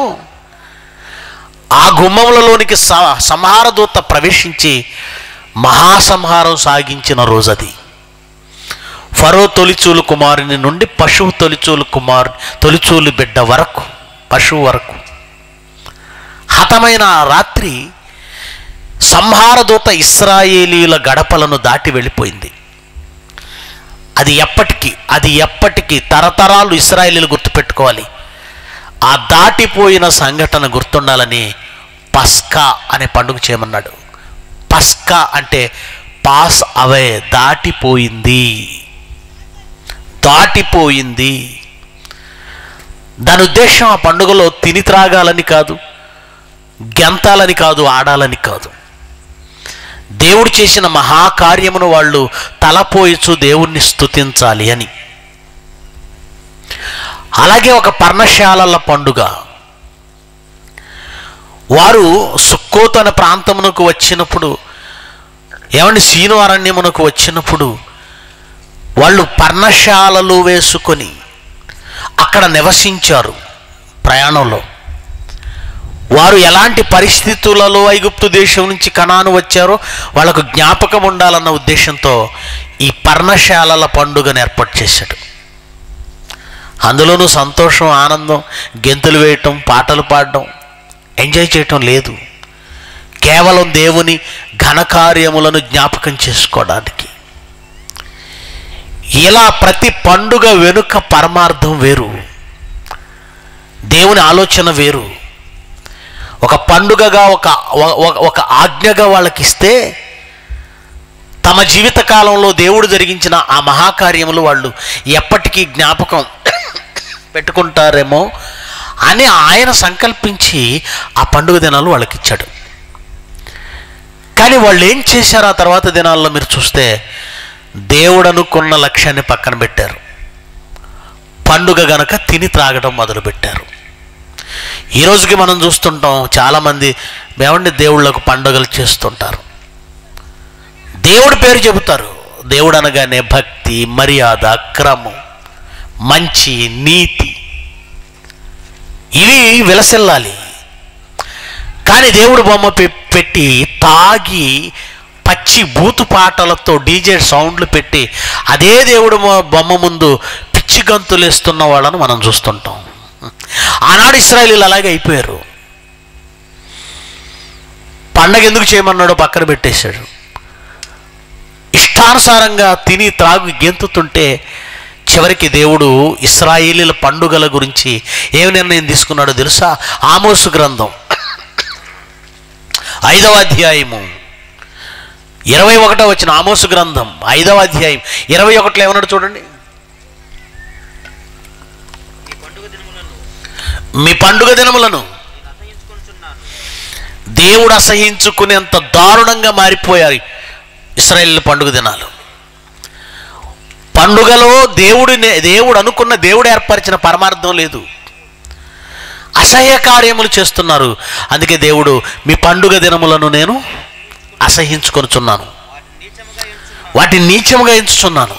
ఆ గుమ్మములలోనికి స- సంహార దూత ప్రవేశించి మహాసంహారం సాగించిన రోజది ఫరో తొలిచూలు కుమారుని నుండి పశువు తొలిచూలు కుమారు తొలిచూలు బిడ్డ వరకు పశువు వరకు హతమైన ఆ రాత్రి సంహారదూత ఇస్రాయేలీల గడపలను దాటి వెళ్ళిపోయింది అది ఎప్పటికీ అది ఎప్పటికీ తరతరాలు ఇస్రాయేలీలు గుర్తుపెట్టుకోవాలి ఆ దాటిపోయిన సంఘటన గుర్తుండాలని పస్కా అనే పండుగ చేయమన్నాడు పస్కా అంటే పాస్ అవే దాటిపోయింది దాటిపోయింది దాని ఉద్దేశం ఆ పండుగలో తిని త్రాగాలని కాదు గెంతాలని కాదు ఆడాలని కాదు దేవుడు చేసిన మహాకార్యమును వాళ్ళు తలపోయిచు దేవుణ్ణి స్తుతించాలి అని అలాగే ఒక పర్ణశాలల పండుగ వారు సుక్కోతు అనే ప్రాంతమునకు వచ్చినప్పుడు ఏమండి సీను అరణ్యమునకు వచ్చినప్పుడు వాళ్ళు పర్ణశాలలు వేసుకొని అక్కడ నివసించారు ప్రయాణంలో వారు ఎలాంటి పరిస్థితులలో ఐగుప్తు దేశం నుంచి కణాను వచ్చారో వాళ్ళకు జ్ఞాపకం ఉండాలన్న ఉద్దేశంతో ఈ పర్ణశాలల పండుగను ఏర్పాటు చేశాడు అందులోనూ సంతోషం ఆనందం గెంతులు వేయటం పాటలు పాడడం ఎంజాయ్ చేయటం లేదు కేవలం దేవుని ఘనకార్యములను జ్ఞాపకం చేసుకోవడానికి ఇలా ప్రతి పండుగ వెనుక పరమార్థం వేరు దేవుని ఆలోచన వేరు ఒక పండుగగా ఒక ఒక- ఒక ఆజ్ఞగా వాళ్ళకి ఇస్తే తమ జీవిత కాలంలో దేవుడు జరిగించిన ఆ మహాకార్యములు వాళ్ళు ఎప్పటికీ జ్ఞాపకం పెట్టుకుంటారేమో అని ఆయన సంకల్పించి ఆ పండుగ దినాలు వాళ్ళకి ఇచ్చాడు కానీ వాళ్ళు ఏం చేశారు ఆ తర్వాత దినాల్లో మీరు చూస్తే దేవుడు అనుకున్న లక్ష్యాన్ని పక్కన పెట్టారు పండుగ గనక తిని త్రాగడం మొదలుపెట్టారు ఈ రోజుకి మనం చూస్తుంటాం చాలామంది ఏమండి దేవుళ్ళకు పండుగలు చేస్తుంటారు దేవుడి పేరు చెబుతారు దేవుడు అనగానే భక్తి మర్యాద క్రమం మంచి నీతి ఇవి విలసిల్లాలి కానీ దేవుడు బొమ్మ పె- పెట్టి తాగి పచ్చి బూతు పాటలతో డీజే సౌండ్లు పెట్టి అదే దేవుడు మొ- బొమ్మ ముందు పిచ్చి గంతులు వేస్తున్న వాళ్ళను మనం చూస్తుంటాం ఆనాడు ఇస్రాయలీలు అలాగే అయిపోయారు పండగ ఎందుకు చేయమన్నాడో పక్కన పెట్టేశాడు ఇష్టానుసారంగా తిని త్రాగు గెంతుతుంటే చివరికి దేవుడు ఇస్రాయేలీల పండుగల గురించి ఏమి నిర్ణయం తీసుకున్నాడో తెలుసా ఆమోసు గ్రంథం ఐదవ అధ్యాయము ఇరవై ఒకటో వచ్చిన ఆమోసు గ్రంథం ఐదవ అధ్యాయం ఇరవై ఒకటిలో ఏమన్నాడు చూడండి మీ పండుగ దినములను దేవుడు అసహించుకునేంత దారుణంగా మారిపోయాయి ఇస్రాయేల్ పండుగ దినాలు పండుగలో దేవుడి దేవుడు అనుకున్న దేవుడు ఏర్పరిచిన పరమార్థం లేదు అసహ్య కార్యములు చేస్తున్నారు అందుకే దేవుడు మీ పండుగ దినములను నేను అసహించుకొనుచున్నాను వాటిని నీచముగా ఎంచుచున్నాను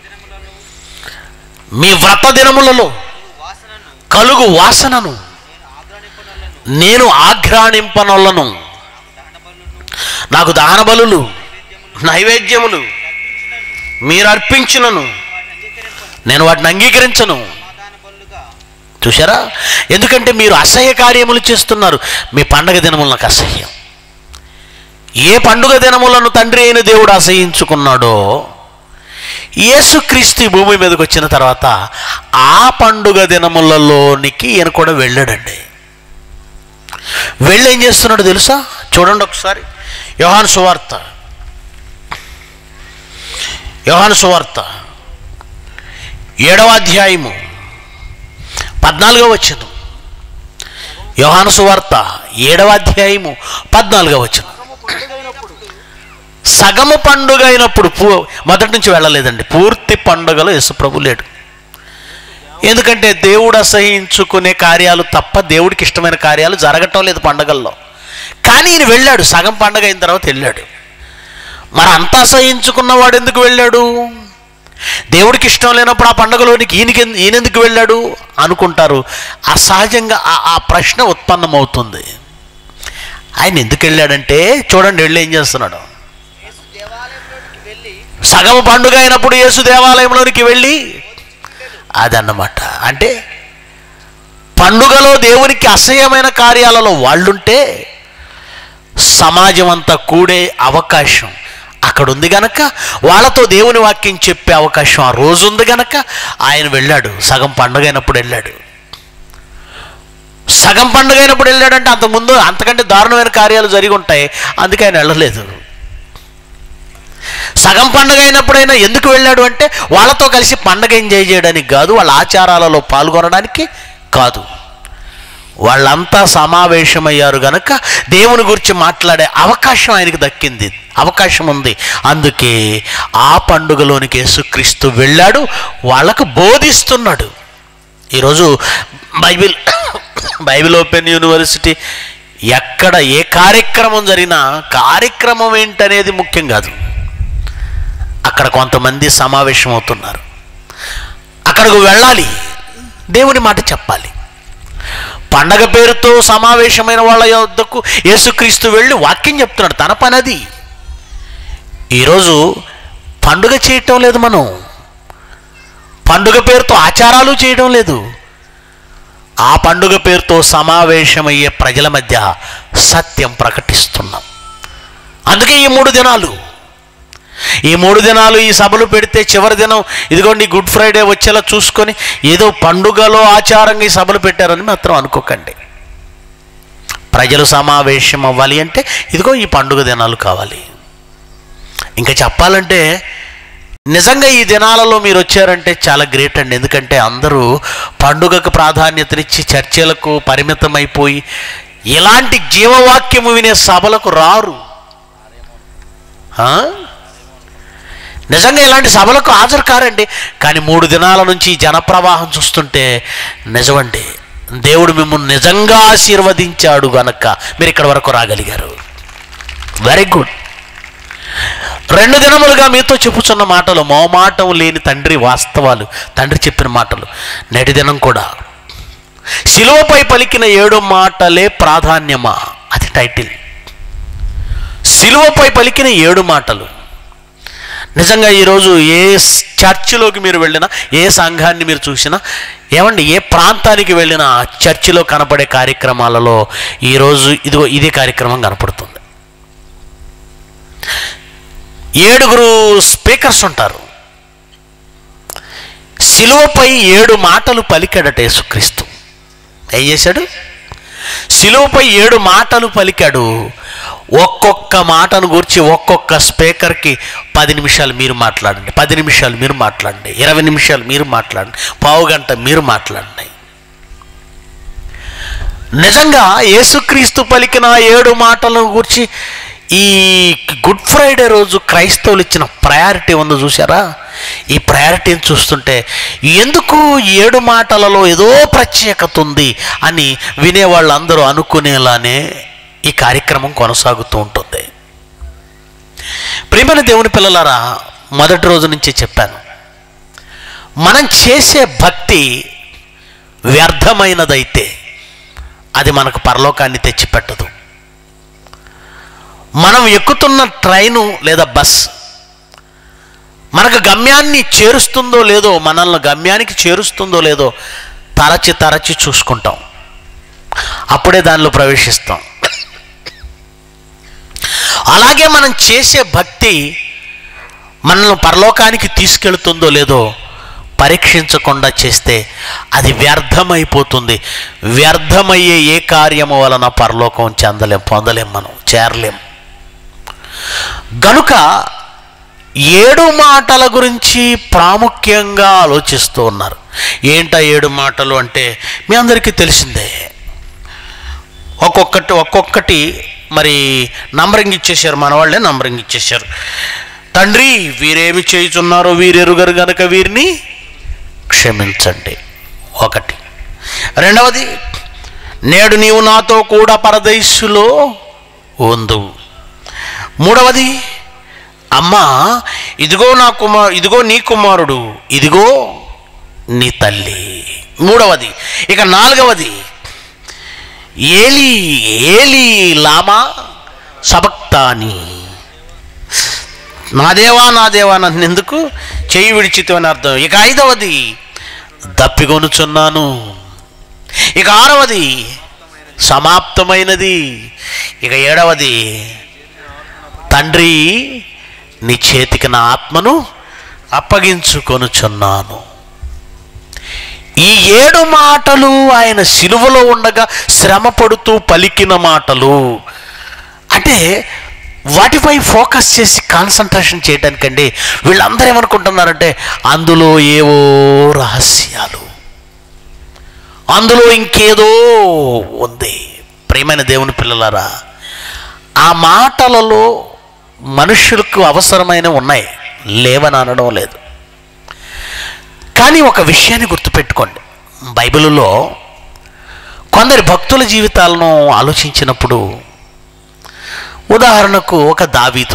మీ వ్రత దినములలో కలుగు వాసనను నేను ఆఘ్రాణింపనొల్లను నాకు దహన బలులు నైవేద్యములు మీరు అర్పించినను నేను వాటిని అంగీకరించను చూసారా ఎందుకంటే మీరు అసహ్య కార్యములు చేస్తున్నారు మీ పండగ దినములు నాకు అసహ్యం ఏ పండుగ దినములను తండ్రి అయిన దేవుడు అసహించుకున్నాడో యేసుక్రీస్తు ఈ భూమి మీదకి వచ్చిన తర్వాత ఆ పండుగ దినములలోనికి ఈయన కూడా వెళ్ళాడండి వెళ్ళి ఏం చేస్తున్నాడు తెలుసా చూడండి ఒకసారి యోహాను సువార్త యోహాను సువార్త ఏడవ అధ్యాయము పద్నాలుగో వచ్చిన యోహాను సువార్త ఏడవ అధ్యాయము పద్నాలుగో వచ్చిన సగము పండుగ అయినప్పుడు పూ మొదటి నుంచి వెళ్ళలేదండి పూర్తి పండుగలో యేసుప్రభు లేడు ఎందుకంటే దేవుడు అసహించుకునే కార్యాలు తప్ప దేవుడికి ఇష్టమైన కార్యాలు జరగటం లేదు పండగల్లో కానీ ఈయన వెళ్ళాడు సగం పండగ అయిన తర్వాత వెళ్ళాడు మరి అంతా అసహించుకున్నవాడు ఎందుకు వెళ్ళాడు దేవుడికి ఇష్టం లేనప్పుడు ఆ పండగలోనికి ఈయనకి ఈయన ఎందుకు వెళ్ళాడు అనుకుంటారు అసహజంగా ఆ- ఆ ప్రశ్న ఉత్పన్నమవుతుంది ఆయన ఎందుకు వెళ్ళాడంటే చూడండి వెళ్ళి ఏం చేస్తున్నాడు సగం పండుగ అయినప్పుడు యేసు దేవాలయంలోనికి వెళ్ళి అదన్నమాట అంటే పండుగలో దేవునికి అసహ్యమైన కార్యాలలో వాళ్ళుంటే సమాజం అంతా కూడే అవకాశం అక్కడ ఉంది గనక వాళ్ళతో దేవుని వాక్యం చెప్పే అవకాశం ఆ రోజు ఉంది గనక ఆయన వెళ్ళాడు సగం పండుగ అయినప్పుడు వెళ్ళాడు సగం పండుగ అయినప్పుడు వెళ్ళాడంటే అంతకుముందు అంతకంటే దారుణమైన కార్యాలు జరిగి ఉంటాయి అందుకే ఆయన వెళ్ళలేదు సగం పండుగ అయినప్పుడైనా ఎందుకు వెళ్ళాడు అంటే వాళ్ళతో కలిసి పండగ ఎంజాయ్ చేయడానికి కాదు వాళ్ళ ఆచారాలలో పాల్గొనడానికి కాదు వాళ్ళంతా సమావేశమయ్యారు గనక దేవుని గురించి మాట్లాడే అవకాశం ఆయనకి దక్కింది అవకాశం ఉంది అందుకే ఆ పండుగలోనికి యేసుక్రీస్తు వెళ్ళాడు వాళ్ళకు బోధిస్తున్నాడు ఈరోజు బైబిల్ బైబిల్ ఓపెన్ యూనివర్సిటీ ఎక్కడ ఏ కార్యక్రమం జరిగినా కార్యక్రమం ఏంటనేది ముఖ్యం కాదు అక్కడ కొంతమంది సమావేశం అవుతున్నారు అక్కడికి వెళ్ళాలి దేవుని మాట చెప్పాలి పండగ పేరుతో సమావేశమైన వాళ్ళ యొద్దకు యేసుక్రీస్తు వెళ్ళి వాక్యం చెప్తున్నాడు తన పని అది ఈరోజు పండుగ చేయటం లేదు మనం పండుగ పేరుతో ఆచారాలు చేయడం లేదు ఆ పండుగ పేరుతో సమావేశమయ్యే ప్రజల మధ్య సత్యం ప్రకటిస్తున్నాం అందుకే ఈ మూడు దినాలు ఈ మూడు దినాలు ఈ సభలు పెడితే చివరి దినం ఇదిగోండి గుడ్ ఫ్రైడే వచ్చేలా చూసుకొని ఏదో పండుగలో ఆచారంగా ఈ సభలు పెట్టారని మాత్రం అనుకోకండి ప్రజలు సమావేశం అవ్వాలి అంటే ఇదిగో ఈ పండుగ దినాలు కావాలి ఇంకా చెప్పాలంటే నిజంగా ఈ దినాలలో మీరు వచ్చారంటే చాలా గ్రేట్ అండి ఎందుకంటే అందరూ పండుగకు ప్రాధాన్యతనిచ్చి చర్చలకు పరిమితమైపోయి ఇలాంటి జీవవాక్యము వినే సభలకు రారు ఆ? నిజంగా ఇలాంటి సభలకు హాజరు కారండి కానీ మూడు దినాల నుంచి ఈ జనప్రవాహం చూస్తుంటే నిజమండి దేవుడు మిమ్మల్ని నిజంగా ఆశీర్వదించాడు గనక మీరు ఇక్కడ వరకు రాగలిగారు వెరీ గుడ్ రెండు దినములుగా మీతో చెప్పుచున్న మాటలు మోమాటం లేని తండ్రి వాస్తవాలు తండ్రి చెప్పిన మాటలు నేటి దినం కూడా శిలువపై పలికిన ఏడు మాటలే ప్రాధాన్యమా అది టైటిల్ శిలువపై పలికిన ఏడు మాటలు నిజంగా ఈరోజు ఏ స్- చర్చిలోకి మీరు వెళ్ళినా ఏ సంఘాన్ని మీరు చూసినా ఏమండి ఏ ప్రాంతానికి వెళ్ళినా ఆ చర్చిలో కనపడే కార్యక్రమాలలో ఈరోజు ఇదిగో ఇదే కార్యక్రమం కనపడుతుంది ఏడుగురు స్పీకర్స్ ఉంటారు శిలువపై ఏడు మాటలు పలికాడట యేసుక్రీస్తు ఏం చేశాడు శిలువపై ఏడు మాటలు పలికాడు ఒక్కొక్క మాటను గురించి ఒక్కొక్క స్పీకర్కి పది నిమిషాలు మీరు మాట్లాడండి పది నిమిషాలు మీరు మాట్లాడండి ఇరవై నిమిషాలు మీరు మాట్లాడండి పావు గంట మీరు మాట్లాడండి నిజంగా యేసుక్రీస్తు పలికిన ఏడు మాటలను గురించి ఈ గుడ్ ఫ్రైడే రోజు క్రైస్తవులు ఇచ్చిన ప్రయారిటీ ఉందో చూసారా ఈ ప్రయారిటీని చూస్తుంటే ఎందుకు ఈ ఏడు మాటలలో ఏదో ప్రత్యేకత ఉంది అని వినేవాళ్ళందరూ అనుకునేలానే ఈ కార్యక్రమం కొనసాగుతూ ఉంటుంది ప్రియమైన దేవుని పిల్లలారా మొదటి రోజు నుంచే చెప్పాను మనం చేసే భక్తి వ్యర్థమైనదైతే అది మనకు పరలోకాన్ని తెచ్చిపెట్టదు మనం ఎక్కుతున్న ట్రైను లేదా బస్ మనకు గమ్యాన్ని చేరుస్తుందో లేదో మనల్ని గమ్యానికి చేరుస్తుందో లేదో తరచి తరచి చూసుకుంటాం అప్పుడే దానిలో ప్రవేశిస్తాం అలాగే మనం చేసే భక్తి మనల్ని పరలోకానికి తీసుకెళ్తుందో లేదో పరీక్షించకుండా చేస్తే అది వ్యర్థమైపోతుంది వ్యర్థమయ్యే ఏ కార్యము వలన పరలోకం చెందలేం పొందలేం మనం చేరలేం గనుక ఏడు మాటల గురించి ప్రాముఖ్యంగా ఆలోచిస్తూ ఉన్నారు ఏంటా ఏడు మాటలు అంటే మీ అందరికీ తెలిసిందే ఒక్కొక్కటి ఒక్కొక్కటి మరి నంబరింగ్ ఇచ్చేసారు మన వాళ్ళే నంబరింగ్ ఇచ్చేసారు తండ్రి వీరేమి చేయుచున్నారో వీరెరుగరు గనక వీరిని క్షమించండి ఒకటి రెండవది నేడు నీవు నాతో కూడా పరదేశులో ఉందు మూడవది అమ్మా ఇదిగో నా కుమార్ ఇదిగో నీ కుమారుడు ఇదిగో నీ తల్లి మూడవది ఇక నాలుగవది ఏలి ఏలి లామా సబక్తాని నా దేవా నా దేవా నన్నెందుకు చేయి విడిచితే అని అర్థం ఇక ఐదవది దప్పికొనుచున్నాను ఇక ఆరవది సమాప్తమైనది ఇక ఏడవది తండ్రి నీ చేతికి నా ఆత్మను అప్పగించుకొనుచున్నాను ఈ ఏడు మాటలు ఆయన సిలువలో ఉండగా శ్రమ పడుతూ పలికిన మాటలు అంటే వాటిపై ఫోకస్ చేసి కాన్సన్ట్రేషన్ చేయడానికండి వీళ్ళందరూ ఏమనుకుంటున్నారంటే అందులో ఏవో రహస్యాలు అందులో ఇంకేదో ఉంది ప్రేమైన దేవుని పిల్లలారా ఆ మాటలలో మనుషులకు అవసరమైన ఉన్నాయి లేవని అనడం లేదు కానీ ఒక విషయాన్ని గుర్తుపెట్టుకోండి బైబిల్లో కొందరి భక్తుల జీవితాలను ఆలోచించినప్పుడు ఉదాహరణకు ఒక దావీదు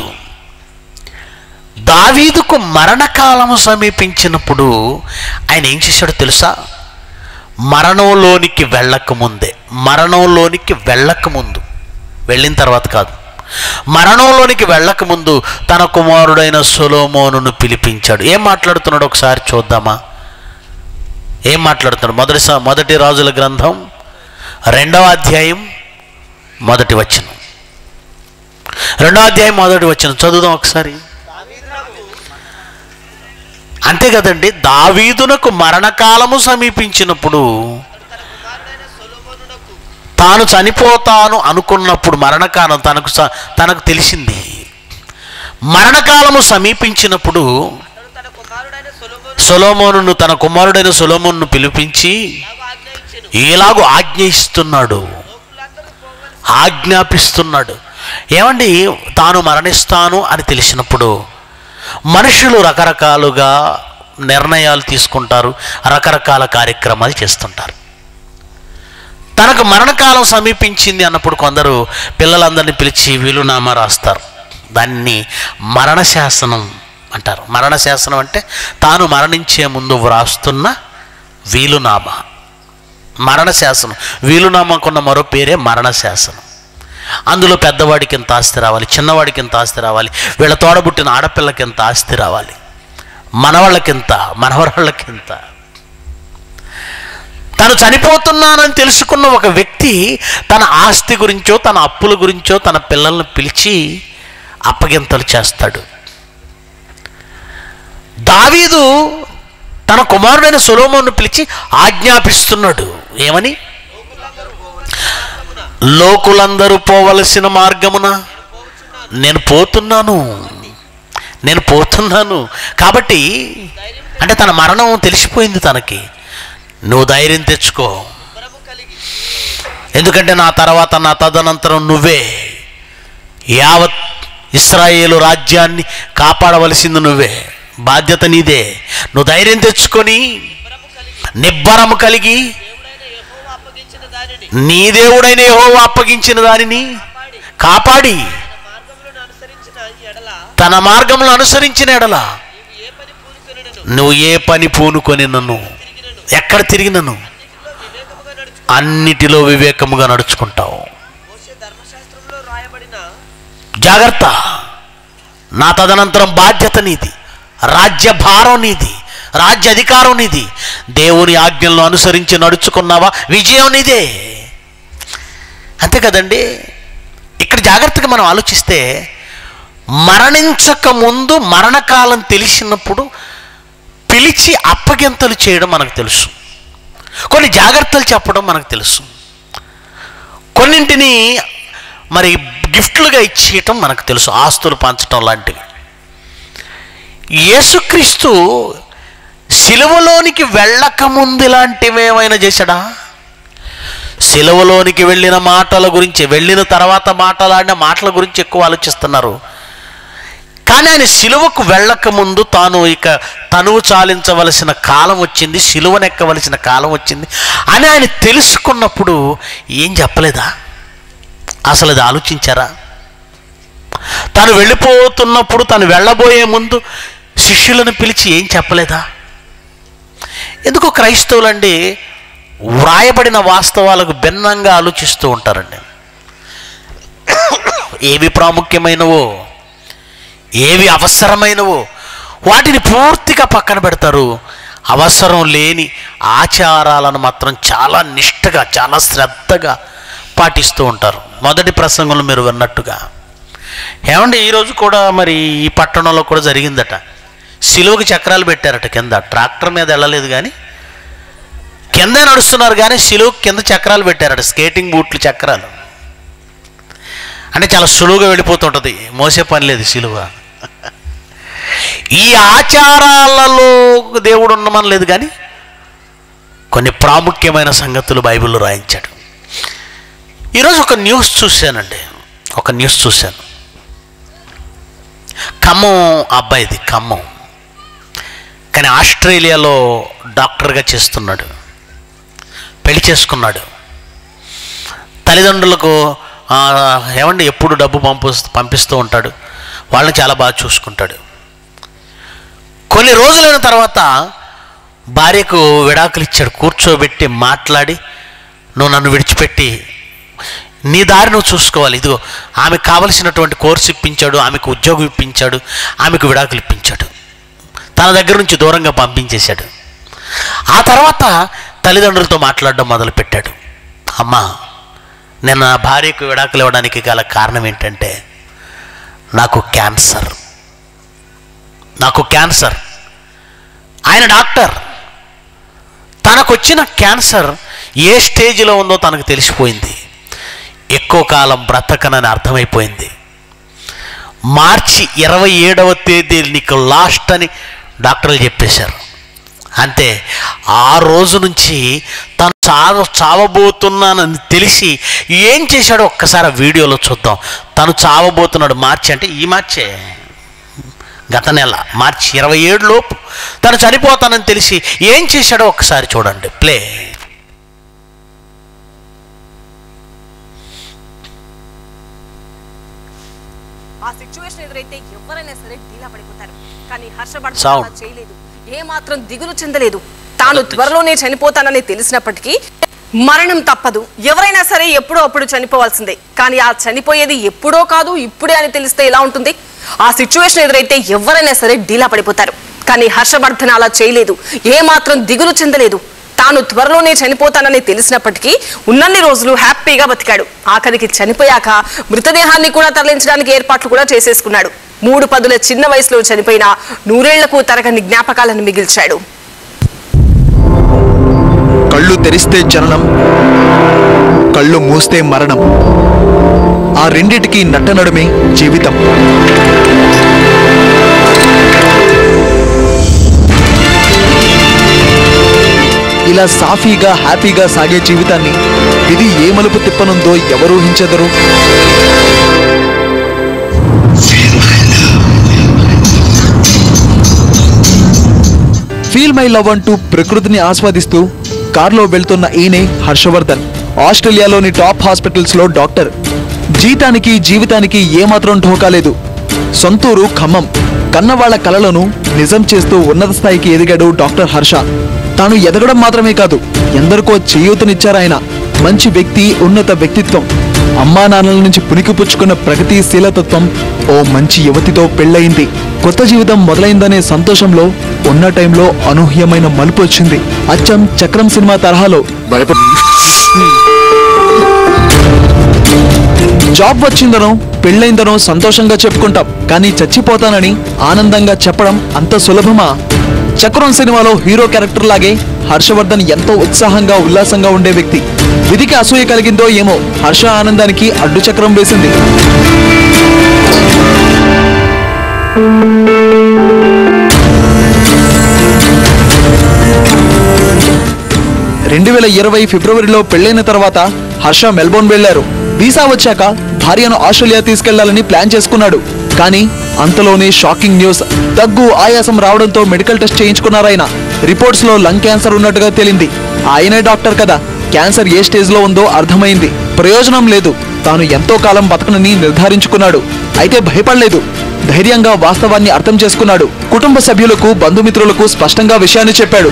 దావీదుకు మరణకాలం సమీపించినప్పుడు ఆయన ఏం చేశాడో తెలుసా మరణంలోనికి వెళ్ళక ముందే మరణంలోనికి వెళ్ళక ముందు వెళ్ళిన తర్వాత కాదు మరణంలోనికి వెళ్ళక ముందు తన కుమారుడైన సొలోమోనును పిలిపించాడు ఏం మాట్లాడుతున్నాడు ఒకసారి చూద్దామా ఏం మాట్లాడుతున్నాడు మొదటి స- మొదటి రాజుల గ్రంథం రెండవ అధ్యాయం మొదటి వచనం రెండవ అధ్యాయం మొదటి వచనం చదువుదాం ఒకసారి అంతే కదండి దావీదునకు మరణకాలము సమీపించినప్పుడు తాను చనిపోతాను అనుకున్నప్పుడు మరణకాలం తనకు స- తనకు తెలిసింది మరణకాలము సమీపించినప్పుడు సొలోమోనును తన కుమారుడైన సొలోమోనును పిలిపించి ఎలాగో ఆజ్ఞ ఇస్తున్నాడు ఆజ్ఞాపిస్తున్నాడు ఏమండి తాను మరణిస్తాను అని తెలిసినప్పుడు మనుషులు రకరకాలుగా నిర్ణయాలు తీసుకుంటారు రకరకాల కార్యక్రమాలు చేస్తుంటారు తనకు మరణకాలం సమీపించింది అన్నప్పుడు కొందరు పిల్లలందరినీ పిలిచి వీలునామా రాస్తారు దాన్ని మరణ శాసనం అంటారు మరణ శాసనం అంటే తాను మరణించే ముందు వ్రాస్తున్న వీలునామా మరణ శాసనం వీలునామాకున్న మరో పేరే మరణ శాసనం అందులో పెద్దవాడికి ఎంత ఆస్తి రావాలి చిన్నవాడికి ఎంత ఆస్తి రావాలి వీళ్ళ తోడబుట్టిన ఆడపిల్లకి ఎంత ఆస్తి రావాలి మనవాళ్ళకింత మనవరాళ్ళకింత తను చనిపోతున్నానని తెలుసుకున్న ఒక వ్యక్తి తన ఆస్తి గురించో తన అప్పుల గురించో తన పిల్లల్ని పిలిచి అప్పగింతలు చేస్తాడు దావీదు తన కుమారుడైన సొలోమోను పిలిచి ఆజ్ఞాపిస్తున్నాడు ఏమని లోకులందరూ పోవలసిన మార్గమున నేను పోతున్నాను నేను పోతున్నాను కాబట్టి అంటే తన మరణం తెలిసిపోయింది తనకి నువ్వు ధైర్యం తెచ్చుకో ఎందుకంటే నా తర్వాత నా తదనంతరం నువ్వే యావత్ ఇస్రాయేలు రాజ్యాన్ని కాపాడవలసింది నువ్వే బాధ్యత నీదే నువ్వు ధైర్యం తెచ్చుకొని నిబ్బరము కలిగి నీ దేవుడైన యెహోవా అప్పగించిన దానిని కాపాడి తన మార్గంలో అనుసరించిన ఎడల నువ్వు ఏ పని పూనుకొని నన్ను ఎక్కడ తిరిగినను అన్నిటిలో వివేకముగా నడుచుకుంటావు జాగ్రత్త నా తదనంతరం బాధ్యత నీది రాజ్య భారం నీది రాజ్య అధికారం నీది దేవుని ఆజ్ఞలను అనుసరించి నడుచుకున్నావా విజయం నీదే అంతే కదండి ఇక్కడ జాగ్రత్తగా మనం ఆలోచిస్తే మరణించక ముందు మరణకాలం తెలిసినప్పుడు పిలిచి అప్పగింతలు చేయడం మనకు తెలుసు కొన్ని జాగ్రత్తలు చెప్పడం మనకు తెలుసు కొన్నింటిని మరి గిఫ్ట్లుగా ఇచ్చేయటం మనకు తెలుసు ఆస్తులు పంచటం లాంటివి యేసుక్రీస్తు సిలువలోనికి వెళ్ళక ముందు ఇలాంటివి ఏమైనా చేశాడా సిలువలోనికి వెళ్ళిన మాటల గురించి వెళ్ళిన తర్వాత మాటలాడిన మాటల గురించి ఎక్కువ ఆలోచిస్తున్నారు కానీ ఆయన సిలువకు వెళ్ళక ముందు తాను ఇక తనువు చాలించవలసిన కాలం వచ్చింది సిలువనెక్కవలసిన కాలం వచ్చింది అని ఆయన తెలుసుకున్నప్పుడు ఏం చెప్పలేదా అసలు అది ఆలోచించారా తను వెళ్ళిపోతున్నప్పుడు తను వెళ్ళబోయే ముందు శిష్యులను పిలిచి ఏం చెప్పలేదా ఎందుకో క్రైస్తవులండి వ్రాయబడిన వాస్తవాలకు భిన్నంగా ఆలోచిస్తూ ఉంటారండి ఏవి ప్రాముఖ్యమైనవో ఏవి అవసరమైనవో వాటిని పూర్తిగా పక్కన పెడతారు అవసరం లేని ఆచారాలను మాత్రం చాలా నిష్టగా చాలా శ్రద్ధగా పాటిస్తూ ఉంటారు మొదటి ప్రసంగంలో మీరు విన్నట్టుగా ఏమండి ఈరోజు కూడా మరి ఈ పట్టణంలో కూడా జరిగిందట సిలువకి చక్రాలు పెట్టారట కింద ట్రాక్టర్ మీద వెళ్ళలేదు కానీ కింద నడుస్తున్నారు కానీ సిలువ కింద చక్రాలు పెట్టారట స్కేటింగ్ బూట్లు చక్రాలు అంటే చాలా సులువుగా వెళ్ళిపోతుంటుంది మోసే పని లేదు సిలువ ఈ ఆచారాలలో దేవుడు ఉండమని లేదు కానీ కొన్ని ప్రాముఖ్యమైన సంగతులు బైబిల్లో రాయించాడు ఈరోజు ఒక న్యూస్ చూశానండి ఒక న్యూస్ చూశాను ఖమ్మం అబ్బాయిది ఖమ్మం కానీ ఆస్ట్రేలియాలో డాక్టర్గా చేస్తున్నాడు పెళ్లి చేసుకున్నాడు తల్లిదండ్రులకు ఆ, ఏమండి ఎప్పుడు డబ్బు పంపు పంపిస్తూ ఉంటాడు వాళ్ళని చాలా బాగా చూసుకుంటాడు కొన్ని రోజులైన తర్వాత భార్యకు విడాకులు ఇచ్చాడు కూర్చోబెట్టి మాట్లాడి నువ్వు నన్ను విడిచిపెట్టి నీ దారి నువ్వు చూసుకోవాలి ఇదిగో ఆమెకు కావలసినటువంటి కోర్సు ఇప్పించాడు ఆమెకు ఉద్యోగం ఇప్పించాడు ఆమెకు విడాకులు ఇప్పించాడు తన దగ్గర నుంచి దూరంగా పంపించేశాడు ఆ తర్వాత తల్లిదండ్రులతో మాట్లాడడం మొదలుపెట్టాడు అమ్మా నేను నా భార్యకు విడాకులు ఇవ్వడానికి గల కారణం ఏంటంటే నాకు క్యాన్సర్ నాకు క్యాన్సర్ ఆయన డాక్టర్ తనకొచ్చిన క్యాన్సర్ ఏ స్టేజ్లో ఉందో తనకు తెలిసిపోయింది ఎక్కువ కాలం బ్రతకనని అర్థమైపోయింది మార్చి ఇరవై ఏడవ తేదీ నీకు లాస్ట్ అని డాక్టర్లు చెప్పేశారు అంతే ఆ రోజు నుంచి తను చావ చావబోతున్నానని తెలిసి ఏం చేశాడో ఒక్కసారి ఆ వీడియోలో చూద్దాం తను చావబోతున్నాడు మార్చి అంటే ఈ మార్చే గత నెల మార్చి ఇరవై లోపు తను చనిపోతానని తెలిసి ఏం చేశాడో ఒక్కసారి చూడండి ప్లే ఆ సిచ్యువేషన్ ఎదురైతే ఎవరైనా సరే డీలా పడిపోతారు కానీ హర్షవర్ధన్ Sound. అలా చేయలేదు ఏ మాత్రం దిగులు చెందలేదు తాను త్వరలోనే చనిపోతానని తెలిసినప్పటికీ మరణం తప్పదు ఎవరైనా సరే ఎప్పుడో అప్పుడు చనిపోవాల్సిందే కానీ ఆ చనిపోయేది ఎప్పుడో కాదు ఇప్పుడే అని తెలిస్తే ఎలా ఉంటుంది ఆ సిచ్యువేషన్ ఎదురైతే ఎవరైనా సరే డీలా పడిపోతారు కానీ హర్షవర్ధన్ అలా చేయలేదు ఏ మాత్రం దిగులు చెందలేదు తాను త్వరలోనే చనిపోతానని తెలిసినప్పటికీ ఉన్నన్ని రోజులు హ్యాపీగా బతికాడు ఆఖరికి చనిపోయాక మృతదేహాన్ని కూడా తరలించడానికి ఏర్పాట్లు కూడా చేసేసుకున్నాడు మూడు పదుల చిన్న వయసులో చనిపోయిన నూరేళ్లకు తరగని జ్ఞాపకాలను మిగిల్చాడు కళ్ళు తెరిస్తే జననం కళ్ళు మూస్తే మరణం ఆ రెండిటికి నట్టనడుమే జీవితం ఇలా సాఫీగా హ్యాపీగా సాగే జీవితాన్ని ఇది ఏ మలుపు తిప్పనుందో ఎవరు ఊహించెదరు ఫీల్ మై లవ్ అంటూ ప్రకృతిని ఆస్వాదిస్తూ కారులో వెళ్తున్న ఈయనే హర్షవర్ధన్ ఆస్ట్రేలియాలోని టాప్ హాస్పిటల్స్ లో డాక్టర్ జీతానికి జీవితానికి ఏమాత్రం ఢోకా లేదు సొంతూరు ఖమ్మం కన్నవాళ్ల కలలను నిజం చేస్తూ ఉన్నత స్థాయికి ఎదిగాడు డాక్టర్ హర్ష తాను ఎదగడం మాత్రమే కాదు ఎందరికో చేయూతనిచ్చారాయన మంచి వ్యక్తి ఉన్నత వ్యక్తిత్వం అమ్మా నాన్నల నుంచి పుణికిపుచ్చుకున్న ప్రగతిశీలతత్వం ఓ మంచి యువతితో పెళ్ళయింది కొత్త జీవితం మొదలైందనే సంతోషంలో ఉన్న టైంలో అనూహ్యమైన మలుపు వచ్చింది అచ్చం చక్రం సినిమా తరహాలో భయప జాబ్ వచ్చిందనో పెళ్ళైందనో సంతోషంగా చెప్పుకుంటాం కానీ చచ్చిపోతానని ఆనందంగా చెప్పడం అంత సులభమా చక్రం సినిమాలో హీరో క్యారెక్టర్ లాగే హర్షవర్ధన్ ఎంతో ఉత్సాహంగా ఉల్లాసంగా ఉండే వ్యక్తి విధికి అసూయ కలిగిందో ఏమో హర్ష ఆనందానికి అడ్డు చక్రం వేసింది రెండు వేల ఇరవై ఫిబ్రవరిలో పెళ్లైన తర్వాత హర్ష మెల్బోర్న్ వెళ్లారు వీసా వచ్చాక భార్యను ఆస్ట్రేలియా తీసుకెళ్లాలని ప్లాన్ చేసుకున్నాడు కానీ అంతలోనే షాకింగ్ న్యూస్ దగ్గు ఆయాసం రావడంతో మెడికల్ టెస్ట్ చేయించుకున్నారాయన రిపోర్ట్స్ లో లంగ్ క్యాన్సర్ ఉన్నట్టుగా తేలింది ఆయనే డాక్టర్ కదా క్యాన్సర్ ఏ స్టేజ్ లో ఉందో అర్థమైంది ప్రయోజనం లేదు తాను ఎంతో కాలం బతకనని నిర్ధారించుకున్నాడు అయితే భయపడలేదు ధైర్యంగా వాస్తవాన్ని అర్థం చేసుకున్నాడు కుటుంబ సభ్యులకు బంధుమిత్రులకు స్పష్టంగా విషయాన్ని చెప్పాడు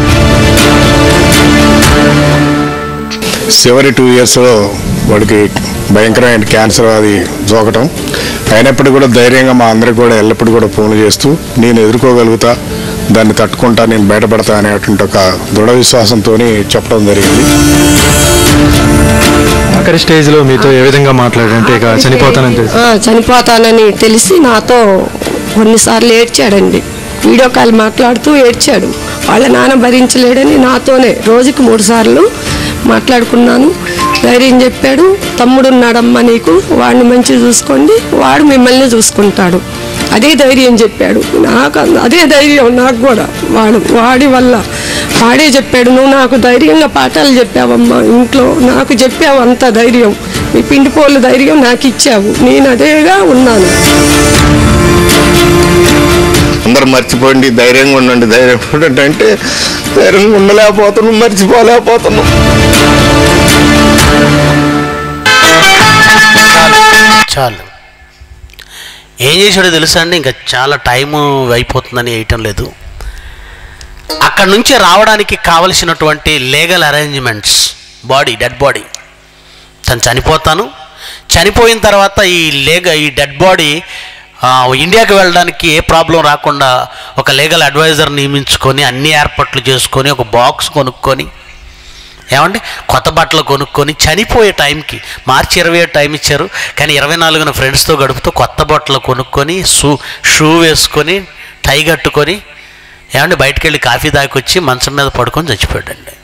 చివరి టూ ఇయర్స్లో వాడికి భయంకరమైన క్యాన్సర్ అది జోకటం అయినప్పటికీ కూడా ధైర్యంగా మా అందరికి కూడా ఎల్లప్పుడూ కూడా ఫోన్లు చేస్తూ నేను ఎదుర్కోగలుగుతా దాన్ని తట్టుకుంటా నేను బయటపడతా అనేటువంటి ఒక దృఢ విశ్వాసంతో చెప్పడం జరిగింది ఆఖరి స్టేజ్లో మీతో ఏ విధంగా మాట్లాడంటే ఇక చనిపోతానని తెలిసి ఆ, చనిపోతానని తెలిసి నాతో కొన్నిసార్లు ఏడ్చాడండి వీడియో కాల్ మాట్లాడుతూ ఏడ్చాడు వాళ్ళ నాన్న భరించలేడని నాతోనే రోజుకి మూడు సార్లు మాట్లాడుకున్నాను ధైర్యం చెప్పాడు తమ్ముడు ఉన్నాడమ్మా నీకు వాడిని మంచిగా చూసుకోండి వాడు మిమ్మల్ని చూసుకుంటాడు అదే ధైర్యం చెప్పాడు నాకు అంద- అదే ధైర్యం నాకు కూడా వాడు వాడి వల్ల వాడే చెప్పాడు నువ్వు నాకు ధైర్యంగా పాఠాలు చెప్పావమ్మా ఇంట్లో నాకు చెప్పావు అంత ధైర్యం మీ పిండిపోలు ధైర్యం నాకు ఇచ్చావు నేను అదేగా ఉన్నాను అందరు మర్చిపోండి ధైర్యంగా ఉండండి ధైర్యంగా ఉండండి అంటే ధైర్యంగా ఉండలేకపోతున్నాం మర్చిపోలేకపోతున్నాం చాలు ఏం చేశాడో తెలుసా అండి ఇంకా చాలా టైము అయిపోతుందని వేయటం లేదు అక్కడ నుంచి రావడానికి కావలసినటువంటి legal arrangements body dead body తను చనిపోతాను చనిపోయిన తర్వాత ఈ లేగ ఈ డెడ్ బాడీ ఆ, ఇండియాకి వెళ్ళడానికి ఏ ప్రాబ్లం రాకుండా ఒక లీగల్ అడ్వైజర్ నియమించుకొని అన్ని ఏర్పాట్లు చేసుకొని ఒక బాక్స్ కొనుక్కొని ఏమండి కొత్త బట్టలు కొనుక్కొని చనిపోయే టైంకి మార్చి ఇరవై ఏడు టైం ఇచ్చారు కానీ ఇరవై నాలుగున ఫ్రెండ్స్తో గడుపుతూ కొత్త బట్టలు కొనుక్కొని షూ షూ వేసుకొని టై కట్టుకొని ఏమండి బయటికి వెళ్ళి కాఫీ తాకొచ్చి మంచం మీద పడుకొని చచ్చిపోయాడండి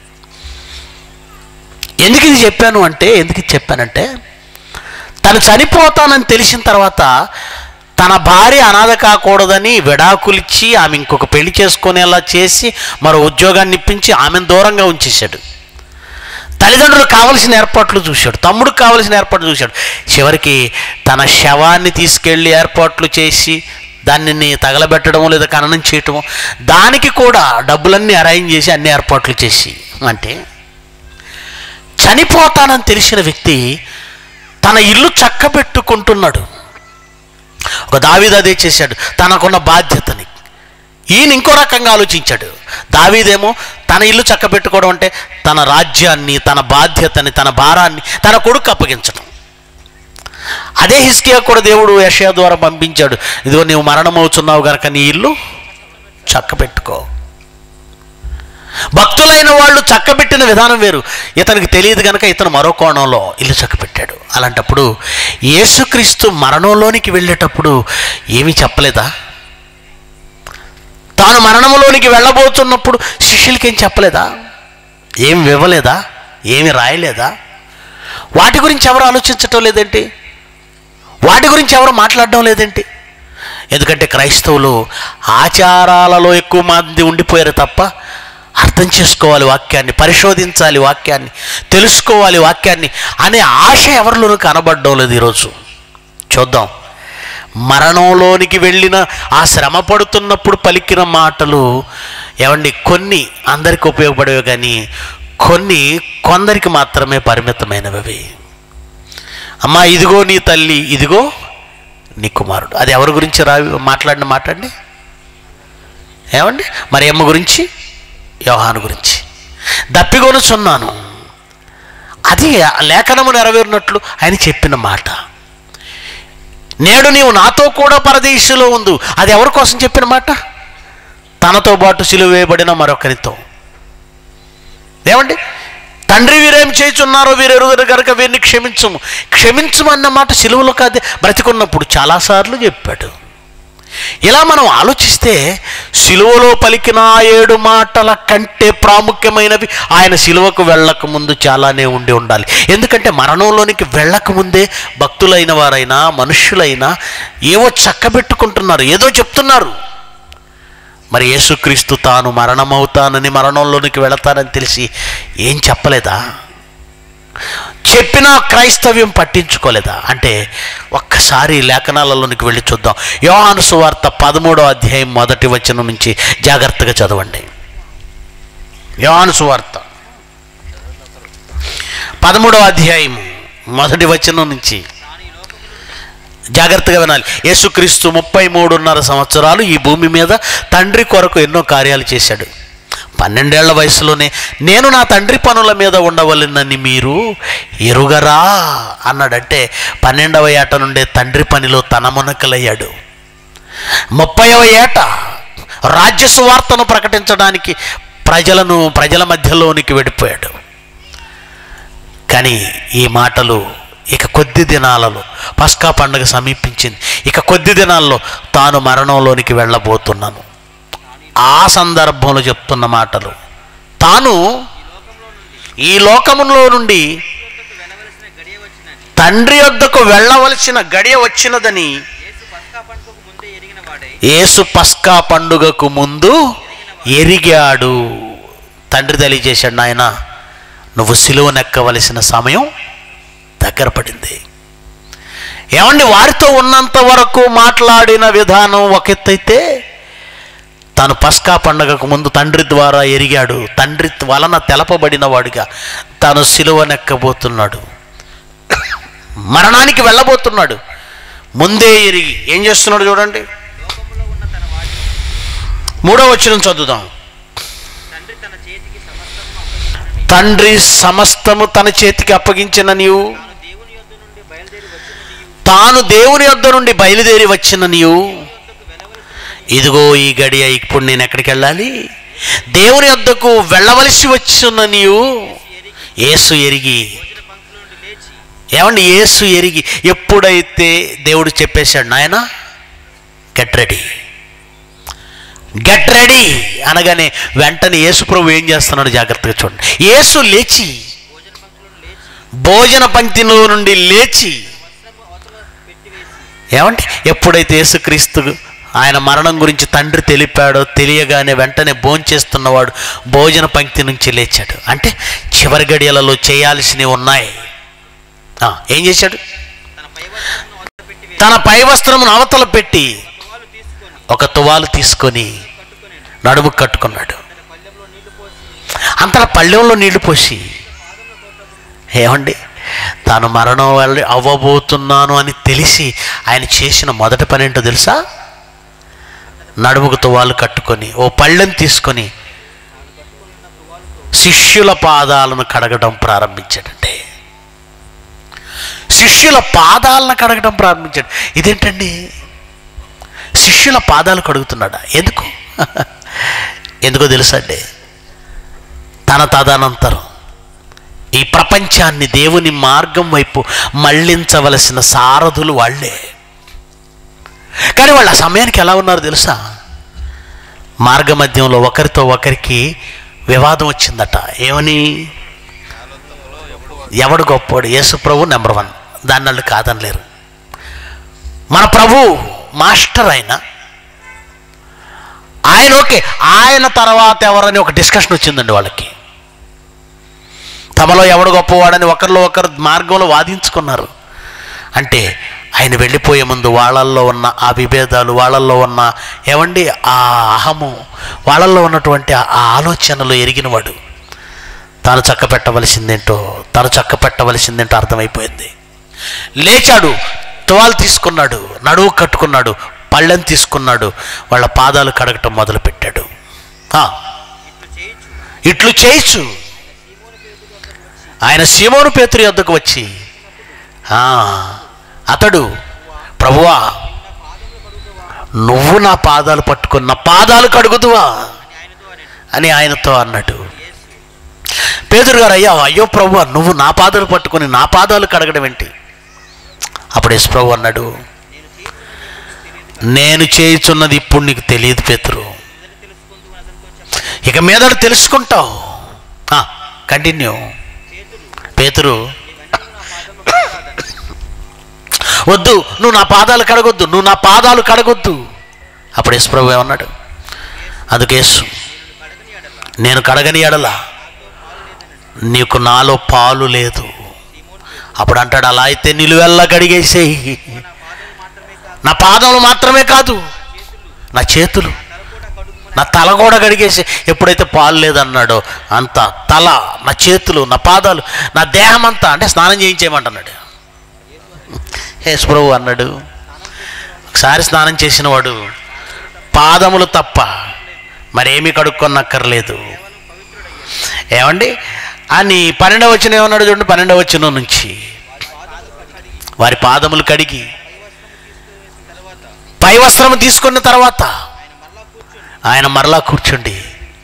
ఎందుకు ఇది చెప్పాను అంటే ఎందుకు ఇది చెప్పానంటే తను చనిపోతానని తెలిసిన తర్వాత తన భార్య అనాథ కాకూడదని విడాకులిచ్చి ఆమె ఇంకొక పెళ్లి చేసుకునేలా చేసి మరో ఉద్యోగాన్ని ఇప్పించి ఆమెను దూరంగా ఉంచేశాడు తల్లిదండ్రులు కావలసిన ఏర్పాట్లు చూశాడు తమ్ముడికి కావలసిన ఏర్పాట్లు చూశాడు చివరికి తన శవాన్ని తీసుకెళ్ళి ఏర్పాట్లు చేసి దానిని తగలబెట్టడం లేదా ఖననం చేయటం దానికి కూడా డబ్బులన్నీ అరేంజ్ చేసి అన్ని ఏర్పాట్లు చేసి అంటే చనిపోతానని తెలిసిన వ్యక్తి తన ఇల్లు చక్కబెట్టుకుంటున్నాడు ఒక దావీదు అదే చేశాడు తనకున్న బాధ్యతని ఈయన ఇంకో రకంగా ఆలోచించాడు దావీదేమో తన ఇల్లు చక్కబెట్టుకోవడం అంటే తన రాజ్యాన్ని తన బాధ్యతని తన భారాన్ని తన కొడుకు అప్పగించడం అదే హిస్కియా కూడా దేవుడు యషయా ద్వారా పంపించాడు ఇదిగో నీవు మరణమవుతున్నావు గనక నీ ఇల్లు చక్కబెట్టుకో భక్తులైన వాళ్ళు చక్కబెట్టిన విధానం వేరు ఇతనికి తెలియదు కనుక ఇతను మరో కోణంలో ఇల్లు చక్కబెట్టాడు అలాంటప్పుడు యేసుక్రీస్తు మరణంలోనికి వెళ్ళేటప్పుడు ఏమీ చెప్పలేదా తాను మరణంలోనికి వెళ్ళబోతున్నప్పుడు శిష్యులకి ఏం చెప్పలేదా ఏం ఇవ్వలేదా ఏమి రాయలేదా వాటి గురించి ఎవరు ఆలోచించటం లేదేంటి వాటి గురించి ఎవరు మాట్లాడడం లేదేంటి ఎందుకంటే క్రైస్తవులు ఆచారాలలో ఎక్కువ మంది ఉండిపోయారు తప్ప అర్థం చేసుకోవాలి వాక్యాన్ని పరిశోధించాలి వాక్యాన్ని తెలుసుకోవాలి వాక్యాన్ని అనే ఆశ ఎవరిలోనూ కనబడడం లేదు ఈరోజు చూద్దాం మరణంలోనికి వెళ్ళిన ఆ శ్రమ పడుతున్నప్పుడు పలికిన మాటలు ఏమండి కొన్ని అందరికి ఉపయోగపడేవి కానీ కొన్ని కొందరికి మాత్రమే పరిమితమైనవి అమ్మా ఇదిగో నీ తల్లి ఇదిగో నీ కుమారుడు అది ఎవరి గురించి రా మాట్లాడిన మాట్లాడి ఏమండి మరి అమ్మ గురించి యోహాను గురించి దప్పిగొనుచున్నాను అది లేఖనము నెరవేరినట్లు ఆయన చెప్పిన మాట నేడు నీవు నాతో కూడా పరదేశంలో ఉండు అది ఎవరి కోసం చెప్పిన మాట తనతో పాటు సిలువ వేయబడిన మరొకరితో ఏమండి తండ్రి వీరేం చేయుచున్నారో వీరు ఎరుగరు కనుక వీరిని క్షమించము క్షమించమన్న మాట సిలువలో కాదే బ్రతికున్నప్పుడు చాలాసార్లు చెప్పాడు ఇలా మనం ఆలోచిస్తే సిలువలో పలికిన ఆ ఏడు మాటల కంటే ప్రాముఖ్యమైనవి ఆయన సిలువకు వెళ్ళక ముందు చాలానే ఉండి ఉండాలి ఎందుకంటే మరణంలోనికి వెళ్ళక ముందే భక్తులైన వారైనా మనుష్యులైనా ఏవో చక్కబెట్టుకుంటున్నారు ఏదో చెప్తున్నారు మరి యేసుక్రీస్తు తాను మరణమవుతానని మరణంలోనికి వెళతానని తెలిసి ఏం చెప్పలేదా చెప్పినా క్రైస్తవ్యం పట్టించుకోలేదా అంటే ఒక్కసారి లేఖనాలలోనికి వెళ్ళి చూద్దాం యోహాను సువార్త పదమూడో అధ్యాయం మొదటి వచనం నుంచి జాగ్రత్తగా చదవండి యోహాను సువార్త పదమూడవ అధ్యాయం మొదటి వచనం నుంచి జాగ్రత్తగా వినాలి యేసుక్రీస్తు ముప్పై మూడున్నర సంవత్సరాలు ఈ భూమి మీద తండ్రి కొరకు ఎన్నో కార్యాలు చేశాడు పన్నెండేళ్ల వయసులోనే నేను నా తండ్రి పనుల మీద ఉండవలెనని మీరు ఎరుగరా అన్నాడంటే పన్నెండవ ఏట నుండే తండ్రి పనిలో తన మునకలయ్యాడు ముప్పైవ ఏట రాజ్య సువార్తను ప్రకటించడానికి ప్రజలను ప్రజల మధ్యలోనికి వెళ్ళిపోయాడు కానీ ఈ మాటలు ఇక కొద్ది దినాలలో పస్కా పండుగ సమీపించింది ఇక కొద్ది దినాల్లో తాను మరణంలోనికి వెళ్ళబోతున్నాను ఆ సందర్భంలో చెప్తున్న మాటలు తాను ఈ లోకములో నుండి తండ్రి వద్దకు వెళ్ళవలసిన గడియ వచ్చినదని యేసు పస్కా పండుగకు ముందు ఎరిగాడు తండ్రి తెలియజేశాడు నాయన నువ్వు సిలువనెక్కవలసిన సమయం దగ్గర పడింది ఏమండి వారితో ఉన్నంత వరకు మాట్లాడిన విధానం ఒక ఎత్తైతే తాను పస్కా పండగకు ముందు తండ్రి ద్వారా ఎరిగాడు తండ్రి వలన తెలపబడిన వాడిగా తాను సిలువనెక్కబోతున్నాడు మరణానికి వెళ్ళబోతున్నాడు ముందే ఎరిగి ఏం చేస్తున్నాడు చూడండి మూడో వచ్చిన చదువుదాం తండ్రి సమస్తము తన చేతికి అప్పగించిన నీవు తాను దేవుని యొద్ద నుండి బయలుదేరి వచ్చిన నీవు ఇదిగో ఈ గడియ ఇప్పుడు నేను ఎక్కడికి వెళ్ళాలి దేవుని యొద్దకు వెళ్ళవలసి వచ్చిన నీవు యేసు ఎరిగి ఏమండి యేసు ఎరిగి ఎప్పుడైతే దేవుడు చెప్పేశాడు నాయన గెట్ రెడీ గెట్ రెడీ అనగానే వెంటనే యేసు ప్రభు ఏం చేస్తున్నాడు జాగ్రత్తగా చూడండి యేసు లేచి భోజన పంక్తిలో నుండి లేచి ఏమంటే ఎప్పుడైతే యేసుక్రీస్తు ఆయన మరణం గురించి తండ్రి తెలిపాడో తెలియగానే వెంటనే భోంచేస్తున్నవాడు భోజన పంక్తి నుంచి లేచాడు అంటే చివరి గడియలలో చేయాల్సినవి ఉన్నాయి ఆ, ఏం చేశాడు తన పై వస్త్రమును అవతల పెట్టి ఒక తువాలు తీసుకొని నడుము కట్టుకున్నాడు అంతలా పళ్ళెంలో నీళ్లు పోసి ఏమండి తాను మరణం వెళ్ళి అవ్వబోతున్నాను అని తెలిసి ఆయన చేసిన మొదటి పని ఏంటో తెలుసా నడుముకు తువాలు కట్టుకొని ఓ పళ్ళెం తీసుకొని శిష్యుల పాదాలను కడగడం ప్రారంభించాడంటే శిష్యుల పాదాలను కడగడం ప్రారంభించాడు ఇదేంటండి శిష్యుల పాదాలు కడుగుతున్నాడా ఎందుకు ఎందుకో తెలుసా అండి తన తదనంతరం ఈ ప్రపంచాన్ని దేవుని మార్గం వైపు మళ్ళించవలసిన సారథులు వాళ్ళే కానీ వాళ్ళు ఆ సమయానికి ఎలా ఉన్నారు తెలుసా మార్గ మధ్యంలో ఒకరితో ఒకరికి వివాదం వచ్చిందట ఏమని ఎవడు గొప్పోడు యేసు ప్రభు నెంబర్ వన్ దాన్ని వాళ్ళు కాదనలేరు మన ప్రభు మాస్టర్ ఆయన ఆయన ఓకే ఆయన తర్వాత ఎవరని ఒక డిస్కషన్ వచ్చిందండి వాళ్ళకి తమలో ఎవడు గొప్పవాడని ఒకరిలో ఒకరు మార్గంలో వాదించుకున్నారు అంటే ఆయన వెళ్ళిపోయే ముందు వాళ్ళల్లో ఉన్న ఆ విభేదాలు వాళ్ళల్లో ఉన్న ఏమండి ఆ అహము వాళ్ళల్లో ఉన్నటువంటి ఆ ఆ ఆలోచనలు ఎరిగినవాడు తాను చక్క పెట్టవలసిందేంటో తాను చక్క పెట్టవలసిందేంటో అర్థమైపోయింది లేచాడు తువాలు తీసుకున్నాడు నడువు కట్టుకున్నాడు పళ్ళెం తీసుకున్నాడు వాళ్ళ పాదాలు కడగటం మొదలుపెట్టాడు ఆ, ఇట్లు చేయొచ్చు ఆయన సీమోను పేతురు యొద్దకు వచ్చి "ఆ, అతడు ప్రభువా నువ్వు నా పాదాలు పట్టుకుని నా పాదాలు కడుగుదువా అని ఆయనతో అన్నాడు పేదరు గారు అయ్యా అయ్యో ప్రభు నువ్వు నా పాదాలు పట్టుకొని నా పాదాలు కడగడం ఏంటి అప్పుడు యేసు ప్రభు అన్నాడు నేను చేయుచున్నది ఇప్పుడు నీకు తెలియదు పేతురు ఇక మీద తెలుసుకుంటావు కంటిన్యూ పేతురు వద్దు నువ్వు నా పాదాలు కడగొద్దు నువ్వు నా పాదాలు కడగొద్దు అప్పుడు యేసు ప్రభు ఏమన్నాడు అందుకేసు నేను కడగని ఎడల నీకు నాలో పాలు లేదు అప్పుడు అంటాడు అలా అయితే నిలువెల్లా కడిగేసేయి నా పాదములు మాత్రమే కాదు నా చేతులు నా తల కూడా కడిగేసి ఎప్పుడైతే పాలు లేదన్నాడో అంత తల నా చేతులు నా పాదాలు నా దేహం అంతా అంటే స్నానం చేయించేయమంటున్నాడు యేసు ప్రభు అన్నాడు ఒకసారి స్నానం చేసిన వాడు పాదములు తప్ప మరేమీ కడుక్కొనక్కర్లేదు ఏమండి అని పన్నెండవ వచ్చిన ఏమన్నాడు చూడండి పన్నెండవ వచ్చిన నుంచి వారి పాదములు కడిగి పై వస్త్రము తీసుకున్న తర్వాత ఆయన మరలా కూర్చుండి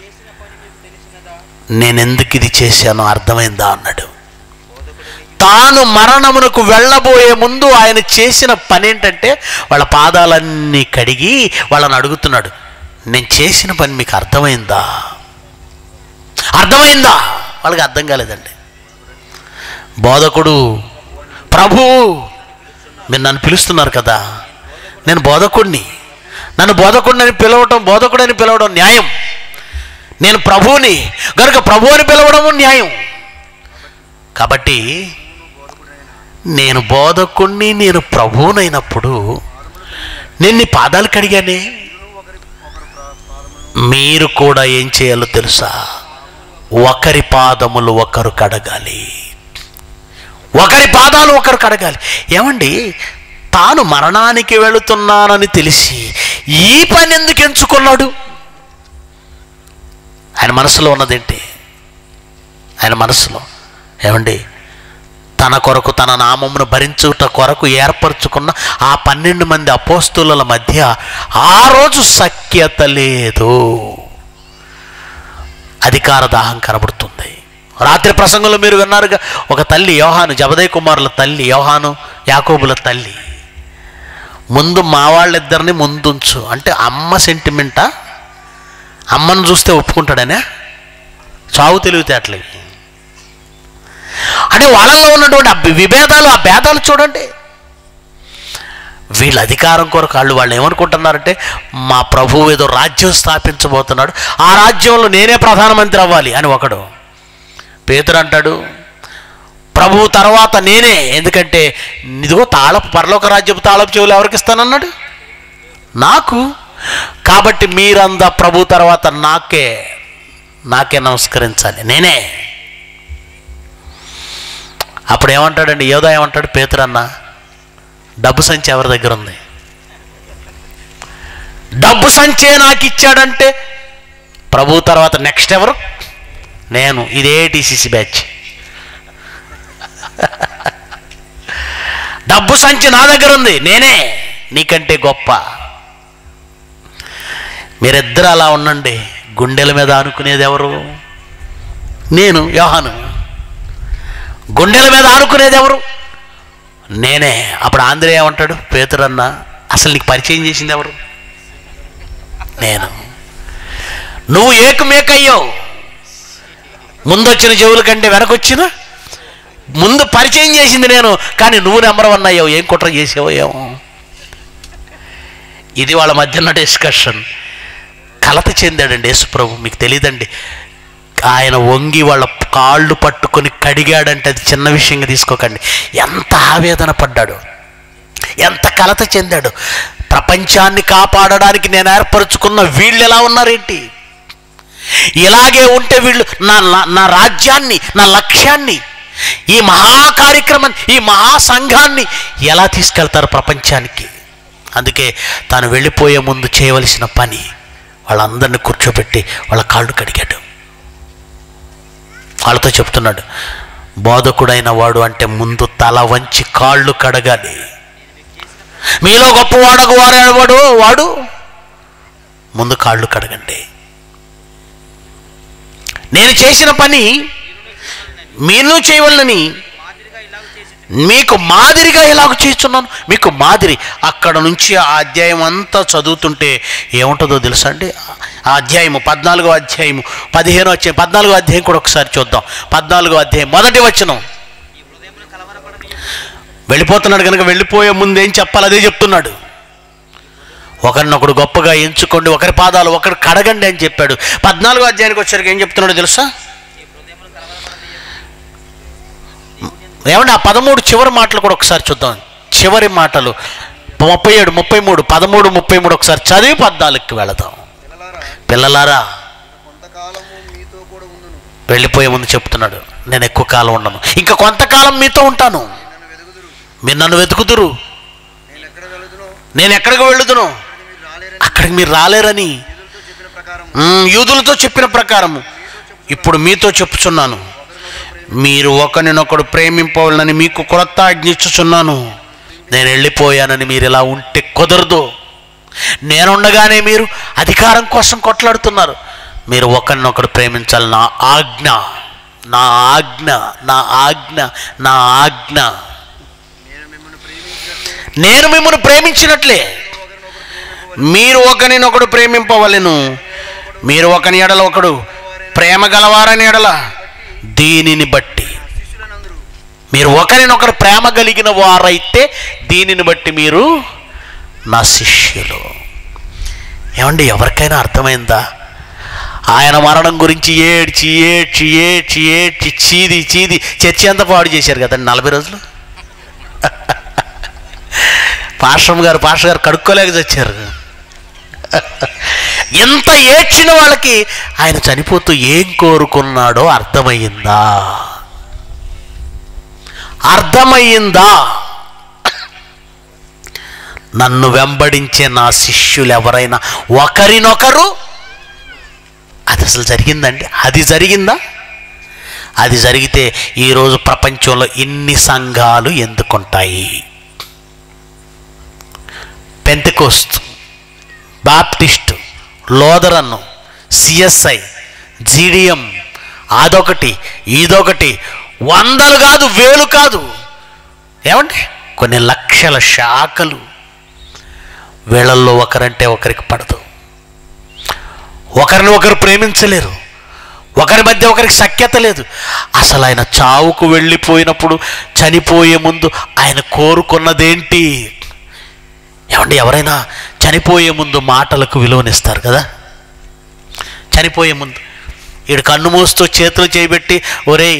నేనెందుకు ఇది చేశానో అర్థమైందా అన్నాడు తాను మరణమునకు వెళ్ళబోయే ముందు ఆయన చేసిన పని ఏంటంటే వాళ్ళ పాదాలన్నీ కడిగి వాళ్ళని అడుగుతున్నాడు నేను చేసిన పని మీకు అర్థమైందా అర్థమైందా వాళ్ళకి అర్థం కాలేదండి బోధకుడు ప్రభు మీరు నన్ను పిలుస్తున్నారు కదా నేను బోధకుడిని నన్ను బోధకుడిని పిలవటం బోధకుడని పిలవడం న్యాయం నేను ప్రభువుని కనుక ప్రభు అని పిలవడము న్యాయం కాబట్టి నేను బోధకుణ్ణి నేను ప్రభువునైనప్పుడు నేను నీ పాదాలు కడిగానే మీరు కూడా ఏం చేయాలో తెలుసా ఒకరి పాదములు ఒకరు కడగాలి ఒకరి పాదాలు ఒకరు కడగాలి ఏమండి తాను మరణానికి వెళుతున్నానని తెలిసి ఈ పని ఎందుకు ఎంచుకున్నాడు ఆయన మనసులో ఉన్నదేంటి ఆయన మనసులో ఏమండి తన కొరకు తన నామమును భరించుట కొరకు ఏర్పరచుకున్న ఆ పన్నెండు మంది అపోస్తుల మధ్య ఆ రోజు సఖ్యత లేదు అధికార దాహం కనబడుతుంది రాత్రి ప్రసంగంలో మీరు విన్నారుగా ఒక తల్లి యోహాను జబదయ్ కుమారుల తల్లి యోహాను యాకోబుల తల్లి ముందు మా వాళ్ళిద్దరిని ముందుంచు అంటే అమ్మ సెంటిమెంటా అమ్మను చూస్తే ఒప్పుకుంటాడనే చావు తెలివితేటలు ఇవి. అంటే వాళ్ళలో ఉన్నటువంటి ఆ విభేదాలు ఆ భేదాలు చూడండి వీళ్ళ అధికారం కొరకు వాళ్ళు వాళ్ళు ఏమనుకుంటున్నారంటే మా ప్రభువు ఏదో రాజ్యం స్థాపించబోతున్నాడు ఆ రాజ్యంలో నేనే ప్రధానమంత్రి అవ్వాలి అని ఒకడు పేతురు అంటాడు ప్రభువు తర్వాత నేనే ఎందుకంటే ఇదిగో తాళపు పరలోక రాజ్యపు తాళపు చెవులు ఎవరికి ఇస్తానన్నాడు నాకు కాబట్టి మీరంద ప్రభు తర్వాత నాకే నాకే నమస్కరించాలి నేనే అప్పుడు ఏమంటాడండి ఏదో ఏమంటాడు పేతురన్న డబ్బు సంచి ఎవరి దగ్గర ఉంది డబ్బు సంచే నాకు ఇచ్చాడంటే ప్రభు తర్వాత నెక్స్ట్ ఎవరు నేను ఇదే టీసీసీ బ్యాచ్ డబ్బు సంచి నా దగ్గర ఉంది నేనే నీకంటే గొప్ప మీరిద్దరు అలా ఉండండి గుండెల మీద ఆనుకునేది ఎవరు నేను యోహాను గుండెల మీద ఆనుకునేది ఎవరు నేనే అప్పుడు ఆంధ్రే ఏమంటాడు పేతురన్న అసలు నీకు పరిచయం చేసింది ఎవరు నేను నువ్వు ఏకమేకయ్యావు ముందొచ్చిన చెవుల కంటే వెనకొచ్చిన ముందు పరిచయం చేసింది నేను కానీ నువ్వు నెంబర్ వన్ అయ్యావు ఏం కుట్ర చేసావో ఏమో ఇది వాళ్ళ మధ్య ఉన్న డిస్కషన్ కలత చెందాడండి యేసుప్రభు మీకు తెలియదండి ఆయన వంగి వాళ్ళ కాళ్ళు పట్టుకొని కడిగాడంటే అది చిన్న విషయంగా తీసుకోకండి ఎంత ఆవేదన పడ్డాడు ఎంత కలత చెందాడు ప్రపంచాన్ని కాపాడడానికి నేను ఏర్పరచుకున్న వీళ్ళు ఎలా ఉన్నారేంటి ఇలాగే ఉంటే వీళ్ళు నా నా- నా రాజ్యాన్ని నా లక్ష్యాన్ని ఈ మహా కార్యక్రమాన్ని ఈ మహా సంఘాన్ని ఎలా తీసుకెళ్తారు ప్రపంచానికి అందుకే తాను వెళ్ళిపోయే ముందు చేయవలసిన పని వాళ్ళందరినీ కూర్చోబెట్టి వాళ్ళ కాళ్ళు కడిగాడు వాళ్ళతో చెప్తున్నాడు బోధకుడైన వాడు అంటే ముందు తల వంచి కాళ్ళు కడగాలి మీలో గొప్పవాడకు వాడేవాడు వాడు ముందు కాళ్ళు కడగండి నేను చేసిన పని మీరు చేయవలనని మీకు మాదిరిగా ఇలాగ చేస్తున్నాను మీకు మాదిరి అక్కడ నుంచి ఆ అధ్యాయం అంతా చదువుతుంటే ఏముంటుందో తెలుసా అండి ఆ అధ్యాయము పద్నాలుగో అధ్యాయము పదిహేనో అధ్యాయం పద్నాలుగో అధ్యాయం కూడా ఒకసారి చూద్దాం పద్నాలుగో అధ్యాయం మొదటి వచనం వెళ్ళిపోతున్నాడు కనుక వెళ్ళిపోయే ముందు ఏం చెప్పాలి అదే చెప్తున్నాడు ఒకరినొకడు గొప్పగా ఎంచుకోండి ఒకరి పాదాలు ఒకరు కడగండి అని చెప్పాడు పద్నాలుగో అధ్యాయానికి వచ్చరికి ఏం చెప్తున్నాడో తెలుసా ఏమంటే ఆ పదమూడు చివరి మాటలు కూడా ఒకసారి చూద్దాం చివరి మాటలు ముప్పై ఏడు ముప్పై మూడు పదమూడు ముప్పై మూడు ఒకసారి చదివి పద్నాలుగుకి వెళదాం పిల్లలారా వెళ్ళిపోయే ముందు చెప్తున్నాడు నేను ఎక్కువ కాలం ఉండను ఇంకా కొంతకాలం మీతో ఉంటాను మీరు నన్ను వెతుకుదురు నేను ఎక్కడికి వెళ్ళుదును అక్కడికి మీరు రాలేరని మ్, యూదులతో చెప్పిన ప్రకారము ఇప్పుడు మీతో చెప్పుచున్నాను మీరు ఒకరినొకడు ప్రేమింపవాలని మీకు క్రొత్త ఆజ్ఞించుచున్నాను నేను వెళ్ళిపోయానని మీరు ఇలా ఉంటే కుదరదు నేనుండగానే మీరు అధికారం కోసం కొట్లాడుతున్నారు మీరు ఒకరినొకడు ప్రేమించాలి నా ఆజ్ఞ నా ఆజ్ఞ నా ఆజ్ఞ నా ఆజ్ఞ నేను మిమ్మల్ని ప్రేమించినట్లే మీరు ఒకరినొకడు ప్రేమింపవలెను మీరు ఒకని ఎడల ఒకడు ప్రేమ గలవారని ఎడల దీనిని బట్టి మీరు ఒకరినొకరు ప్రేమ కలిగిన వారైతే దీనిని బట్టి మీరు నా శిష్యులు ఏమండి ఎవరికైనా అర్థమైందా ఆయన మరణం గురించి ఏడ్చి ఏడ్చి ఏడ్చి ఏడ్చి చీది చీది చర్చి అంతా పాడు చేశారు కదండి నలభై రోజులు పాశ్రం గారు పాస్టర్ గారు కడుక్కోలేక చచ్చారు ఎంత ఏడ్చిన వాళ్ళకి ఆయన చనిపోతూ ఏం కోరుకున్నాడో అర్థమయ్యిందా అర్థమయ్యిందా నన్ను వెంబడించే నా శిష్యులు ఎవరైనా ఒకరినొకరు అది అసలు జరిగిందండి అది జరిగిందా అది జరిగితే ఈరోజు ప్రపంచంలో ఇన్ని సంఘాలు ఎందుకుంటాయి పెంతకోస్త్ బాప్టిస్ట్ లోదరన్ను సిఎస్ఐ జీడిఎం అదొకటి ఇదొకటి వందలు కాదు వేలు కాదు ఏమండి కొన్ని లక్షల శాఖలు వీళ్ళల్లో ఒకరంటే ఒకరికి పడదు ఒకరిని ఒకరు ప్రేమించలేరు ఒకరి మధ్య ఒకరికి సఖ్యత లేదు అసలు ఆయన చావుకు వెళ్ళిపోయినప్పుడు చనిపోయే ముందు ఆయన కోరుకున్నదేంటి ఏమండి ఎవరైనా చనిపోయే ముందు మాటలకు విలువనిస్తారు కదా చనిపోయే ముందు ఈడు కన్ను మూస్తూ చేతులు చేయబెట్టి ఒరేయ్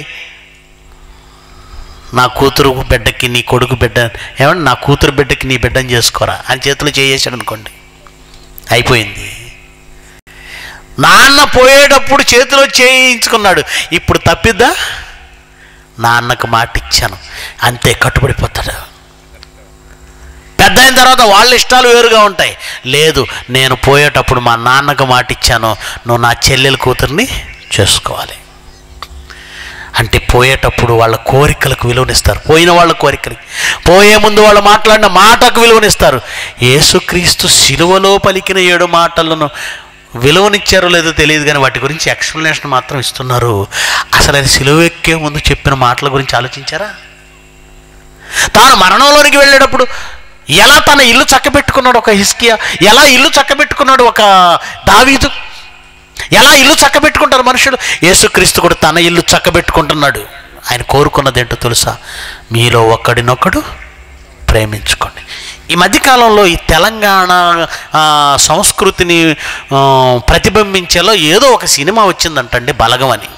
నా కూతురు బిడ్డకి నీ కొడుకు బిడ్డ ఏమండి నా కూతురు బిడ్డకి నీ బిడ్డని చేసుకోరా అని చేతులు చేయేసాడు అనుకోండి అయిపోయింది నాన్న పోయేటప్పుడు చేతిలో చేయించుకున్నాడు ఇప్పుడు తప్పిద్దా నాన్నకు మాట ఇచ్చాను అంతే కట్టుబడిపోతాడు పెద్ద అయిన తర్వాత వాళ్ళ ఇష్టాలు వేరుగా ఉంటాయి లేదు నేను పోయేటప్పుడు మా నాన్నకు మాట ఇచ్చాను నువ్వు నా చెల్లెల కూతుర్ని చేసుకోవాలి అంటే పోయేటప్పుడు వాళ్ళ కోరికలకు విలువనిస్తారు పోయిన వాళ్ళ కోరికలకి పోయే ముందు వాళ్ళు మాట్లాడిన మాటకు విలువనిస్తారు యేసుక్రీస్తు శిలువలో పలికిన ఏడు మాటలను విలువనిచ్చారో లేదో తెలియదు కానీ వాటి గురించి ఎక్స్ప్లెనేషన్ మాత్రం ఇస్తున్నారు అసలు ఆయన సిలువ ఎక్కే ముందు చెప్పిన మాటల గురించి ఆలోచించారా తాను మరణంలోనికి వెళ్ళేటప్పుడు ఎలా తన ఇల్లు చక్కబెట్టుకున్నాడు ఒక హిస్కియా ఎలా ఇల్లు చక్కబెట్టుకున్నాడు ఒక దావీదు ఎలా ఇల్లు చక్కబెట్టుకుంటారు మనుషులు యేసుక్రీస్తు కూడా తన ఇల్లు చక్కబెట్టుకుంటున్నాడు ఆయన కోరుకున్నదేంటో తెలుసా మీలో ఒక్కడినొక్కడు ప్రేమించుకోండి ఈ మధ్యకాలంలో ఈ తెలంగాణ ఆ, సంస్కృతిని ఆ, ప్రతిబింబించేలో ఏదో ఒక సినిమా వచ్చిందంటండి బలగం అని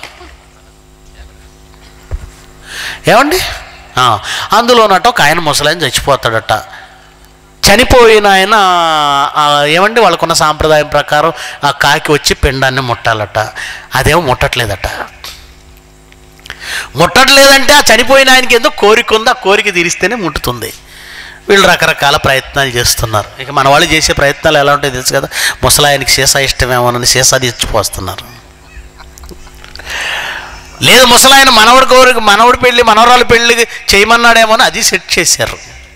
ఏమండి ఆ, అందులోనట ఒక ఆయన ముసలాయన చచ్చిపోతాడట చనిపోయిన ఆయన ఆ, ఏమండి వాళ్ళకున్న సాంప్రదాయం ప్రకారం ఆ కాకి వచ్చి పిండాన్ని ముట్టాలట అదేమో ముట్టట్లేదట ముట్టట్లేదంటే ఆ చనిపోయిన ఆయనకి ఏదో కోరిక ఉంది ఆ కోరిక తీరిస్తేనే ముట్టుతుంది వీళ్ళు రకరకాల ప్రయత్నాలు చేస్తున్నారు ఇక మన వాళ్ళు చేసే ప్రయత్నాలు ఎలా ఉంటాయో తెలుసు కదా ముసలాయనకి సీసా ఇష్టమేమోనని సీసా తెచ్చిపోస్తున్నారు లేదు ముసలాయన మనవడి కోరిక మనవడి పెళ్ళి మనవరాలు పెళ్ళి చేయమన్నాడేమో అని అది సెట్ చేశారు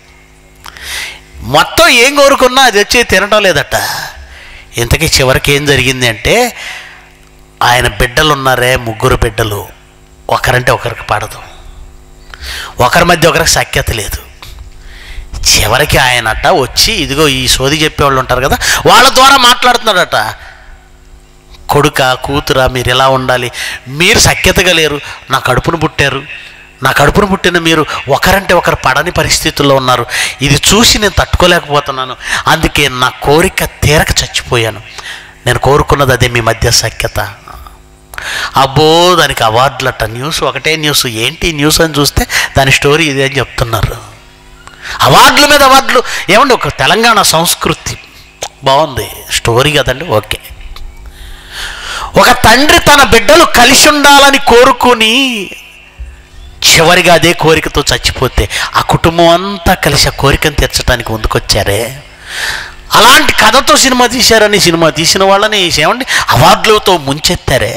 మొత్తం ఏం కోరుకున్నా అది వచ్చి తినటం లేదట ఇంతకీ చివరికి ఏం జరిగింది అంటే ఆయన బిడ్డలు ఉన్నారే ముగ్గురు బిడ్డలు ఒకరంటే ఒకరికి పడదు ఒకరి మధ్య ఒకరికి సఖ్యత లేదు చివరికి ఆయనట వచ్చి ఇదిగో ఈ సోది చెప్పేవాళ్ళు ఉంటారు కదా వాళ్ళ ద్వారా మాట్లాడుతున్నాడట కొడుక కూతురా మీరు ఎలా ఉండాలి మీరు సఖ్యతగా లేరు నా కడుపును పుట్టారు నా కడుపును పుట్టిన మీరు ఒకరంటే ఒకరు పడని పరిస్థితుల్లో ఉన్నారు ఇది చూసి నేను తట్టుకోలేకపోతున్నాను అందుకే నా కోరిక తీరక చచ్చిపోయాను నేను కోరుకున్నది అదే మీ మధ్య సఖ్యత అబ్బో దానికి అవార్డులట న్యూస్ ఒకటే న్యూస్ ఏంటి న్యూస్ అని చూస్తే దాని స్టోరీ ఇది అని చెప్తున్నారు అవార్డుల మీద అవార్డులు ఏమండి ఒక తెలంగాణ సంస్కృతి బాగుంది స్టోరీ కదండి ఓకే ఒక తండ్రి తన బిడ్డలు కలిసి ఉండాలని కోరుకుని చివరిగా అదే కోరికతో చచ్చిపోతే ఆ కుటుంబం అంతా కలిసి ఆ కోరికను తీర్చడానికి ముందుకొచ్చారే అలాంటి కథతో సినిమా తీశారని సినిమా తీసిన వాళ్ళని ఏమండి అవార్డులతో ముంచెత్తారే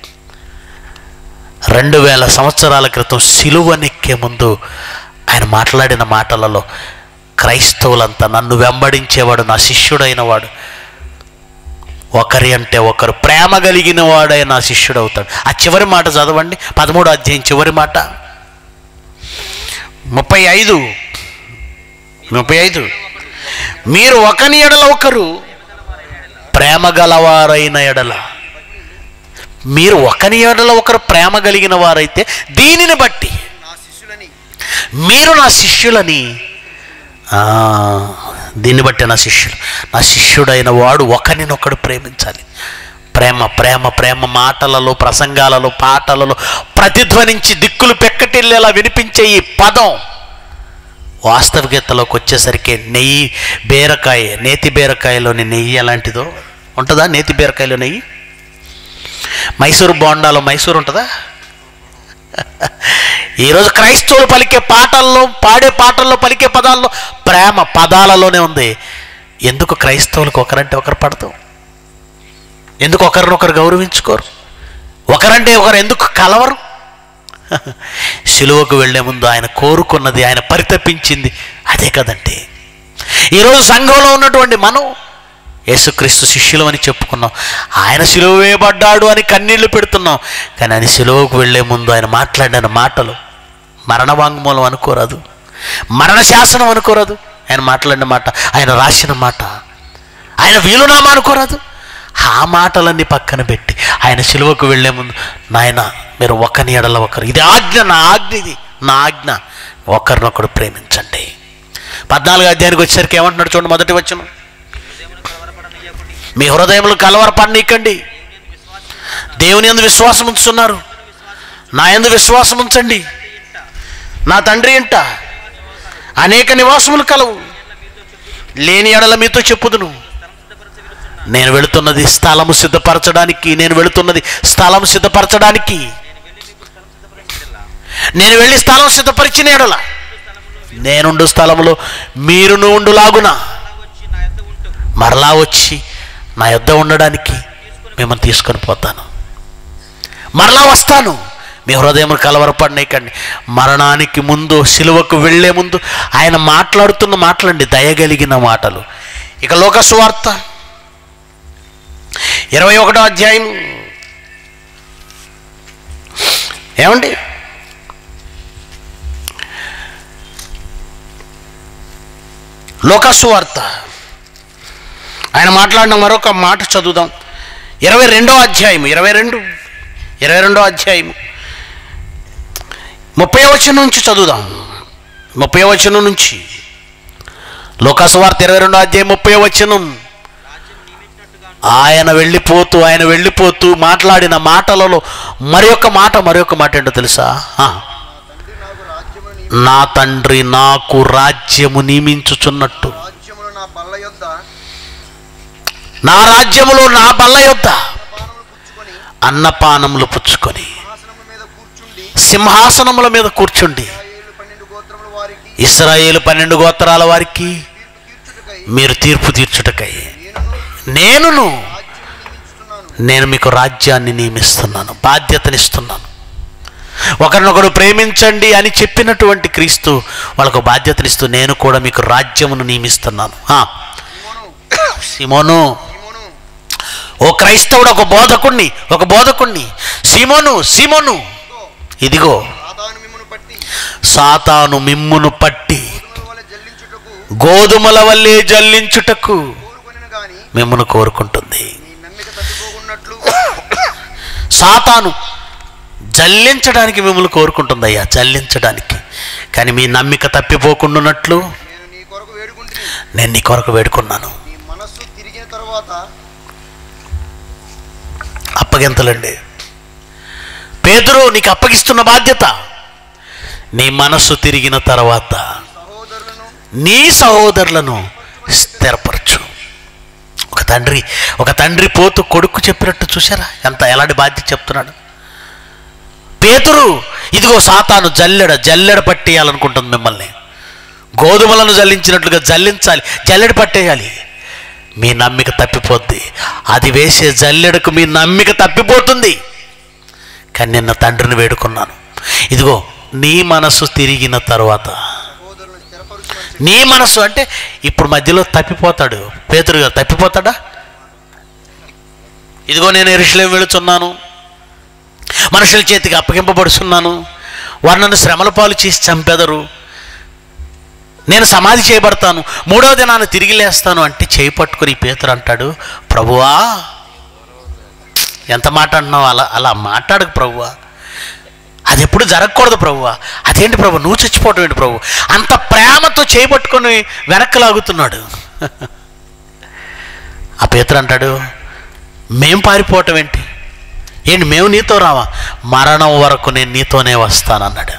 రెండు వేల సంవత్సరాల క్రితం సిలువనెక్కే ముందు ఆయన మాట్లాడిన మాటలలో క్రైస్తవులంతా నన్ను వెంబడించేవాడు నా శిష్యుడైన వాడు ఒకరి అంటే ఒకరు ప్రేమ కలిగిన వాడే నా శిష్యుడు అవుతాడు ఆ చివరి మాట చదవండి పదమూడు అధ్యాయం చివరి మాట ముప్పై ఐదు ముప్పై ఐదు మీరు ఒకని ఎడల ఒకరు ప్రేమ గలవారైన ఎడల మీరు ఒకని ఎడల ఒకరు ప్రేమ కలిగిన వారైతే దీనిని బట్టి మీరు నా శిష్యులని ఆ, దీన్ని బట్టి నా శిష్యుడు నా శిష్యుడైన వాడు ఒకరినొకడు ప్రేమించాలి ప్రేమ ప్రేమ ప్రేమ మాటలలో ప్రసంగాలలో పాటలలో ప్రతిధ్వనించి దిక్కులు పెక్కటిల్లేలా వినిపించే ఈ పదం వాస్తవికతలోకి వచ్చేసరికి నెయ్యి బీరకాయ నేతి బీరకాయలోని నెయ్యి ఎలాంటిదో ఉంటుందా నేతి బీరకాయలు నెయ్యి మైసూరు బోండాలో మైసూరు ఉంటుందా ఈరోజు క్రైస్తవులు పలికే పాటల్లో పాడే పాటల్లో పలికే పదాల్లో ప్రేమ పదాలలోనే ఉంది ఎందుకు క్రైస్తవులకు ఒకరంటే ఒకరు పడతాం ఎందుకు ఒకరినొకరు గౌరవించుకోరు ఒకరంటే ఒకరు ఎందుకు కలవరు సిలువకు వెళ్లే ముందు ఆయన కోరుకున్నది ఆయన పరితపించింది అదే కదండి ఈరోజు సంఘంలో ఉన్నటువంటి మనం యేసుక్రీస్తు శిష్యులు అని చెప్పుకున్నాం ఆయన సిలువ వేయబడ్డాడు అని కన్నీళ్లు పెడుతున్నాం కానీ ఆయన సిలువకు వెళ్లే ముందు ఆయన మాట్లాడిన మాటలు మరణ వాంగ్మూలం అనుకోరాదు మరణ శాసనం అనుకోరాదు ఆయన మాట్లాడిన మాట ఆయన రాసిన మాట ఆయన వీలునామా అనుకోరాదు ఆ మాటలన్నీ పక్కన పెట్టి ఆయన సిలువకు వెళ్లే ముందు నాయన మీరు ఒకని ఎడల ఒకరు ఇది ఆజ్ఞ నా ఆజ్ఞ ఇది నా ఆజ్ఞ ఒకరినొకరు ప్రేమించండి పద్నాలుగు అధ్యాయానికి వచ్చేసరికి ఏమంటున్నాడు చూడండి మొదటి వచ్చిన మీ హృదయములు కలవరపడనీకండి దేవుని ఎందు విశ్వాసం ఉంచుతున్నారు నా ఎందు విశ్వాసం ఉంచండి నా తండ్రి ఇంట అనేక నివాసములు కలవు లేని ఎడల మీతో చెప్పుదును నేను వెళుతున్నది స్థలము సిద్ధపరచడానికి నేను వెళుతున్నది స్థలం సిద్ధపరచడానికి నేను వెళ్ళి స్థలం సిద్ధపరిచిన ఎడల నేనుండు స్థలములో మీరును ఉండులాగున మరలా వచ్చి నా యొద్ద ఉండడానికి మిమ్మల్ని తీసుకొని పోతాను మరలా వస్తాను మీ హృదయం కలవరపడినాయికండి మరణానికి ముందు సిలువకు వెళ్ళే ముందు ఆయన మాట్లాడుతున్న మాటలండి దయగలిగిన మాటలు ఇక లోకస్వార్త ఇరవై ఒకటో అధ్యాయం ఏమండి లోకస్వార్త ఆయన మాట్లాడిన మరొక మాట చదువుదాం ఇరవై రెండో అధ్యాయం ఇరవై రెండు ఇరవై రెండో అధ్యాయం ముప్పై వచనం నుంచి చదువుదాం ముప్పై వచనం నుంచి లోకాసువార్త ఇరవై రెండో అధ్యాయం ముప్పై వచనం ఆయన వెళ్ళిపోతూ ఆయన వెళ్ళిపోతూ మాట్లాడిన మాటలలో మరి ఒక మాట మరి ఒక మాట ఏంటో తెలుసా ఆ. నా తండ్రి నాకు రాజ్యము నియమించుచున్నట్టు నా రాజ్యములో నా బల్ల యొద్ద అన్నపానములు పుచ్చుకొని సింహాసనముల మీద కూర్చుండి ఇస్రాయేలు పన్నెండు గోత్రాల వారికి మీరు తీర్పు తీర్చుటకై నేనును నేను మీకు రాజ్యాన్ని నియమిస్తున్నాను బాధ్యతనిస్తున్నాను ఒకరినొకరు ప్రేమించండి అని చెప్పినటువంటి క్రీస్తు వాళ్ళకు బాధ్యతనిస్తూ నేను కూడా మీకు రాజ్యమును నియమిస్తున్నాను ఆ. సిమోను ఓ క్రైస్తవుడు ఒక బోధకుణ్ణి ఒక బోధకుణ్ణి సిమోను సిమోను ఇదిగో సాతాను మిమ్మును పట్టి గోధుమల వల్లే జల్లించుటకు మిమ్మను కోరుకుంటుంది సాతాను జల్లించడానికి మిమ్మల్ని కోరుకుంటుంది అయ్యా జల్లించడానికి కానీ మీ నమ్మిక తప్పిపోకుండాన్నట్లు నేను నీ కొరకు వేడుకున్నాను అప్పగింతలండి పేదరు నీకు అప్పగిస్తున్న బాధ్యత నీ మనస్సు తిరిగిన తర్వాత నీ సహోదరులను స్థిరపరచు ఒక తండ్రి ఒక తండ్రి పోతూ కొడుకు చెప్పినట్టు చూసారా ఎంత ఎలాంటి బాధ్యత చెప్తున్నాడు పేతురు ఇదిగో సాతాను జల్లెడ జల్లెడ పట్టేయాలనుకుంటుంది మిమ్మల్ని గోధుమలను జల్లించినట్లుగా జల్లించాలి జల్లెడ పట్టేయాలి మీ నమ్మిక తప్పిపోద్ది అది వేసే జల్లెడకు మీ నమ్మిక తప్పిపోతుంది కానీ నిన్న తండ్రిని వేడుకున్నాను ఇదిగో నీ మనసు తిరిగిన తర్వాత నీ మనసు అంటే ఇప్పుడు మధ్యలో తప్పిపోతాడు పేతురు గారు తప్పిపోతాడా ఇదిగో నేను ఎరుషులేం వెళుతున్నాను మనుషుల చేతికి అప్పగింపబడుతున్నాను వారు నన్ను శ్రమల పాలు చేసి చంపెదరు నేను సమాధి చేయబడతాను మూడవ దినాన్ని తిరిగి లేస్తాను అంటే చేయి పట్టుకుని పేతురు అంటాడు ప్రభువా ఎంత మాట అంటున్నావు అలా అలా మాట్లాడకు ప్రభువా అది ఎప్పుడు జరగకూడదు ప్రభువా అదేంటి ప్రభు నువ్వు చచ్చిపోవటం ఏంటి ప్రభు అంత ప్రేమతో చేయబట్టుకొని వెనక్కి లాగుతున్నాడు ఆ పేతురు అంటాడు మేం పారిపోవటం ఏంటి ఏంటి మేము నీతో రావా మరణం వరకు నేను నీతోనే వస్తానన్నాడు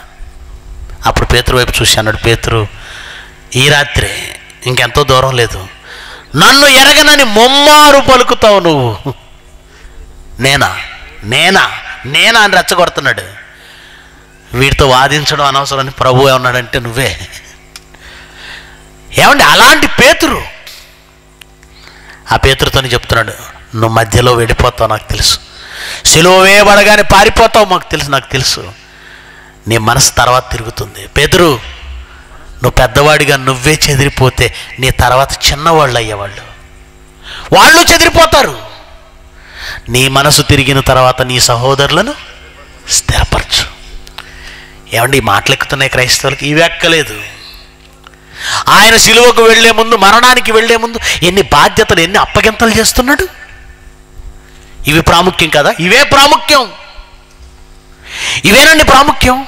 అప్పుడు పేతురు వైపు చూసి అన్నాడు పేతురు ఈ రాత్రి ఇంకెంతో దూరం లేదు నన్ను ఎరగనని ముమ్మారు పలుకుతావు నువ్వు నేనా నేనా నేనా అని రెచ్చగొడుతున్నాడు వీటితో వాదించడం అనవసరం అని ప్రభు ఏమన్నాడంటే నువ్వే ఏమండి అలాంటి పేతురు ఆ పేతురుతోని చెప్తున్నాడు నువ్వు మధ్యలో వెళ్ళిపోతావు నాకు తెలుసు సిలువ వేయబడగానే పారిపోతావు మాకు తెలుసు నాకు తెలుసు నీ మనసు తర్వాత తిరుగుతుంది పేదరు నువ్వు పెద్దవాడిగా నువ్వే చెదిరిపోతే నీ తర్వాత చిన్నవాళ్ళు అయ్యేవాళ్ళు వాళ్ళు చెదిరిపోతారు నీ మనసు తిరిగిన తర్వాత నీ సహోదరులను స్థిరపరచు ఏమండి ఈ మాటలు ఎక్కుతున్నాయి క్రైస్తవులకి ఇవి ఎక్కలేదు ఆయన సిలువకు వెళ్లే ముందు మరణానికి వెళ్లే ముందు ఎన్ని బాధ్యతలు ఎన్ని అప్పగింతలు చేస్తున్నాడు ఇవి ప్రాముఖ్యం కదా ఇవే ప్రాముఖ్యం ఇవేనండి ప్రాముఖ్యం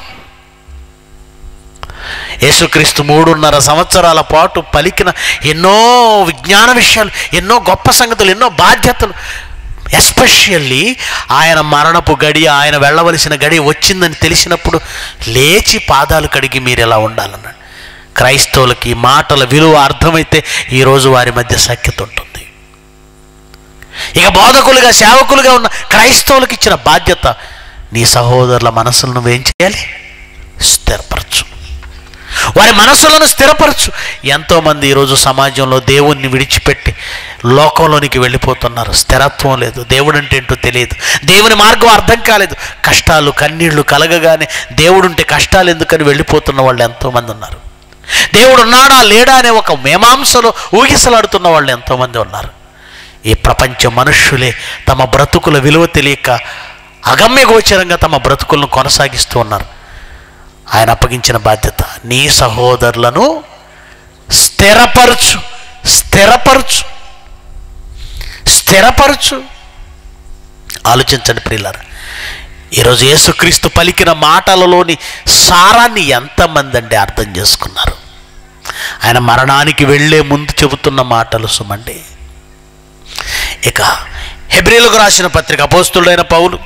యేసుక్రీస్తు మూడున్నర సంవత్సరాల పాటు పలికిన ఎన్నో విజ్ఞాన విషయాలు ఎన్నో గొప్ప సంగతులు ఎన్నో బాధ్యతలు ఎస్పెషల్లీ ఆయన మరణపు గడి ఆయన వెళ్ళవలసిన గడి వచ్చిందని తెలిసినప్పుడు లేచి పాదాలు కడిగి మీరు ఎలా ఉండాలన్నాడు క్రైస్తవులకి ఈ మాటల విలువ అర్థమైతే ఈరోజు వారి మధ్య సఖ్యత ఉంటుంది ఇక బోధకులుగా సేవకులుగా ఉన్న క్రైస్తవులకు ఇచ్చిన బాధ్యత నీ సహోదరుల మనసులను నువ్వేం చేయాలి స్థిరపరచు వారి మనసులను స్థిరపరచు ఎంతోమంది ఈరోజు సమాజంలో దేవుణ్ణి విడిచిపెట్టి లోకంలోనికి వెళ్ళిపోతున్నారు స్థిరత్వం లేదు దేవుడు అంటే ఏంటో తెలియదు దేవుని మార్గం అర్థం కాలేదు కష్టాలు కన్నీళ్లు కలగగానే దేవుడుంటే కష్టాలు ఎందుకని వెళ్ళిపోతున్న వాళ్ళు ఎంతోమంది ఉన్నారు దేవుడు ఉన్నాడా లేడా అనే ఒక మేమాంసలో ఊగిసలాడుతున్న వాళ్ళు ఎంతోమంది ఉన్నారు ఈ ప్రపంచ మనుష్యులే తమ బ్రతుకుల విలువ తెలియక అగమ్యగోచరంగా తమ బ్రతుకులను కొనసాగిస్తూ ఉన్నారు ఆయన అప్పగించిన బాధ్యత నీ సహోదరులను స్థిరపరచు స్థిరపరచు స్థిరపరచు ఆలోచించండి ప్రియులారా ఈరోజు యేసుక్రీస్తు పలికిన మాటలలోని సారాన్ని ఎంతమంది అండి అర్థం చేసుకున్నారు ఆయన మరణానికి వెళ్ళే ముందు చెబుతున్న మాటలు సుమండి ఇక హెబ్రిలకు రాసిన పత్రిక అపోస్తుడైన పౌలు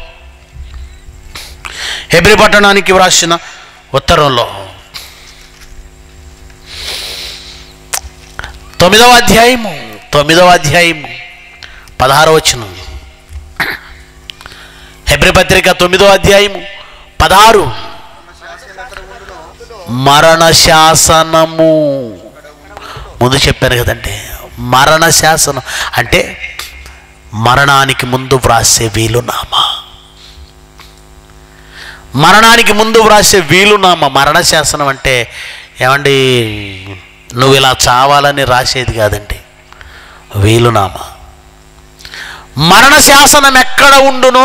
హెబ్రి పట్టణానికి వ్రాసిన ఉత్తరంలో తొమ్మిదవ అధ్యాయము తొమ్మిదవ అధ్యాయము పదహారవ వచనం హెబ్రి పత్రిక తొమ్మిదవ అధ్యాయము పదహారు మరణ శాసనము ముందు చెప్పాను కదండి మరణ శాసనం అంటే మరణానికి ముందు వ్రాసే వీలునామా మరణానికి ముందు వ్రాసే వీలునామా మరణ శాసనం అంటే ఏమండి నువ్వు ఇలా చావాలని రాసేది కాదండి వీలునామా మరణ శాసనం ఎక్కడ ఉండునో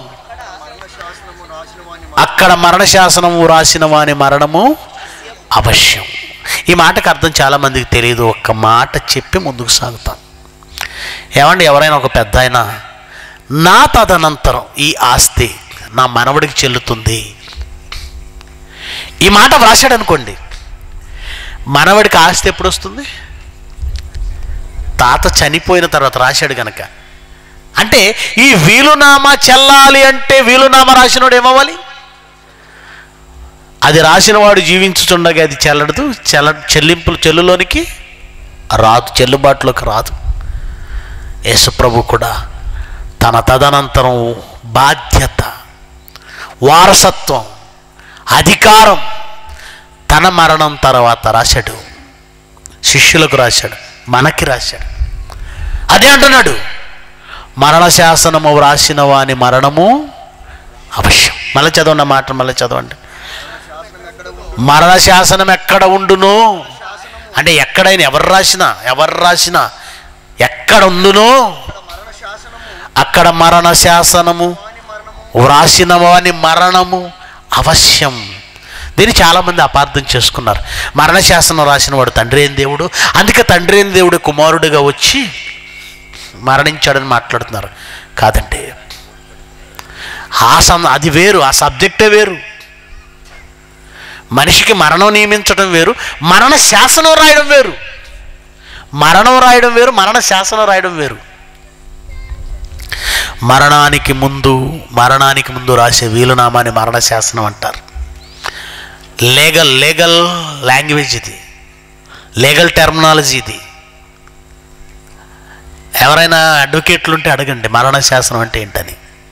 అక్కడ మరణ శాసనము రాసిన వాని మరణము అవశ్యం ఈ మాటకు అర్థం చాలా మందికి తెలియదు ఒక్క మాట చెప్పి ముందుకు సాగుతాం ఏమండి ఎవరైనా ఒక పెద్ద ఆయన నా తదనంతరం ఈ ఆస్తి నా మనవడికి చెల్లుతుంది ఈ మాట వ్రాశాడు అనుకోండి మనవడికి ఆస్తి ఎప్పుడు వస్తుంది తాత చనిపోయిన తర్వాత రాశాడు గనక అంటే ఈ వీలునామా చెల్లాలి అంటే వీలునామా రాసినోడు ఏమవ్వాలి అది రాసినవాడు జీవించుచుండగా అది చెల్లడదు చెల్ల చెల్లింపులు చెల్లులోనికి రాదు చెల్లుబాటులోకి రాదు యేసుప్రభు కూడా తన తదనంతరం బాధ్యత వారసత్వం అధికారం తన మరణం తర్వాత రాశాడు శిష్యులకు రాశాడు మనకి రాశాడు అదే అంటున్నాడు మరణ శాసనము వ్రాసిన వాని మరణము అవశ్యం మళ్ళీ చదవండి ఆ మాట మళ్ళీ చదవండి మరణ శాసనం ఎక్కడ ఉండును అంటే ఎక్కడైనా ఎవరు రాసినా ఎవరు రాసినా ఎక్కడ ఉండునో అక్కడ మరణ శాసనము వ్రాసిన వాని మరణము అవశ్యం దీన్ని చాలామంది అపార్థం చేసుకున్నారు మరణ శాసనం రాసిన వాడు తండ్రి అయిన దేవుడు అందుకే తండ్రి అయిన దేవుడు కుమారుడిగా వచ్చి మరణించాడని మాట్లాడుతున్నారు కాదండి ఆ సం అది వేరు ఆ సబ్జెక్టే వేరు మనిషికి మరణం నియమించడం వేరు మరణ శాసనం రాయడం వేరు మరణం రాయడం వేరు మరణ శాసనం రాయడం వేరు మరణానికి ముందు మరణానికి ముందు రాసే వీలునామాని మరణ శాసనం అంటారు లీగల్ లీగల్ లాంగ్వేజ్ ఇది లీగల్ టెర్మినాలజీ ఇది ఎవరైనా అడ్వకేట్లు ఉంటే అడగండి మరణ శాసనం అంటే ఏంటని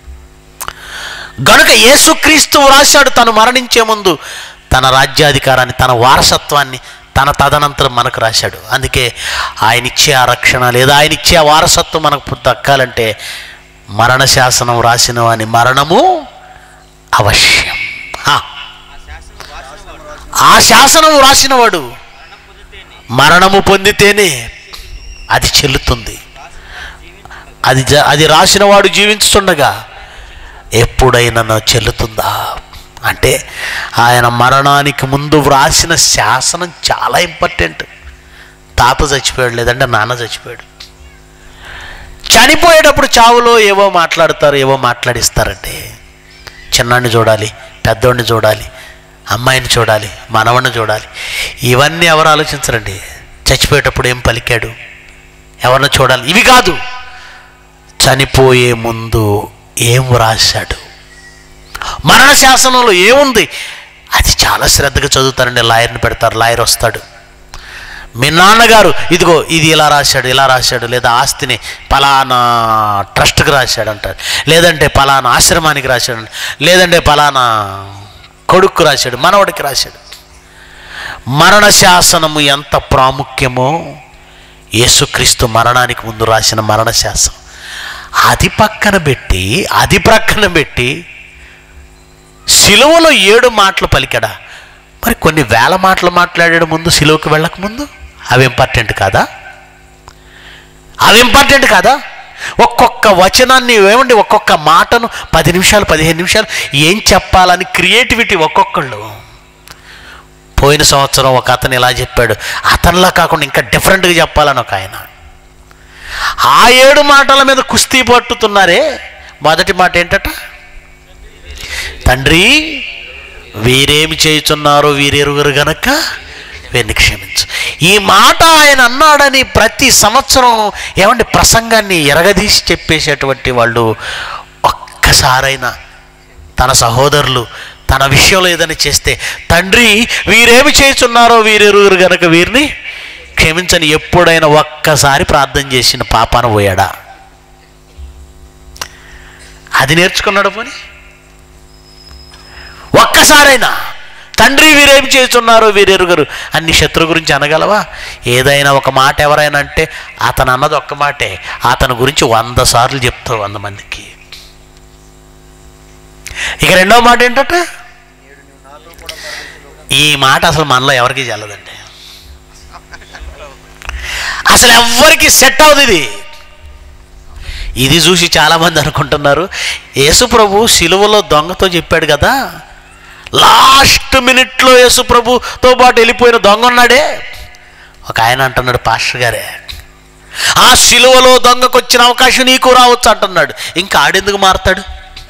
గనుక యేసుక్రీస్తు వ్రాశాడు తను మరణించే ముందు తన రాజ్యాధికారాన్ని తన వారసత్వాన్ని తన తదనంతరం మనకు రాశాడు అందుకే ఆయన ఇచ్చే ఆ రక్షణ లేదా ఆయన ఇచ్చే ఆ వారసత్వం మనకు దక్కాలంటే మరణ శాసనం రాసిన వాని మరణము అవశ్యం ఆ. ఆ శాసనం రాసినవాడు మరణము పొందితేనే అది చెల్లుతుంది అది జ- అది రాసినవాడు జీవించుతుండగా ఎప్పుడైనా నా చెల్లుతుందా అంటే ఆయన మరణానికి ముందు వ్రాసిన శాసనం చాలా ఇంపార్టెంట్ తాత చచ్చిపోయాడు లేదంటే నాన్న చచ్చిపోయాడు చనిపోయేటప్పుడు చావులో ఏవో మాట్లాడతారు ఏవో మాట్లాడిస్తారంటే చిన్నాడిని చూడాలి పెద్దోడిని చూడాలి అమ్మాయిని చూడాలి మనవడిని చూడాలి ఇవన్నీ ఎవరు ఆలోచించరండి చచ్చిపోయేటప్పుడు ఏం పలికాడు ఎవరిని చూడాలి ఇవి కాదు చనిపోయే ముందు ఏం వ్రాశాడు మరణ శాసనంలో ఏముంది అది చాలా శ్రద్ధగా చదువుతారండి లాయర్ని పెడతారు లాయర్ వస్తాడు మీ నాన్నగారు ఇదిగో ఇది ఇలా రాశాడు ఇలా రాశాడు లేదా ఆస్తిని పలానా ట్రస్ట్కి రాశాడు అంటారు లేదంటే పలానా ఆశ్రమానికి రాశాడు అంటారు. లేదంటే పలానా కొడుక్కు రాశాడు మనవడికి రాశాడు మరణ శాసనము ఎంత ప్రాముఖ్యమో యేసుక్రీస్తు మరణానికి ముందు రాసిన మరణ శాసనం అది పక్కన పెట్టి అది ప్రక్కన పెట్టి సిలువలో ఏడు మాటలు పలికాడా మరి కొన్ని వేల మాటలు మాట్లాడాడు ముందు సిలువకి వెళ్ళక ముందు అవి ఇంపార్టెంట్ కాదా అవి ఇంపార్టెంట్ కాదా ఒక్కొక్క వచనాన్ని ఏమండి ఒక్కొక్క మాటను పది నిమిషాలు పదిహేను నిమిషాలు ఏం చెప్పాలని క్రియేటివిటీ ఒక్కొక్కళ్ళు పోయిన సంవత్సరం ఒక అతను ఇలా చెప్పాడు అతనిలా కాకుండా ఇంకా డిఫరెంట్గా చెప్పాలని ఒక ఆయన ఆ ఏడు మాటల మీద కుస్తీ పట్టుతున్నారే మొదటి మాట ఏంటట తండ్రి వీరేమి చేయుచున్నారో వీరెరుగురు గనక వీరిని క్షమించు ఈ మాట ఆయన అన్నాడని ప్రతి సంవత్సరం ఏమండి ప్రసంగాన్ని ఎరగదీసి చెప్పేసేటువంటి వాళ్ళు ఒక్కసారైనా తన సహోదరులు తన విషయంలో ఏదైనా చేస్తే తండ్రి వీరేమి చేయుచున్నారో వీరెరుగురు గనక వీరిని క్షమించని ఎప్పుడైనా ఒక్కసారి ప్రార్థన చేసిన పాపాన పోయాడా అది నేర్చుకున్నాడు పోనీ ఒక్కసారైనా తండ్రి వీరేం చేస్తున్నారు వీరెరుగరు అన్ని శత్రు గురించి అనగలవా ఏదైనా ఒక మాట ఎవరైనా అంటే అతను అన్నది ఒక్క మాటే అతని గురించి వంద సార్లు చెప్తావు వంద మందికి ఇక రెండవ మాట ఏంటట ఈ మాట అసలు మనలో ఎవరికి చెల్లదండి అసలు ఎవ్వరికి సెట్ అవుతుంది ఇది ఇది చూసి చాలామంది అనుకుంటున్నారు యేసు ప్రభు సిలువలో దొంగతో చెప్పాడు కదా లాస్ట్ మినిట్లో యేసు ప్రభుతో పాటు వెళ్ళిపోయిన దొంగ ఉన్నాడే ఒక ఆయన అంటున్నాడు పాస్టర్ గారే ఆ సిలువలో దొంగకు వచ్చిన అవకాశం నీకు రావచ్చు అంటున్నాడు ఇంకా ఆడెందుకు మారతాడు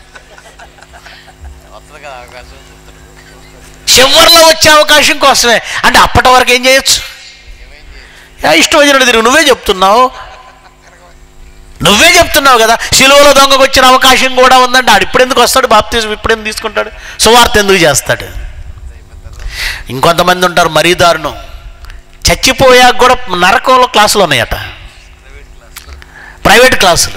చివరిలో వచ్చే అవకాశం కోసమే అంటే అప్పటి వరకు ఏం చేయొచ్చు యా, ఇష్టం వచ్చినట్టు తిరుగు నువ్వే చెప్తున్నావు నువ్వే చెప్తున్నావు కదా సిలువలో దొంగకు వచ్చిన అవకాశం కూడా ఉందంటే ఆడు ఇప్పుడు ఎందుకు వస్తాడు బాప్తీసం ఇప్పుడు ఎందుకు తీసుకుంటాడు సువార్త ఎందుకు చేస్తాడు ఇంకొంతమంది ఉంటారు మరీ దారుణం చచ్చిపోయాక కూడా నరకంలో క్లాసులు ఉన్నాయట ప్రైవేట్ క్లాసులు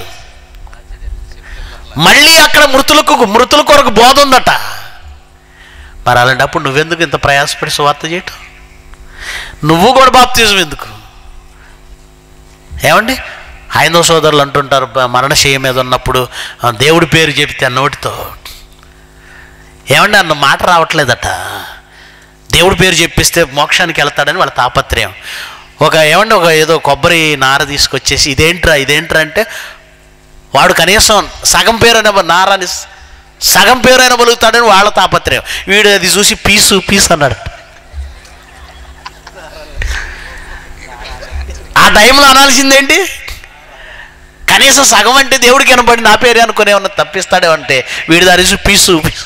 మళ్ళీ అక్కడ మృతులకు మృతుల కొరకు బోధ ఉందట మరి అలాంటప్పుడు నువ్వెందుకు ఇంత ప్రయాసపడి సువార్త చేయటం నువ్వు కూడా బాప్తీసం ఎందుకు ఏమండి హైందవ సోదరులు అంటుంటారు "బ- మరణశయ్య మీద ఉన్నప్పుడు ఆ, దేవుడి పేరు చెబితే ఆ నోటితో ఏమండి అన్న మాట రావట్లేదట దేవుడి పేరు చెప్పిస్తే మోక్షానికి వెళ్తాడని వాళ్ళ తాపత్రయం ఒక ఏమండి ఒక ఏదో కొబ్బరి నార తీసుకొచ్చేసి ఇదేంట్రా ఇదేంట్రా అంటే వాడు కనీసం సగం పేరైనా నారాని సగం పేరైనా బలుగుతాడని వాళ్ళ తాపత్రయం వీడు అది చూసి పీసు పీస్ అన్నాడు ఆ టైంలో అనాల్సిందేంటి కనీసం సగం అంటే దేవుడికి కనబడి నా పేరే అనుకునే ఉన్న తప్పిస్తాడే అంటే వీడి దాని చూసి పీసు పీసు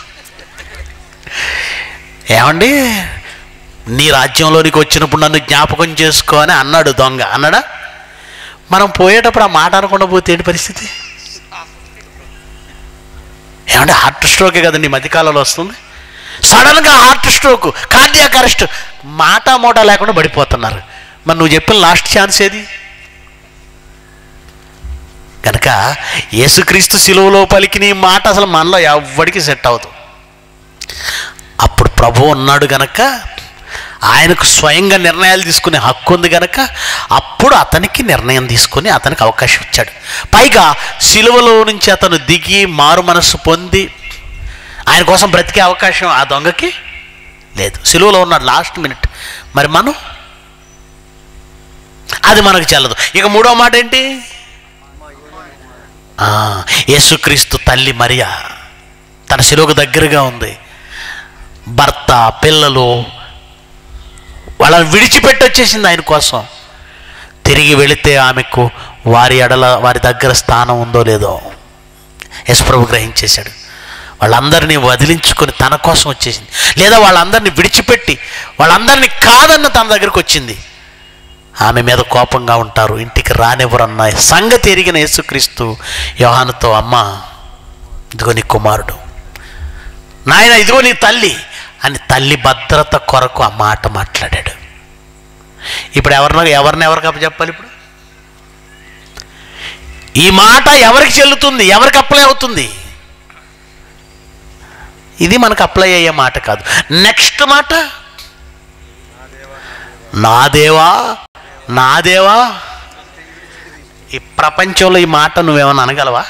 ఏమండి నీ రాజ్యంలోనికి వచ్చినప్పుడు నన్ను జ్ఞాపకం చేసుకో అని అన్నాడు దొంగ అన్నాడా మనం పోయేటప్పుడు ఆ మాట అనకుండా పోతే ఏంటి పరిస్థితి ఏమంటే హార్ట్ స్ట్రోకే కదండి ఈ మధ్యకాలంలో వస్తుంది సడన్గా హార్ట్ స్ట్రోక్ కార్డియాక్ అరెస్ట్ మాట మోటా లేకుండా పడిపోతున్నారు మరి నువ్వు చెప్పిన లాస్ట్ ఛాన్స్ ఏది కనుక యేసుక్రీస్తు సిలువలో పలికిన ఈ మాట అసలు మనలో ఎవ్వడికి సెట్ అవుతుంది అప్పుడు ప్రభు ఉన్నాడు గనక ఆయనకు స్వయంగా నిర్ణయాలు తీసుకునే హక్కు ఉంది గనక అప్పుడు అతనికి నిర్ణయం తీసుకొని అతనికి అవకాశం ఇచ్చాడు పైగా సిలువలో నుంచి అతను దిగి మారు మనస్సు పొంది ఆయన కోసం బ్రతికే అవకాశం ఆ దొంగకి లేదు సిలువలో ఉన్నాడు లాస్ట్ మినిట్ మరి మనం అది మనకు చెల్లదు ఇక మూడో మాట ఏంటి ఆ, యేసుక్రీస్తు తల్లి మరియా తన శిలువకు దగ్గరగా ఉంది భర్త పిల్లలు వాళ్ళని విడిచిపెట్టి వచ్చేసింది ఆయన కోసం తిరిగి వెళితే ఆమెకు వారి ఎడల వారి దగ్గర స్థానం ఉందో లేదో యశ్ప్రభు గ్రహించేశాడు వాళ్ళందరినీ వదిలించుకొని తన కోసం వచ్చేసింది లేదా వాళ్ళందరినీ విడిచిపెట్టి వాళ్ళందరినీ కాదన్న తన దగ్గరకు వచ్చింది ఆమె మీద కోపంగా ఉంటారు ఇంటికి రానివ్వరన్న సంగతి ఎరిగిన యేసుక్రీస్తు యోహానుతో అమ్మ ఇదిగో నీ కుమారుడు నాయన ఇదిగో నీ తల్లి అని తల్లి భద్రత కొరకు ఆ మాట మాట్లాడాడు ఇప్పుడు ఎవరినో ఎవరిని ఎవరికి అప్పచెప్పాలి ఇప్పుడు ఈ మాట ఎవరికి చెల్లుతుంది ఎవరికి అప్లై అవుతుంది ఇది మనకు అప్లై అయ్యే మాట కాదు నెక్స్ట్ మాట నా దేవా నా దేవా ఈ ప్రపంచంలో ఈ మాట నువ్వేమైనా అనగలవా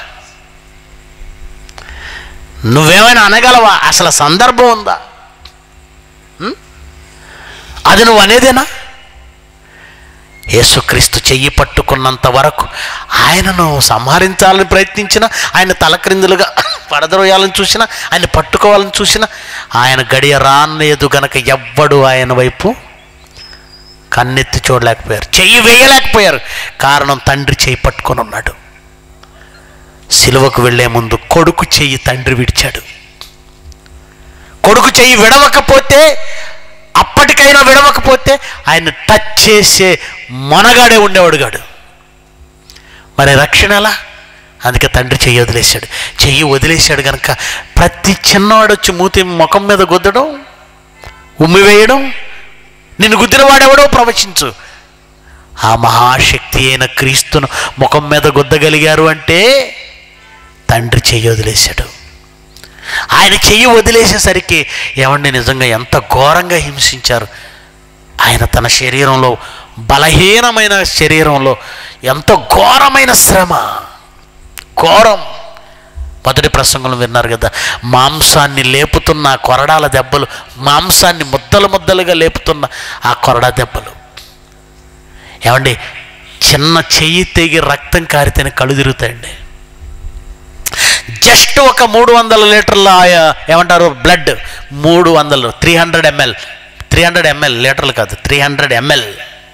నువ్వేమైనా అనగలవా అసలు సందర్భం ఉందా ఉం? అది నువ్వు అనేదేనా యేసుక్రీస్తు చెయ్యి పట్టుకున్నంత వరకు ఆయనను సంహరించాలని ప్రయత్నించిన ఆయన తలక్రిందులుగా పడద్రోయాలని చూసినా ఆయన పట్టుకోవాలని చూసినా ఆయన గడియ రాలేదు గనక ఎవ్వడు ఆయన వైపు కన్నెత్తి చూడలేకపోయారు చెయ్యి వేయలేకపోయారు కారణం తండ్రి చెయ్యి పట్టుకొని ఉన్నాడు సిలువకు వెళ్లే ముందు కొడుకు చెయ్యి తండ్రి విడిచాడు కొడుకు చెయ్యి విడవకపోతే అప్పటికైనా విడవకపోతే ఆయన టచ్ చేసే మొనగాడే ఉండేవాడు గాడు మరి రక్షణ ఎలా అందుకే తండ్రి చెయ్యి వదిలేశాడు చెయ్యి వదిలేశాడు కనుక ప్రతి చిన్నవాడు వచ్చి మూతి ముఖం మీద గుద్దడం ఉమ్మి వేయడం నిన్ను గుద్దిన వాడెవడో ప్రవచించు ఆ మహాశక్తి అయిన క్రీస్తును ముఖం మీద గుద్దగలిగారు అంటే తండ్రి చెయ్యి వదిలేశాడు ఆయన చెయ్యి వదిలేసేసరికి ఏమండి నిజంగా ఎంత ఘోరంగా హింసించారు ఆయన తన శరీరంలో బలహీనమైన శరీరంలో ఎంతో ఘోరమైన శ్రమ ఘోరం మొదటి ప్రసంగంలో విన్నారు కదా మాంసాన్ని లేపుతున్న ఆ కొరడాల దెబ్బలు మాంసాన్ని ముద్దలు ముద్దలుగా లేపుతున్న ఆ కొరడా దెబ్బలు ఏమండి చిన్న చెయ్యి తెగి రక్తం కారితేనే కళ్ళు తిరుగుతాయండి జస్ట్ ఒక మూడు వందల లీటర్ల ఆ- ఏమంటారు బ్లడ్ మూడు వందలు three hundred ML three hundred ML లీటర్లు కాదు త్రీ హండ్రెడ్ ఎంఎల్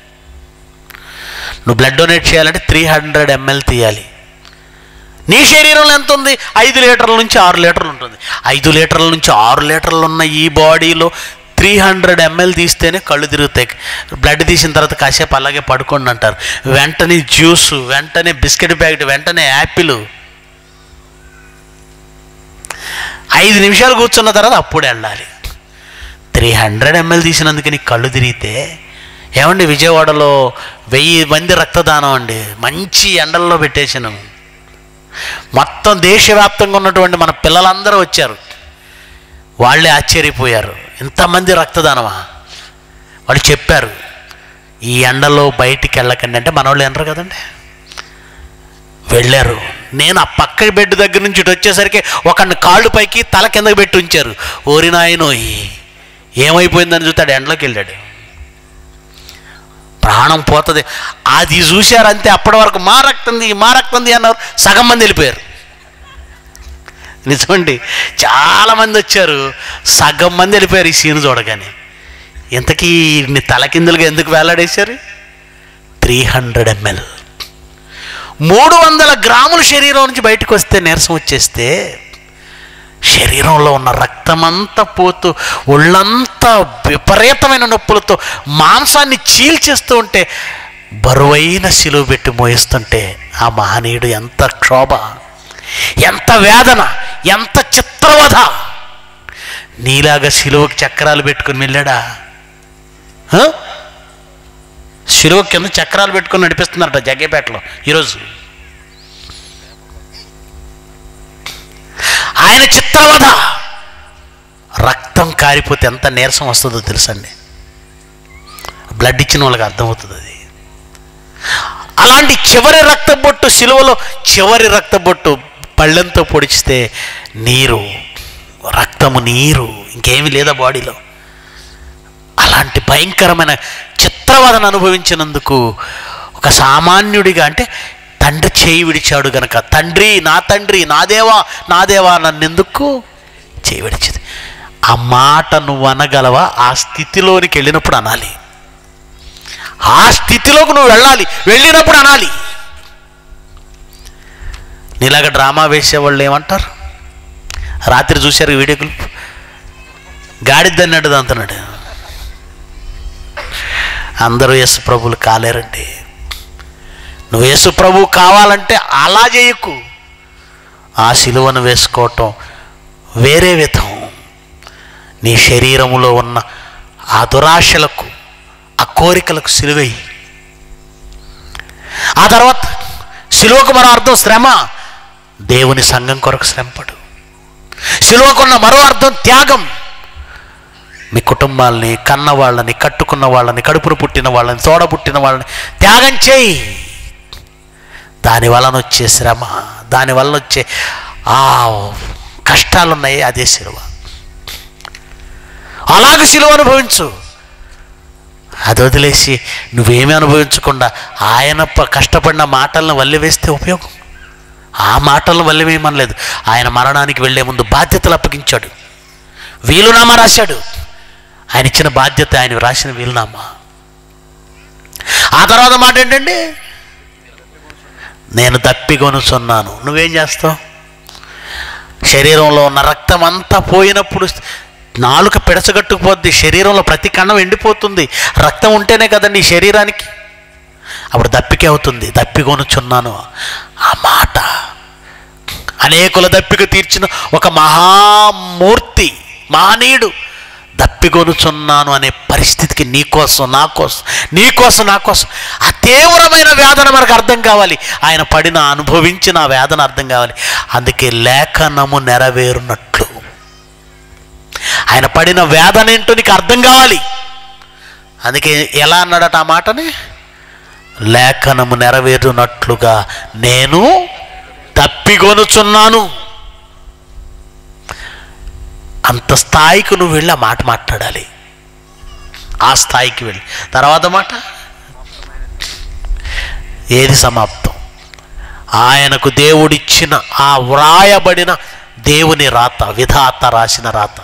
నువ్వు బ్లడ్ డొనేట్ చేయాలంటే త్రీ హండ్రెడ్ ఎంఎల్ తీయాలి నీ శరీరంలో ఎంత ఉంది ఐదు లీటర్ల నుంచి ఆరు లీటర్లు ఉంటుంది ఐదు లీటర్ల నుంచి ఆరు లీటర్లు ఉన్న ఈ బాడీలో త్రీ హండ్రెడ్ ఎంఎల్ తీస్తేనే కళ్ళు తిరుగుతాయి బ్లడ్ తీసిన తర్వాత కాసేపు అలాగే పడుకోండి అంటారు వెంటనే జ్యూస్ వెంటనే బిస్కెట్ ప్యాకెట్ వెంటనే యాపిల్ ఐదు నిమిషాలు కూర్చున్న తర్వాత అప్పుడు వెళ్ళాలి త్రీ హండ్రెడ్ ఎంఎల్ తీసినందుకు నీకు కళ్ళు తిరిగితే ఏమండి విజయవాడలో వెయ్యి మంది రక్తదానం అండి మంచి ఎండల్లో పెట్టేసాను మొత్తం దేశవ్యాప్తంగా ఉన్నటువంటి మన పిల్లలందరూ వచ్చారు వాళ్ళే ఆశ్చర్యపోయారు ఇంతమంది రక్తదానమా వాళ్ళు చెప్పారు ఈ ఎండలో బయటికి వెళ్ళకండి అంటే మన వాళ్ళు వినరు కదండి వెళ్ళారు నేను ఆ పక్క బెడ్ దగ్గర నుంచి ఇటు వచ్చేసరికి ఒకడిని కాళ్ళు పైకి తల కిందకి పెట్టి ఉంచారు ఓరి నాయనోయి ఏమైపోయిందని చూస్తాడు ఎండలోకి వెళ్ళాడు ప్రాణం పోతుంది అది చూశారు అంతే అప్పటి వరకు మా రక్తంది మా రక్తంది అన్నారు సగం మంది వెళ్ళిపోయారు నిజమండి చాలామంది వచ్చారు సగం మంది వెళ్ళిపోయారు ఈ సీన్ చూడగానే ఇంతకీ నీ తలకిందులుగా ఎందుకు వేలాడేశారు త్రీ హండ్రెడ్ ఎంఎల్ మూడు వందల గ్రాముల శరీరం నుంచి బయటకు వస్తే నీరసం వచ్చేస్తే శరీరంలో ఉన్న రక్తమంతా పోతూ ఒళ్ళంతా విపరీతమైన నొప్పులతో మాంసాన్ని చీల్చేస్తూ ఉంటే బరువైన సిలువ పెట్టి మోయిస్తుంటే ఆ మహనీయుడు ఎంత క్షోభ ఎంత వేదన ఎంత చిత్రవధ నీలాగా సిలువకి చక్రాలు పెట్టుకుని వెళ్ళాడా హ? సిలువ కింద చక్రాలు పెట్టుకుని నడిపిస్తున్నారట జగ్గేపేటలో ఈరోజు ఆయన చిత్రవధ రక్తం కారిపోతే ఎంత నీరసం వస్తుందో తెలుసండి బ్లడ్ ఇచ్చిన వాళ్ళకి అర్థమవుతుంది అది అలాంటి చివరి రక్తబొట్టు సిలువలో చివరి రక్తబొట్టు పళ్ళెంతో పొడిచితే నీరు రక్తము నీరు ఇంకేమీ లేదా బాడీలో అలాంటి భయంకరమైన చిత్రవదను అనుభవించినందుకు ఒక సామాన్యుడిగా అంటే తండ్రి చేయి విడిచాడు గనక తండ్రి నా తండ్రి నా దేవా నా దేవా నన్నెందుకు చేయి విడిచింది ఆ మాట నువ్వు అనగలవా ఆ స్థితిలోనికి వెళ్ళినప్పుడు అనాలి ఆ స్థితిలోకి నువ్వు వెళ్ళాలి వెళ్ళినప్పుడు అనాలి నీలాగా డ్రామా వేసేవాళ్ళు ఏమంటారు రాత్రి చూశారు ఈ వీడియో క్లిప్ గాడిద్దన్నాడు అంటున్నాడు అందరూ యేసు ప్రభులు కాలేరండి నువ్వు యేసు ప్రభు కావాలంటే అలా చేయకు ఆ సిలువను వేసుకోవటం వేరే విధం నీ శరీరములో ఉన్న ఆ దురాశలకు ఆ కోరికలకు సిలువై ఆ తర్వాత సిలువకు మరో అర్థం శ్రమ దేవుని సంఘం కొరకు శ్రమపడు సిలువకున్న మరో అర్థం త్యాగం మీ కుటుంబాలని కన్న వాళ్ళని కట్టుకున్న వాళ్ళని కడుపును పుట్టిన వాళ్ళని తోడ పుట్టిన వాళ్ళని త్యాగం చేయి దాని వలన వచ్చే శ్రమ దాని వలన వచ్చే ఆ కష్టాలు ఉన్నాయి అదే సిలువ అలాగ సిలువ అనుభవించు అది వదిలేసి నువ్వేమీ అనుభవించకుండా ఆయన ప- కష్టపడిన మాటలను వల్లివేస్తే ఉపయోగం ఆ మాటలను వల్లివేయమనలేదు ఆయన మరణానికి వెళ్లే ముందు బాధ్యతలు అప్పగించాడు వీలునామా రాశాడు ఆయన ఇచ్చిన బాధ్యత ఆయన రాసిన వీలునామా ఆ తర్వాత మాట ఏంటండి నేను దప్పిగొనుచున్నాను నువ్వేం చేస్తావు శరీరంలో ఉన్న రక్తం అంతా పోయినప్పుడు నాలుక పిడచగట్టుకుపోద్ది శరీరంలో ప్రతి కణం ఎండిపోతుంది రక్తం ఉంటేనే కదండి ఈ శరీరానికి అప్పుడు దప్పిక అవుతుంది దప్పిగొనుచున్నాను ఆ మాట అనేకుల దప్పిక తీర్చిన ఒక మహామూర్తి మహనీయుడు దప్పిగొనుచున్నాను అనే పరిస్థితికి నీ కోసం నా కోసం నీ కోసం నా కోసం ఆ తీవ్రమైన వేదన మనకు అర్థం కావాలి ఆయన పడిన అనుభవించిన ఆ వేదన అర్థం కావాలి అందుకే లేఖనము నెరవేరునట్లు ఆయన పడిన వేదన ఏంటో నీకు అర్థం కావాలి అందుకే ఎలా అన్నాడట ఆ మాటని లేఖనము నెరవేరునట్లుగా నేను తప్పిగొనుచున్నాను అంత స్థాయికి నువ్వు వెళ్ళి ఆ మాట మాట్లాడాలి ఆ స్థాయికి వెళ్ళి తర్వాత మాట ఏది సమాప్తం ఆయనకు దేవుడిచ్చిన ఆ వ్రాయబడిన దేవుని రాత విధాత రాసిన రాత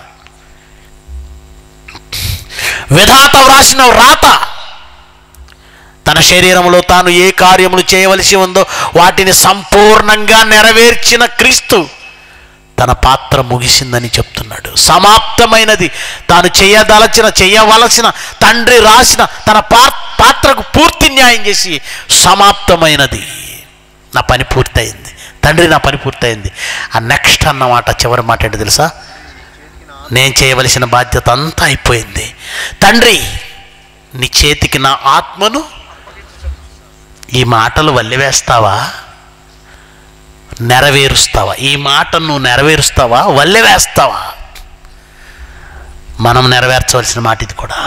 విధాత వ్రాసిన రాత తన శరీరంలో తాను ఏ కార్యములు చేయవలసి ఉందో వాటిని సంపూర్ణంగా నెరవేర్చిన క్రీస్తు తన పాత్ర ముగిసిందని చెప్తున్నాడు సమాప్తమైనది తాను చేయదలచిన చేయవలసిన తండ్రి రాసిన తన పా పాత్రకు పూర్తి న్యాయం చేసి సమాప్తమైనది నా పని పూర్తయింది తండ్రి నా పని పూర్తయింది ఆ నెక్స్ట్ అన్నమాట చివరి మాట ఏంటో తెలుసా నేను చేయవలసిన బాధ్యత అంతా అయిపోయింది తండ్రి నీ చేతికి నా ఆత్మను ఈ మాటలు వల్లివేస్తావా నెరవేరుస్తావా ఈ మాట నువ్వు నెరవేరుస్తావా వల్లెవేస్తావా మనం నెరవేర్చవలసిన మాట ఇది కూడా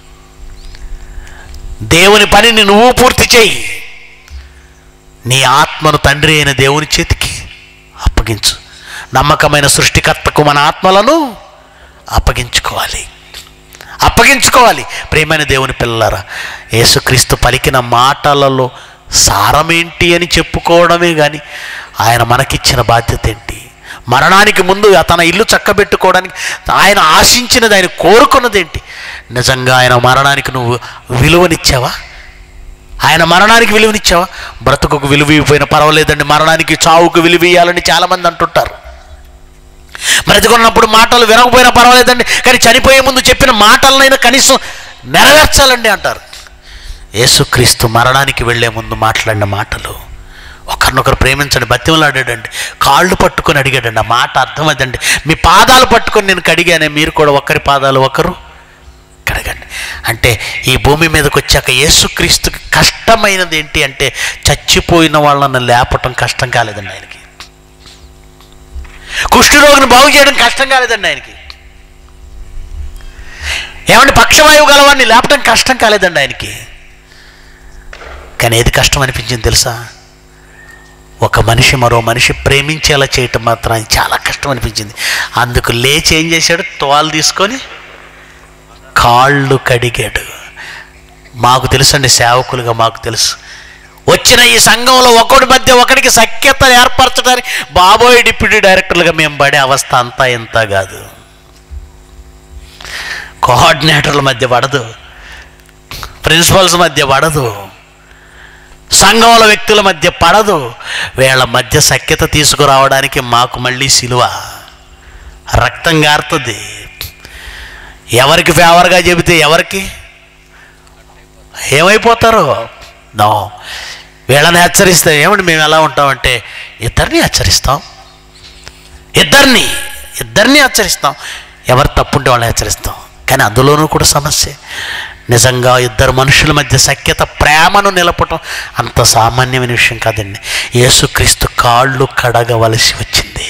దేవుని పనిని నువ్వు పూర్తి చేయి నీ ఆత్మను తండ్రి అయిన దేవుని చేతికి అప్పగించు నమ్మకమైన సృష్టికర్తకు మన ఆత్మలను అప్పగించుకోవాలి అప్పగించుకోవాలి ప్రేమైన దేవుని పిల్లలారా యేసుక్రీస్తు పలికిన మాటలలో సారమేంటి అని చెప్పుకోవడమే కానీ ఆయన మనకిచ్చిన బాధ్యత ఏంటి మరణానికి ముందు తన ఇల్లు చక్కబెట్టుకోవడానికి ఆయన ఆశించినది ఆయన కోరుకున్నది ఏంటి నిజంగా ఆయన మరణానికి నువ్వు విలువనిచ్చావా ఆయన మరణానికి విలువనిచ్చావా బ్రతుకుకు విలువ ఇవ్వకపోయినా పర్వాలేదండి మరణానికి చావుకు విలువ ఇవ్వాలని చాలామంది అంటుంటారు బ్రతికున్నప్పుడు మాటలు వినకపోయినా పర్వాలేదండి కానీ చనిపోయే ముందు చెప్పిన మాటలనైనా కనీసం నెరవేర్చాలండి అంటారు యేసుక్రీస్తు మరణానికి వెళ్ళే ముందు మాట్లాడిన మాటలు ఒకరినొకరు ప్రేమించండి బతిమలాడాడండి కాళ్ళు పట్టుకొని అడిగాడండి ఆ మాట అర్థమైందండి మీ పాదాలు పట్టుకొని నేను కడిగానే మీరు కూడా ఒకరి పాదాలు ఒకరు కడగండి అంటే ఈ భూమి మీదకి వచ్చాక యేసుక్రీస్తుకి కష్టమైనది ఏంటి అంటే చచ్చిపోయిన వాళ్ళని లేపటం కష్టం కాలేదండి ఆయనకి కుష్ఠరోగిని బాగు చేయడం కష్టం కాలేదండి ఆయనకి ఏమంటే పక్షవాయువు గలవాడిని లేపడం కష్టం కాలేదండి ఆయనకి కానీ ఏది కష్టం అనిపించింది తెలుసా ఒక మనిషి మరో మనిషి ప్రేమించేలా చేయటం మాత్రం ఆయన చాలా కష్టం అనిపించింది అందుకు లేచి ఏం చేశాడు తోలు తీసుకొని కాళ్ళు కడిగాడు మాకు తెలుసండి సేవకులుగా మాకు తెలుసు వచ్చిన ఈ సంఘంలో ఒకడి మధ్య ఒకడికి సఖ్యత ఏర్పరచడానికి బాబోయ్ డిప్యూటీ డైరెక్టర్లుగా మేము పడే అవస్థ అంతా ఇంత కాదు కోఆర్డినేటర్ల మధ్య పడదు ప్రిన్సిపల్స్ మధ్య పడదు సంఘంలో వ్యక్తుల మధ్య పడదు వీళ్ళ మధ్య సఖ్యత తీసుకురావడానికి మాకు మళ్ళీ సిలువ రక్తం గారుతుంది ఎవరికి ఫేవర్గా చెబితే ఎవరికి ఏమైపోతారో నో వీళ్ళని హెచ్చరిస్తే ఏమండి మేము ఎలా ఉంటామంటే ఇద్దరిని హెచ్చరిస్తాం ఇద్దరిని ఇద్దరిని హెచ్చరిస్తాం ఎవరు తప్పుంటే వాళ్ళని హెచ్చరిస్తాం కానీ అందులోనూ కూడా సమస్య నిజంగా ఇద్దరు మనుషుల మధ్య సఖ్యత ప్రేమను నిలపటం అంత సామాన్యమైన విషయం కాదండి యేసుక్రీస్తు కాళ్ళు కడగవలసి వచ్చింది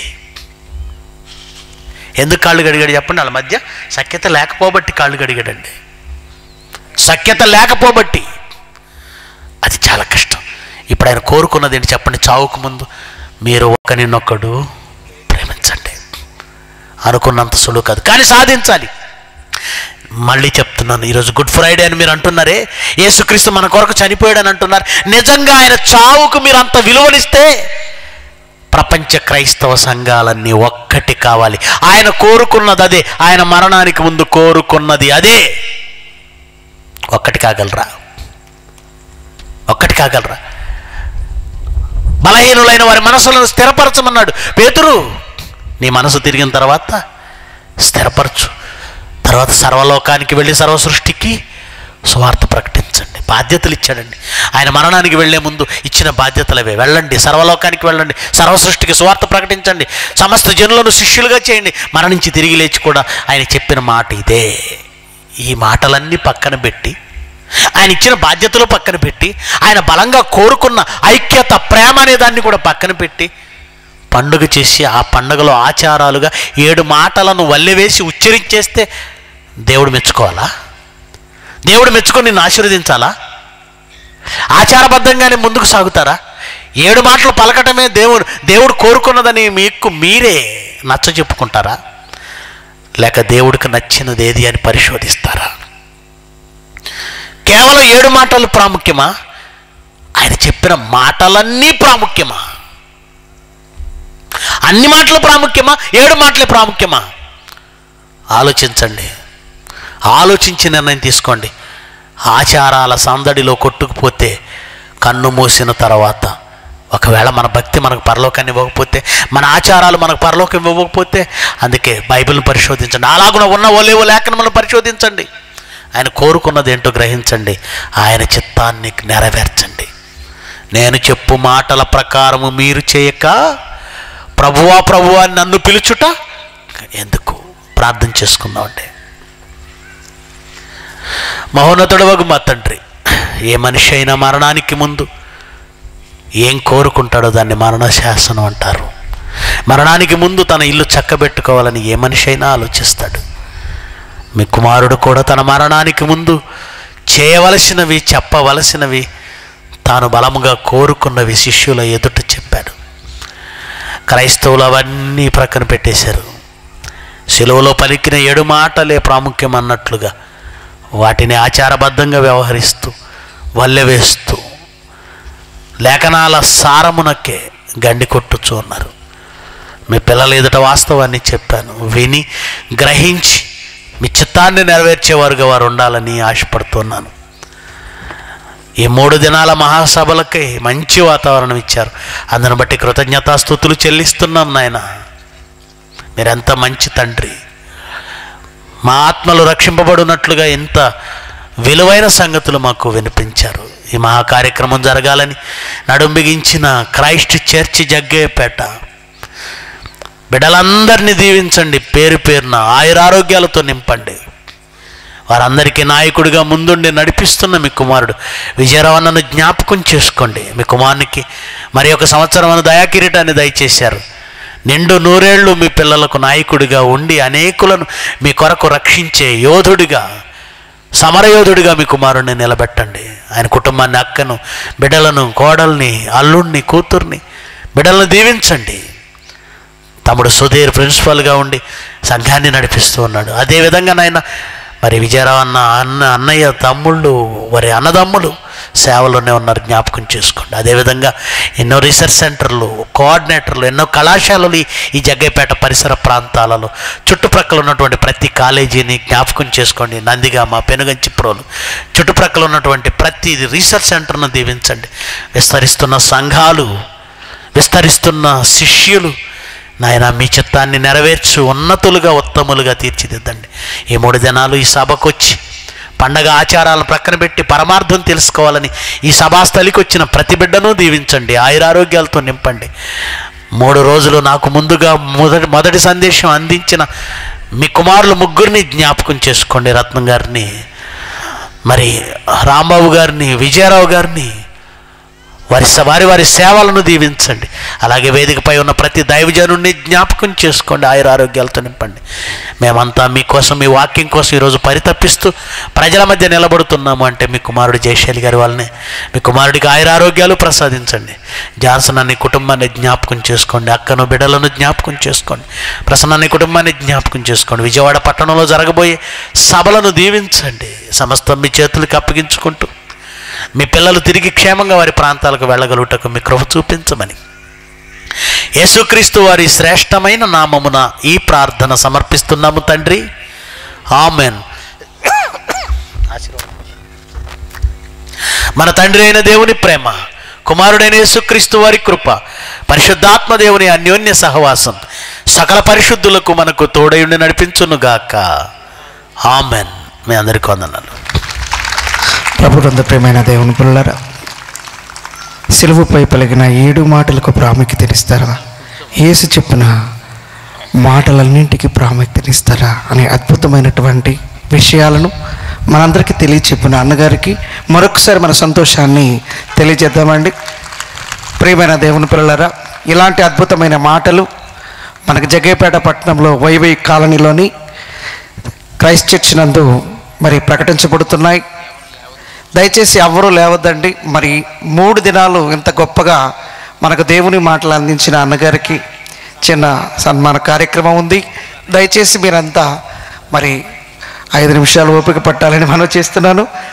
ఎందుకు కాళ్ళు గడిగాడు చెప్పండి వాళ్ళ మధ్య సఖ్యత లేకపోబట్టి కాళ్ళు గడిగాడండి సఖ్యత లేకపోబట్టి అది చాలా కష్టం ఇప్పుడు ఆయన కోరుకున్నది ఏంటి చెప్పండి చావుకు ముందు మీరు ఒకరినొక్కడు ప్రేమించండి అనుకున్నంత సులువు కాదు కానీ సాధించాలి మళ్ళీ చెప్తున్నాను ఈరోజు గుడ్ ఫ్రైడే అని మీరు అంటున్నారే యేసుక్రీస్తు మన కొరకు చనిపోయాడని అంటున్నారు నిజంగా ఆయన చావుకు మీరు అంత విలువనిస్తే ప్రపంచ క్రైస్తవ సంఘాలన్నీ ఒక్కటి కావాలి ఆయన కోరుకున్నది అదే ఆయన మరణానికి ముందు కోరుకున్నది అదే ఒక్కటి కాగలరా ఒక్కటి కాగలరా బలహీనులైన వారి మనసులను స్థిరపరచమన్నాడు పేతురు నీ మనసు తిరిగిన తర్వాత స్థిరపరచు తర్వాత సర్వలోకానికి వెళ్ళి సర్వ సృష్టికి సువార్త ప్రకటించండి బాధ్యతలు ఇచ్చాడండి ఆయన మరణానికి వెళ్లే ముందు ఇచ్చిన బాధ్యతలు అవే వెళ్ళండి సర్వలోకానికి వెళ్ళండి సర్వ సృష్టికి సువార్త ప్రకటించండి సమస్త జనులను శిష్యులుగా చేయండి మరణించి తిరిగి లేచి కూడా ఆయన చెప్పిన మాట ఇదే ఈ మాటలన్నీ పక్కన పెట్టి ఆయన ఇచ్చిన బాధ్యతలు పక్కన పెట్టి ఆయన బలంగా కోరుకున్న ఐక్యత ప్రేమ అనే దాన్ని కూడా పక్కన పెట్టి పండుగ చేసి ఆ పండుగలో ఆచారాలుగా ఏడు మాటలను వల్లెవేసి ఉచ్చరించేస్తే దేవుడు మెచ్చుకోవాలా దేవుడు మెచ్చుకొని నిన్ను ఆశీర్వదించాలా ఆచారబద్ధంగానే ముందుకు సాగుతారా ఏడు మాటలు పలకటమే దేవుడు దేవుడు కోరుకున్నదని మీకు మీరే నచ్చ చెప్పుకుంటారా లేక దేవుడికి నచ్చినది ఏది అని పరిశోధిస్తారా కేవలం ఏడు మాటలు ప్రాముఖ్యమా ఆయన చెప్పిన మాటలన్నీ ప్రాముఖ్యమా అన్ని మాటలు ప్రాముఖ్యమా ఏడు మాటలే ప్రాముఖ్యమా ఆలోచించండి ఆలోచించి నిర్ణయం తీసుకోండి ఆచారాల సందడిలో కొట్టుకుపోతే కన్ను మూసిన తర్వాత ఒకవేళ మన భక్తి మనకు పరలోకాన్ని ఇవ్వకపోతే మన ఆచారాలు మనకు పరలోకం ఇవ్వకపోతే అందుకే బైబిల్ని పరిశోధించండి అలాగున ఉన్న ఒలేవో లేఖనములను పరిశోధించండి ఆయన కోరుకున్నది ఏంటో గ్రహించండి ఆయన చిత్తాన్ని నెరవేర్చండి నేను చెప్పు మాటల ప్రకారము మీరు చేయక ప్రభువా ప్రభువా అని నన్ను పిలుచుట ఎందుకు ప్రార్థన చేసుకుందామండి మహోన్నతుడవగు మా తండ్రి ఏ మనిషి అయినా మరణానికి ముందు ఏం కోరుకుంటాడో దాన్ని మరణ శాసనం అంటారు మరణానికి ముందు తన ఇల్లు చక్కబెట్టుకోవాలని ఏ మనిషి అయినా ఆలోచిస్తాడు మీ కుమారుడు కూడా తన మరణానికి ముందు చేయవలసినవి చెప్పవలసినవి తాను బలముగా కోరుకున్నవి శిష్యుల ఎదుట చెప్పాడు క్రైస్తవులు అవన్నీ ప్రక్కన పెట్టేశారు సెలవులో పలికిన ఏడు మాటలే ప్రాముఖ్యం అన్నట్లుగా వాటిని ఆచారబద్ధంగా వ్యవహరిస్తూ వల్లె వేస్తూ లేఖనాల సారమునకే గండి కొట్టుచు ఉన్నారు మీ పిల్లల ఎదుట వాస్తవాన్ని చెప్పాను విని గ్రహించి మీ చిత్తాన్ని నెరవేర్చేవారుగా వారు ఉండాలని ఆశపడుతున్నాను ఈ మూడు దినాల మహాసభలకై మంచి వాతావరణం ఇచ్చారు అందును బట్టి కృతజ్ఞతాస్థుతులు చెల్లిస్తున్నాం నాయన మీరెంత మంచి తండ్రి మా ఆత్మలు రక్షింపబడినట్లుగా ఎంత విలువైన సంగతులు మాకు వినిపించారు ఈ మహా కార్యక్రమం జరగాలని నడుం బిగించిన క్రైస్ట్ చర్చి జగ్గయ్యపేట బిడ్డలందరినీ దీవించండి పేరు పేరున ఆయురారోగ్యాలతో నింపండి వారందరికీ నాయకుడిగా ముందుండి నడిపిస్తున్న మీ కుమారుడు విజయరవణను జ్ఞాపకం చేసుకోండి మీ కుమారునికి మరి ఒక సంవత్సరం దయాకిరీటాన్ని దయచేశారు నిండు నూరేళ్లు మీ పిల్లలకు నాయకుడిగా ఉండి అనేకులను మీ కొరకు రక్షించే యోధుడిగా సమరయోధుడిగా మీ కుమారుణ్ణి నిలబెట్టండి ఆయన కుటుంబాన్ని అక్కను బిడ్డలను కోడల్ని అల్లుణ్ణి కూతుర్ని బిడ్డలను దీవించండి తమ్ముడు సుధీర్ ప్రిన్సిపల్గా ఉండి సంఘాన్ని నడిపిస్తూ ఉన్నాడు అదేవిధంగా నాయన మరి విజయరావు అన్న అన్న అన్నయ్య తమ్ముళ్ళు వారి అన్నదమ్ములు సేవలోనే ఉన్నారు జ్ఞాపకం చేసుకోండి అదేవిధంగా ఎన్నో రీసెర్చ్ సెంటర్లు కోఆర్డినేటర్లు ఎన్నో కళాశాలలు ఈ- ఈ జగ్గైపేట పరిసర ప్రాంతాలలో చుట్టుప్రక్కల ఉన్నటువంటి ప్రతి కాలేజీని జ్ఞాపకం చేసుకోండి నందిగామ పెనుగంచిప్రోలు చుట్టుప్రక్కల ఉన్నటువంటి ప్రతి రీసెర్చ్ సెంటర్ను దీవించండి విస్తరిస్తున్న సంఘాలు విస్తరిస్తున్న శిష్యులు నాయన మీ చిత్తాన్ని నెరవేర్చు ఉన్నతులుగా ఉత్తములుగా తీర్చిదిద్దండి ఈ మూడు దినాలు ఈ సభకు వచ్చి పండగ ఆచారాలను ప్రక్కన పెట్టి పరమార్థం తెలుసుకోవాలని ఈ సభాస్థలికి వచ్చిన ప్రతి బిడ్డను దీవించండి ఆయురారోగ్యాలతో నింపండి మూడు రోజులు నాకు ముందుగా మొదటి మొదటి సందేశం అందించిన మీ కుమారులు ముగ్గురిని జ్ఞాపకం చేసుకోండి రత్నం గారిని మరి రాంబాబు గారిని విజయరావు గారిని వారి స- వారి వారి సేవలను దీవించండి అలాగే వేదికపై ఉన్న ప్రతి దైవజనుడిని జ్ఞాపకం చేసుకోండి ఆయుర ఆరోగ్యాలతో నింపండి మేమంతా మీకోసం మీ వాక్యం కోసం ఈరోజు పరితపిస్తూ ప్రజల మధ్య నిలబడుతున్నాము అంటే మీ కుమారుడు జయశైలి గారి వాళ్ళని మీ కుమారుడికి ఆయుర ఆరోగ్యాలు ప్రసాదించండి జాన్సన్ అనే కుటుంబాన్ని జ్ఞాపకం చేసుకోండి అక్కను బిడ్డలను జ్ఞాపకం చేసుకోండి ప్రసన్న అనే కుటుంబాన్ని జ్ఞాపకం చేసుకోండి విజయవాడ పట్టణంలో జరగబోయే సభలను దీవించండి సమస్తం మీ చేతులకు అప్పగించుకుంటూ మీ పిల్లలు తిరిగి క్షేమంగా వారి ప్రాంతాలకు వెళ్ళగలుగుటకు మీ కృప చూపించమని యేసుక్రీస్తు వారి శ్రేష్టమైన నామమున ఈ ప్రార్థన సమర్పిస్తున్నాము తండ్రి ఆమెన్ మన తండ్రి అయిన దేవుని ప్రేమ కుమారుడైన యేసుక్రీస్తు వారి కృప పరిశుద్ధాత్మ దేవుని అన్యోన్య సహవాసం సకల పరిశుద్ధులకు మనకు తోడయుండి నడిపించునుగాక ఆమెన్ మీ అందరికీ వందనాలు ప్రభునంద ప్రేమైన దేవుని పిల్లరా సిలువుపై పలిగిన ఏడు మాటలకు ప్రాముఖ్యతనిస్తారా యేసు చెప్పిన మాటలన్నింటికి ప్రాముఖ్యతనిస్తారా అనే అద్భుతమైనటువంటి విషయాలను మనందరికీ తెలియచెప్పిన అన్నగారికి మరొకసారి మన సంతోషాన్ని తెలియజేద్దామండి ప్రియమైన దేవుని పిల్లలరా ఇలాంటి అద్భుతమైన మాటలు మనకు జగ్గేపేట పట్టణంలో వైవై కాలనీలోని క్రైస్ట్ చర్చ్ నందు మరి ప్రకటించబడుతున్నాయి దయచేసి ఎవరూ లేవద్దండి మరి మూడు దినాలు ఇంత గొప్పగా మనకు దేవుని మాటలు అందించిన అన్నగారికి చిన్న సన్మాన కార్యక్రమం ఉంది దయచేసి మీరంతా మరి ఐదు నిమిషాలు ఓపిక పట్టాలని మనం చేస్తున్నాను